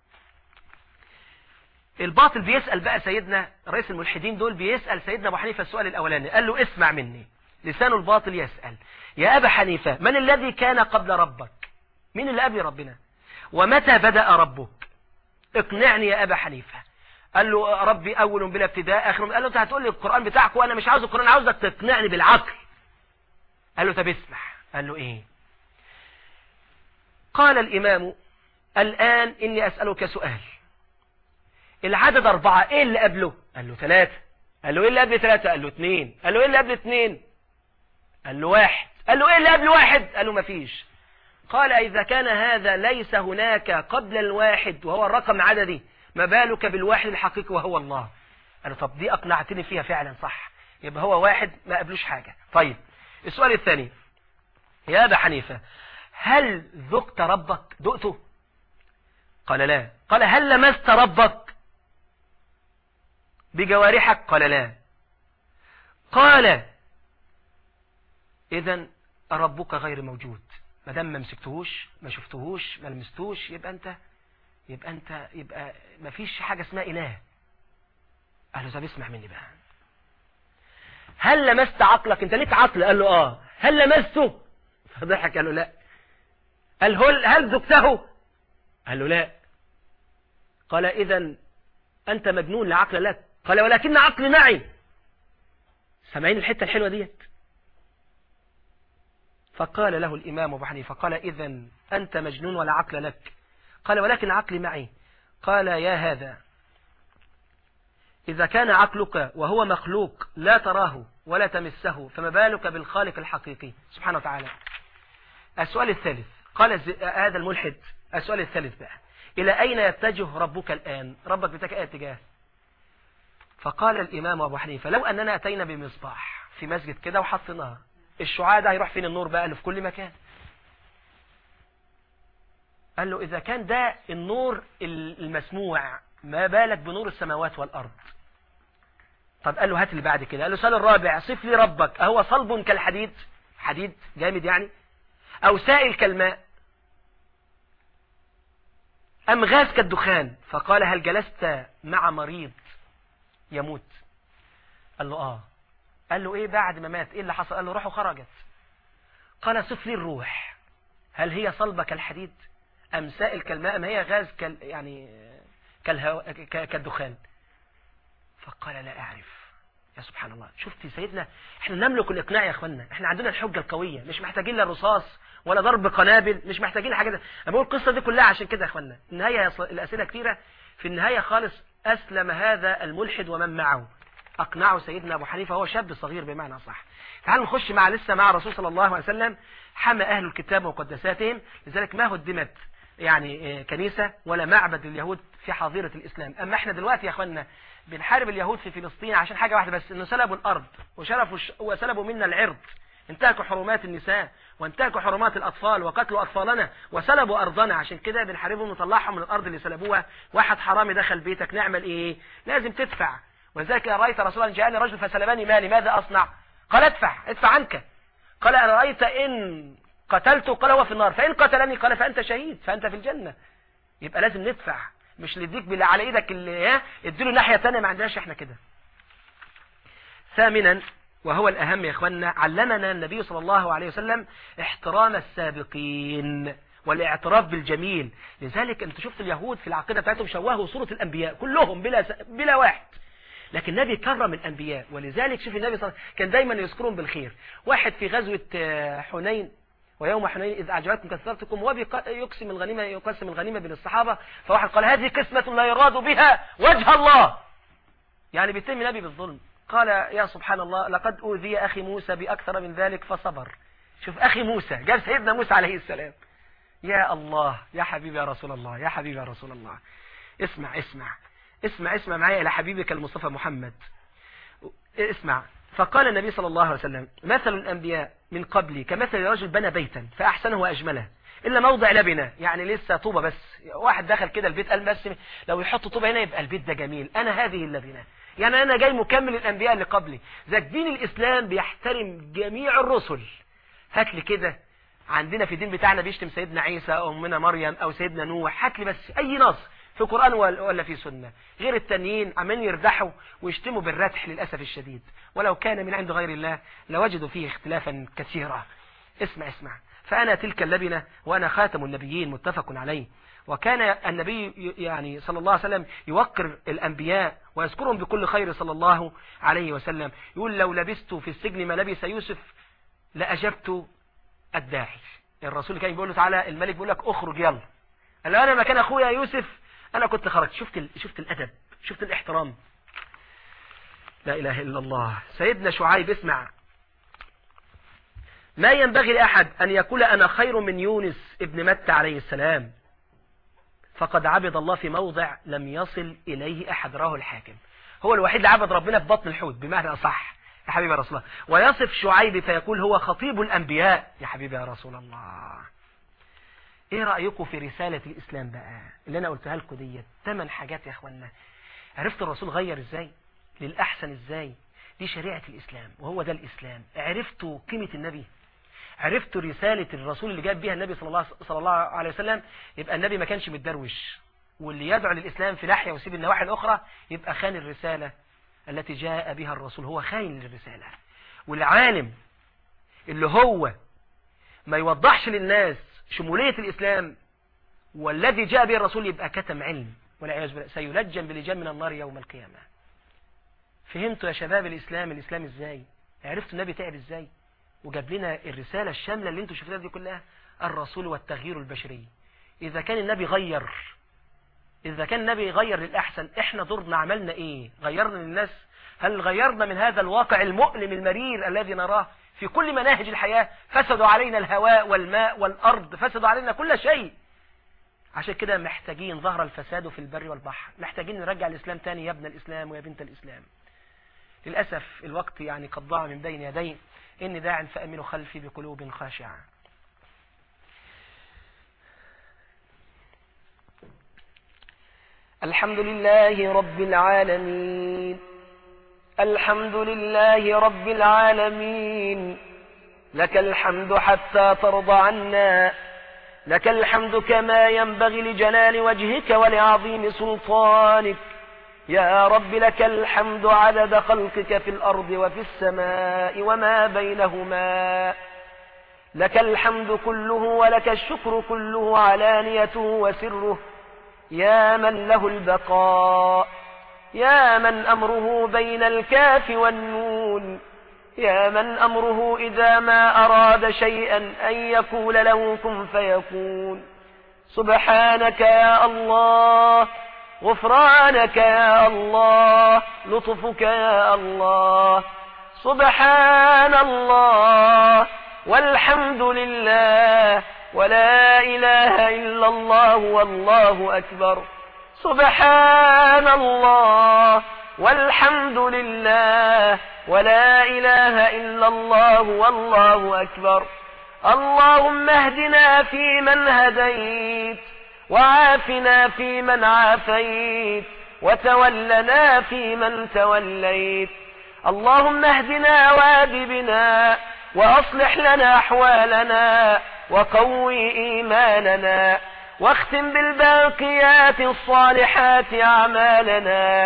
الباطل بيسال بقى سيدنا رئيس الملحدين دول بيسال سيدنا ابو حنيفه السؤال الاولاني قال له اسمع مني لسان الباطل يسال يا ابا حنيفه من الذي كان قبل ربك مين اللي قبل ربنا ومتى بدا ربك اقنعني يا ابا حنيفه قال له ربي اول بلا ابتداء اخر قال له انت هتقول لي القران بتاعك وانا مش عاوز القران عاوزك تقنعني بالعقل قال له طب اسمع قال له ايه قال الامام الان اني اسالك سؤال العدد اربعة ايه اللي قبله قال له ثلاثة قال له ايه اللي قبل ثلاثة قال له اثنين قال له ايه اللي قبل اثنين قال له واحد قال له ايه اللي قبل واحد قال له مفيش قال اذا كان هذا ليس هناك قبل الواحد وهو الرقم عددي ما بالك بالواحد الحقيقي وهو الله قال له طب دي اقنعتني فيها فعلا صح يبقى هو واحد ما قبلوش حاجة طيب السؤال الثاني يا ابا حنيفة هل ذقت ربك دقته قال لا قال هل لمست ربك بجوارحك قال لا قال اذا ربك غير موجود ما دام ما مسكتهوش ما شفتهوش ما لمستهوش يبقى انت يبقى انت يبقى ما فيش حاجة اسمها اله قال له طب اسمع مني بقى هل لمست عقلك انت ليك عقل قال له اه هل لمسته فضحك قال له لا قال هل هل ذقته قال له لا قال اذا انت مجنون لا عقل لك قال ولكن عقلي معي سامعين الحتة الحلوة ديت فقال له الإمام أبو حنيفة قال إذا أنت مجنون ولا عقل لك قال ولكن عقلي معي قال يا هذا إذا كان عقلك وهو مخلوق لا تراه ولا تمسه فما بالك بالخالق الحقيقي سبحانه وتعالى السؤال الثالث قال هذا الملحد السؤال الثالث بقى إلى أين يتجه ربك الآن ربك بتك أي اتجاه فقال الإمام أبو حنيفة لو أننا أتينا بمصباح في مسجد كده وحطيناه الشعاع ده هيروح فين النور بقى اللي في كل مكان قال له إذا كان ده النور المسموع ما بالك بنور السماوات والأرض طب قال له هات اللي بعد كده قال له سؤال الرابع صف لي ربك أهو صلب كالحديد حديد جامد يعني أو سائل كالماء أم غاز كالدخان فقال هل جلست مع مريض يموت قال له آه قال له إيه بعد ما مات إيه اللي حصل قال له روحه خرجت قال صف لي الروح هل هي صلبة كالحديد أم سائل كالماء أم هي غاز كال يعني كالهو... كالدخان فقال لا أعرف يا سبحان الله شفت سيدنا احنا نملك الإقناع يا أخوانا احنا عندنا الحجة القوية مش محتاجين لا رصاص ولا ضرب قنابل مش محتاجين حاجة ده أنا بقول القصة دي كلها عشان كده يا أخوانا النهاية الأسئلة كتيرة في النهاية خالص أسلم هذا الملحد ومن معه أقنعه سيدنا أبو حنيفة هو شاب صغير بمعنى صح تعالوا نخش مع لسه مع الرسول صلى الله عليه وسلم حمى أهل الكتاب ومقدساتهم لذلك ما هدمت يعني كنيسة ولا معبد لليهود في حظيرة الإسلام أما احنا دلوقتي يا أخوانا بنحارب اليهود في فلسطين عشان حاجة واحدة بس انه سلبوا الأرض وشرفوا وسلبوا منا العرض انتهكوا حرمات النساء وانتهكوا حرمات الأطفال وقتلوا أطفالنا وسلبوا أرضنا عشان كده بنحاربهم ونطلعهم من الأرض اللي سلبوها واحد حرامي دخل بيتك نعمل إيه لازم تدفع ولذلك رأيت رسولا جاءني رجل فسلبني مالي ماذا أصنع قال ادفع ادفع عنك قال أرأيت إن قتلته قال هو في النار فإن قتلني قال فأنت شهيد فأنت في الجنة يبقى لازم ندفع مش اللي يديك بالله على ايدك اللي ها اديله ناحية تانية ما عندناش احنا كده ثامنا وهو الأهم يا إخواننا علمنا النبي صلى الله عليه وسلم احترام السابقين والاعتراف بالجميل لذلك انت شفت اليهود في العقيدة بتاعتهم شوهوا صورة الأنبياء كلهم بلا, س... بلا واحد لكن النبي كرم الأنبياء ولذلك شوف النبي صلى الله عليه وسلم كان دايما يذكرهم بالخير واحد في غزوة حنين ويوم حنين إذ أعجبتكم كثرتكم وبيقسم الغنيمة يقسم الغنيمة بين الصحابة فواحد قال هذه قسمة لا يراد بها وجه الله يعني بيتم النبي بالظلم قال يا سبحان الله لقد أوذي أخي موسى بأكثر من ذلك فصبر شوف أخي موسى جاب سيدنا موسى عليه السلام يا الله يا حبيبي يا رسول الله يا حبيبي يا رسول الله اسمع اسمع اسمع اسمع معايا إلى حبيبك المصطفى محمد اسمع فقال النبي صلى الله عليه وسلم مثل الأنبياء من قبلي كمثل رجل بنى بيتا فأحسنه وأجمله إلا موضع لبنة يعني لسه طوبة بس واحد دخل كده البيت قال بس لو يحط طوبة هنا يبقى البيت ده جميل أنا هذه اللبنة يعني أنا جاي مكمل الأنبياء اللي قبلي ذاك دين الإسلام بيحترم جميع الرسل هات لي كده عندنا في الدين بتاعنا بيشتم سيدنا عيسى أو أمنا مريم أو سيدنا نوح هات لي بس أي نص في قرآن ولا في سنة غير التانيين عمالين يردحوا ويشتموا بالردح للأسف الشديد ولو كان من عند غير الله لوجدوا فيه اختلافا كثيرا اسمع اسمع فأنا تلك اللبنة وأنا خاتم النبيين متفق عليه وكان النبي يعني صلى الله عليه وسلم يوقر الأنبياء ويذكرهم بكل خير صلى الله عليه وسلم يقول لو لبست في السجن ما لبس يوسف لأجبت الداعي الرسول كان بيقول له تعالى الملك بيقول لك اخرج يلا قال له انا مكان اخويا يوسف انا كنت خرجت شفت ال... شفت الادب شفت الاحترام لا اله الا الله سيدنا شعيب اسمع ما ينبغي لاحد ان يقول انا خير من يونس ابن متى عليه السلام فقد عبد الله في موضع لم يصل اليه احد راه الحاكم هو الوحيد اللي عبد ربنا في بطن الحوت بمعنى اصح يا حبيبي يا رسول الله ويصف شعيب فيقول هو خطيب الانبياء يا حبيبي يا رسول الله ايه رأيكم في رسالة الاسلام بقى اللي انا قلتها لكم ديت ثمان حاجات يا اخوانا عرفت الرسول غير ازاي للاحسن ازاي دي شريعة الاسلام وهو ده الاسلام عرفتوا قيمة النبي عرفتوا رسالة الرسول اللي جاب بيها النبي صلى الله, صلى الله عليه وسلم يبقى النبي ما كانش متدروش واللي يدعو للإسلام في ناحية ويسيب النواحي الأخرى يبقى خان الرسالة التي جاء بها الرسول هو خاين للرسالة والعالم اللي هو ما يوضحش للناس شمولية الإسلام والذي جاء به الرسول يبقى كتم علم والعياذ بالله سيلجم بلجام من النار يوم القيامة فهمتوا يا شباب الإسلام الإسلام إزاي عرفتوا النبي تعب إزاي وجاب لنا الرسالة الشاملة اللي انتوا شفتوها دي كلها الرسول والتغيير البشري إذا كان النبي غير إذا كان النبي غير للأحسن إحنا دورنا عملنا إيه غيرنا للناس هل غيرنا من هذا الواقع المؤلم المرير الذي نراه في كل مناهج الحياة فسدوا علينا الهواء والماء والأرض فسدوا علينا كل شيء عشان كده محتاجين ظهر الفساد في البر والبحر محتاجين نرجع الإسلام تاني يا ابن الإسلام ويا بنت الإسلام للأسف الوقت يعني قد ضاع من بين يدي إني داع فأمنوا خلفي بقلوب خاشعة الحمد لله رب العالمين الحمد لله رب العالمين لك الحمد حتى ترضى عنا لك الحمد كما ينبغي لجلال وجهك ولعظيم سلطانك يا رب لك الحمد عدد خلقك في الأرض وفي السماء وما بينهما لك الحمد كله ولك الشكر كله علانيته وسره يا من له البقاء يا من أمره بين الكاف والنون يا من أمره إذا ما أراد شيئا أن يقول له كن فيكون سبحانك يا الله غفرانك يا الله لطفك يا الله سبحان الله والحمد لله ولا إله إلا الله والله أكبر سبحان الله والحمد لله ولا إله إلا الله والله أكبر اللهم اهدنا فيمن هديت وعافنا فيمن عافيت وتولنا فيمن توليت اللهم اهدنا واد بنا وأصلح لنا أحوالنا وقوي إيماننا واختم بالباقيات الصالحات أعمالنا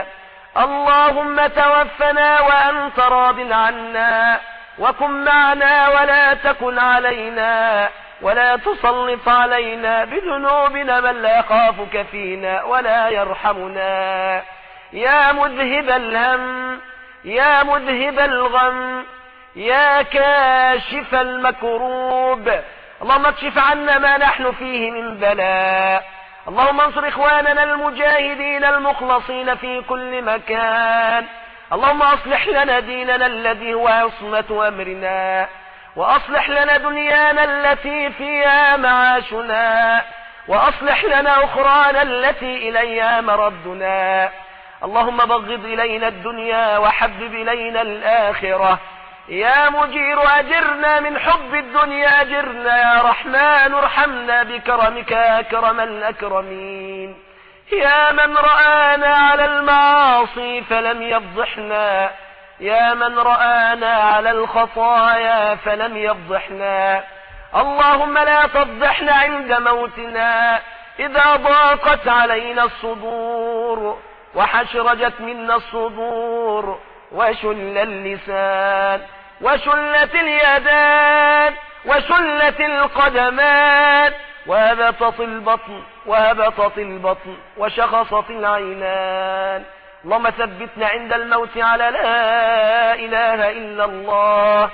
اللهم توفنا وأنت راض عنا وكن معنا ولا تكن علينا ولا تسلط علينا بذنوبنا من لا يخافك فينا ولا يرحمنا يا مذهب الهم يا مذهب الغم يا كاشف المكروب اللهم اكشف عنا ما نحن فيه من بلاء اللهم انصر اخواننا المجاهدين المخلصين في كل مكان اللهم اصلح لنا ديننا الذي هو عصمة امرنا واصلح لنا دنيانا التي فيها معاشنا واصلح لنا اخرانا التي اليها مردنا اللهم بغض الينا الدنيا وحبب الينا الاخره يا مجير أجرنا من حب الدنيا أجرنا يا رحمن ارحمنا بكرمك يا أكرم الأكرمين يا من رآنا على المعاصي فلم يفضحنا يا من رآنا على الخطايا فلم يفضحنا اللهم لا تفضحنا عند موتنا إذا ضاقت علينا الصدور وحشرجت منا الصدور وشل اللسان وشلت اليدان وشلت القدمان وهبطت البطن وهبطت البطن وشخصت العينان اللهم ثبتنا عند الموت على لا إله إلا الله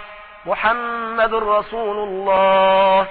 محمد رسول الله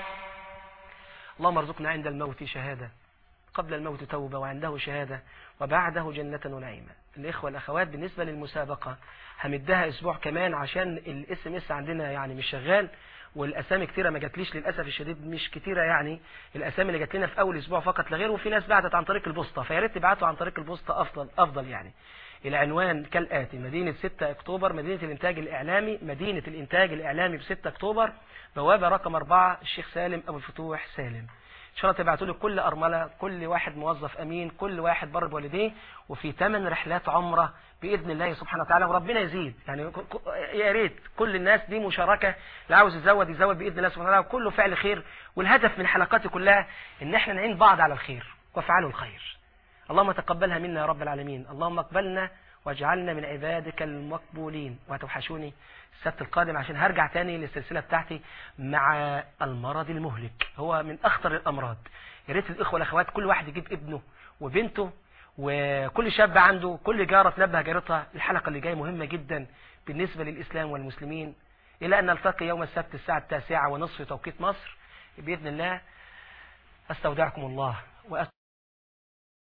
اللهم ارزقنا عند الموت شهادة قبل الموت توبة وعنده شهادة وبعده جنة ونعيمة الإخوة الأخوات بالنسبة للمسابقة همدها أسبوع كمان عشان الاس ام اس عندنا يعني مش شغال والاسامي كتيره ما جاتليش للاسف الشديد مش كتيره يعني الاسامي اللي جات لنا في اول اسبوع فقط لا غير وفي ناس بعتت عن طريق البوسطه فيا ريت تبعتوا عن طريق البوسطه افضل افضل يعني العنوان كالاتي مدينه 6 اكتوبر مدينه الانتاج الاعلامي مدينه الانتاج الاعلامي ب 6 اكتوبر بوابه رقم 4 الشيخ سالم ابو الفتوح سالم ان شاء الله تبعتوا لي كل ارمله كل واحد موظف امين كل واحد بر بوالديه وفي ثمان رحلات عمره باذن الله سبحانه وتعالى وربنا يزيد يعني يا ريت كل الناس دي مشاركه اللي عاوز يزود يزود باذن الله سبحانه وتعالى كله فعل خير والهدف من حلقاتي كلها ان احنا نعين بعض على الخير وافعلوا الخير اللهم تقبلها منا يا رب العالمين اللهم اقبلنا واجعلنا من عبادك المقبولين وهتوحشوني السبت القادم عشان هرجع تاني للسلسلة بتاعتي مع المرض المهلك هو من أخطر الأمراض يا ريت الإخوة والأخوات كل واحد يجيب ابنه وبنته وكل شاب عنده كل جارة تنبه جارتها الحلقة اللي جاية مهمة جدا بالنسبة للإسلام والمسلمين إلى أن نلتقي يوم السبت الساعة التاسعة ونصف توقيت مصر بإذن الله أستودعكم الله وأستودعكم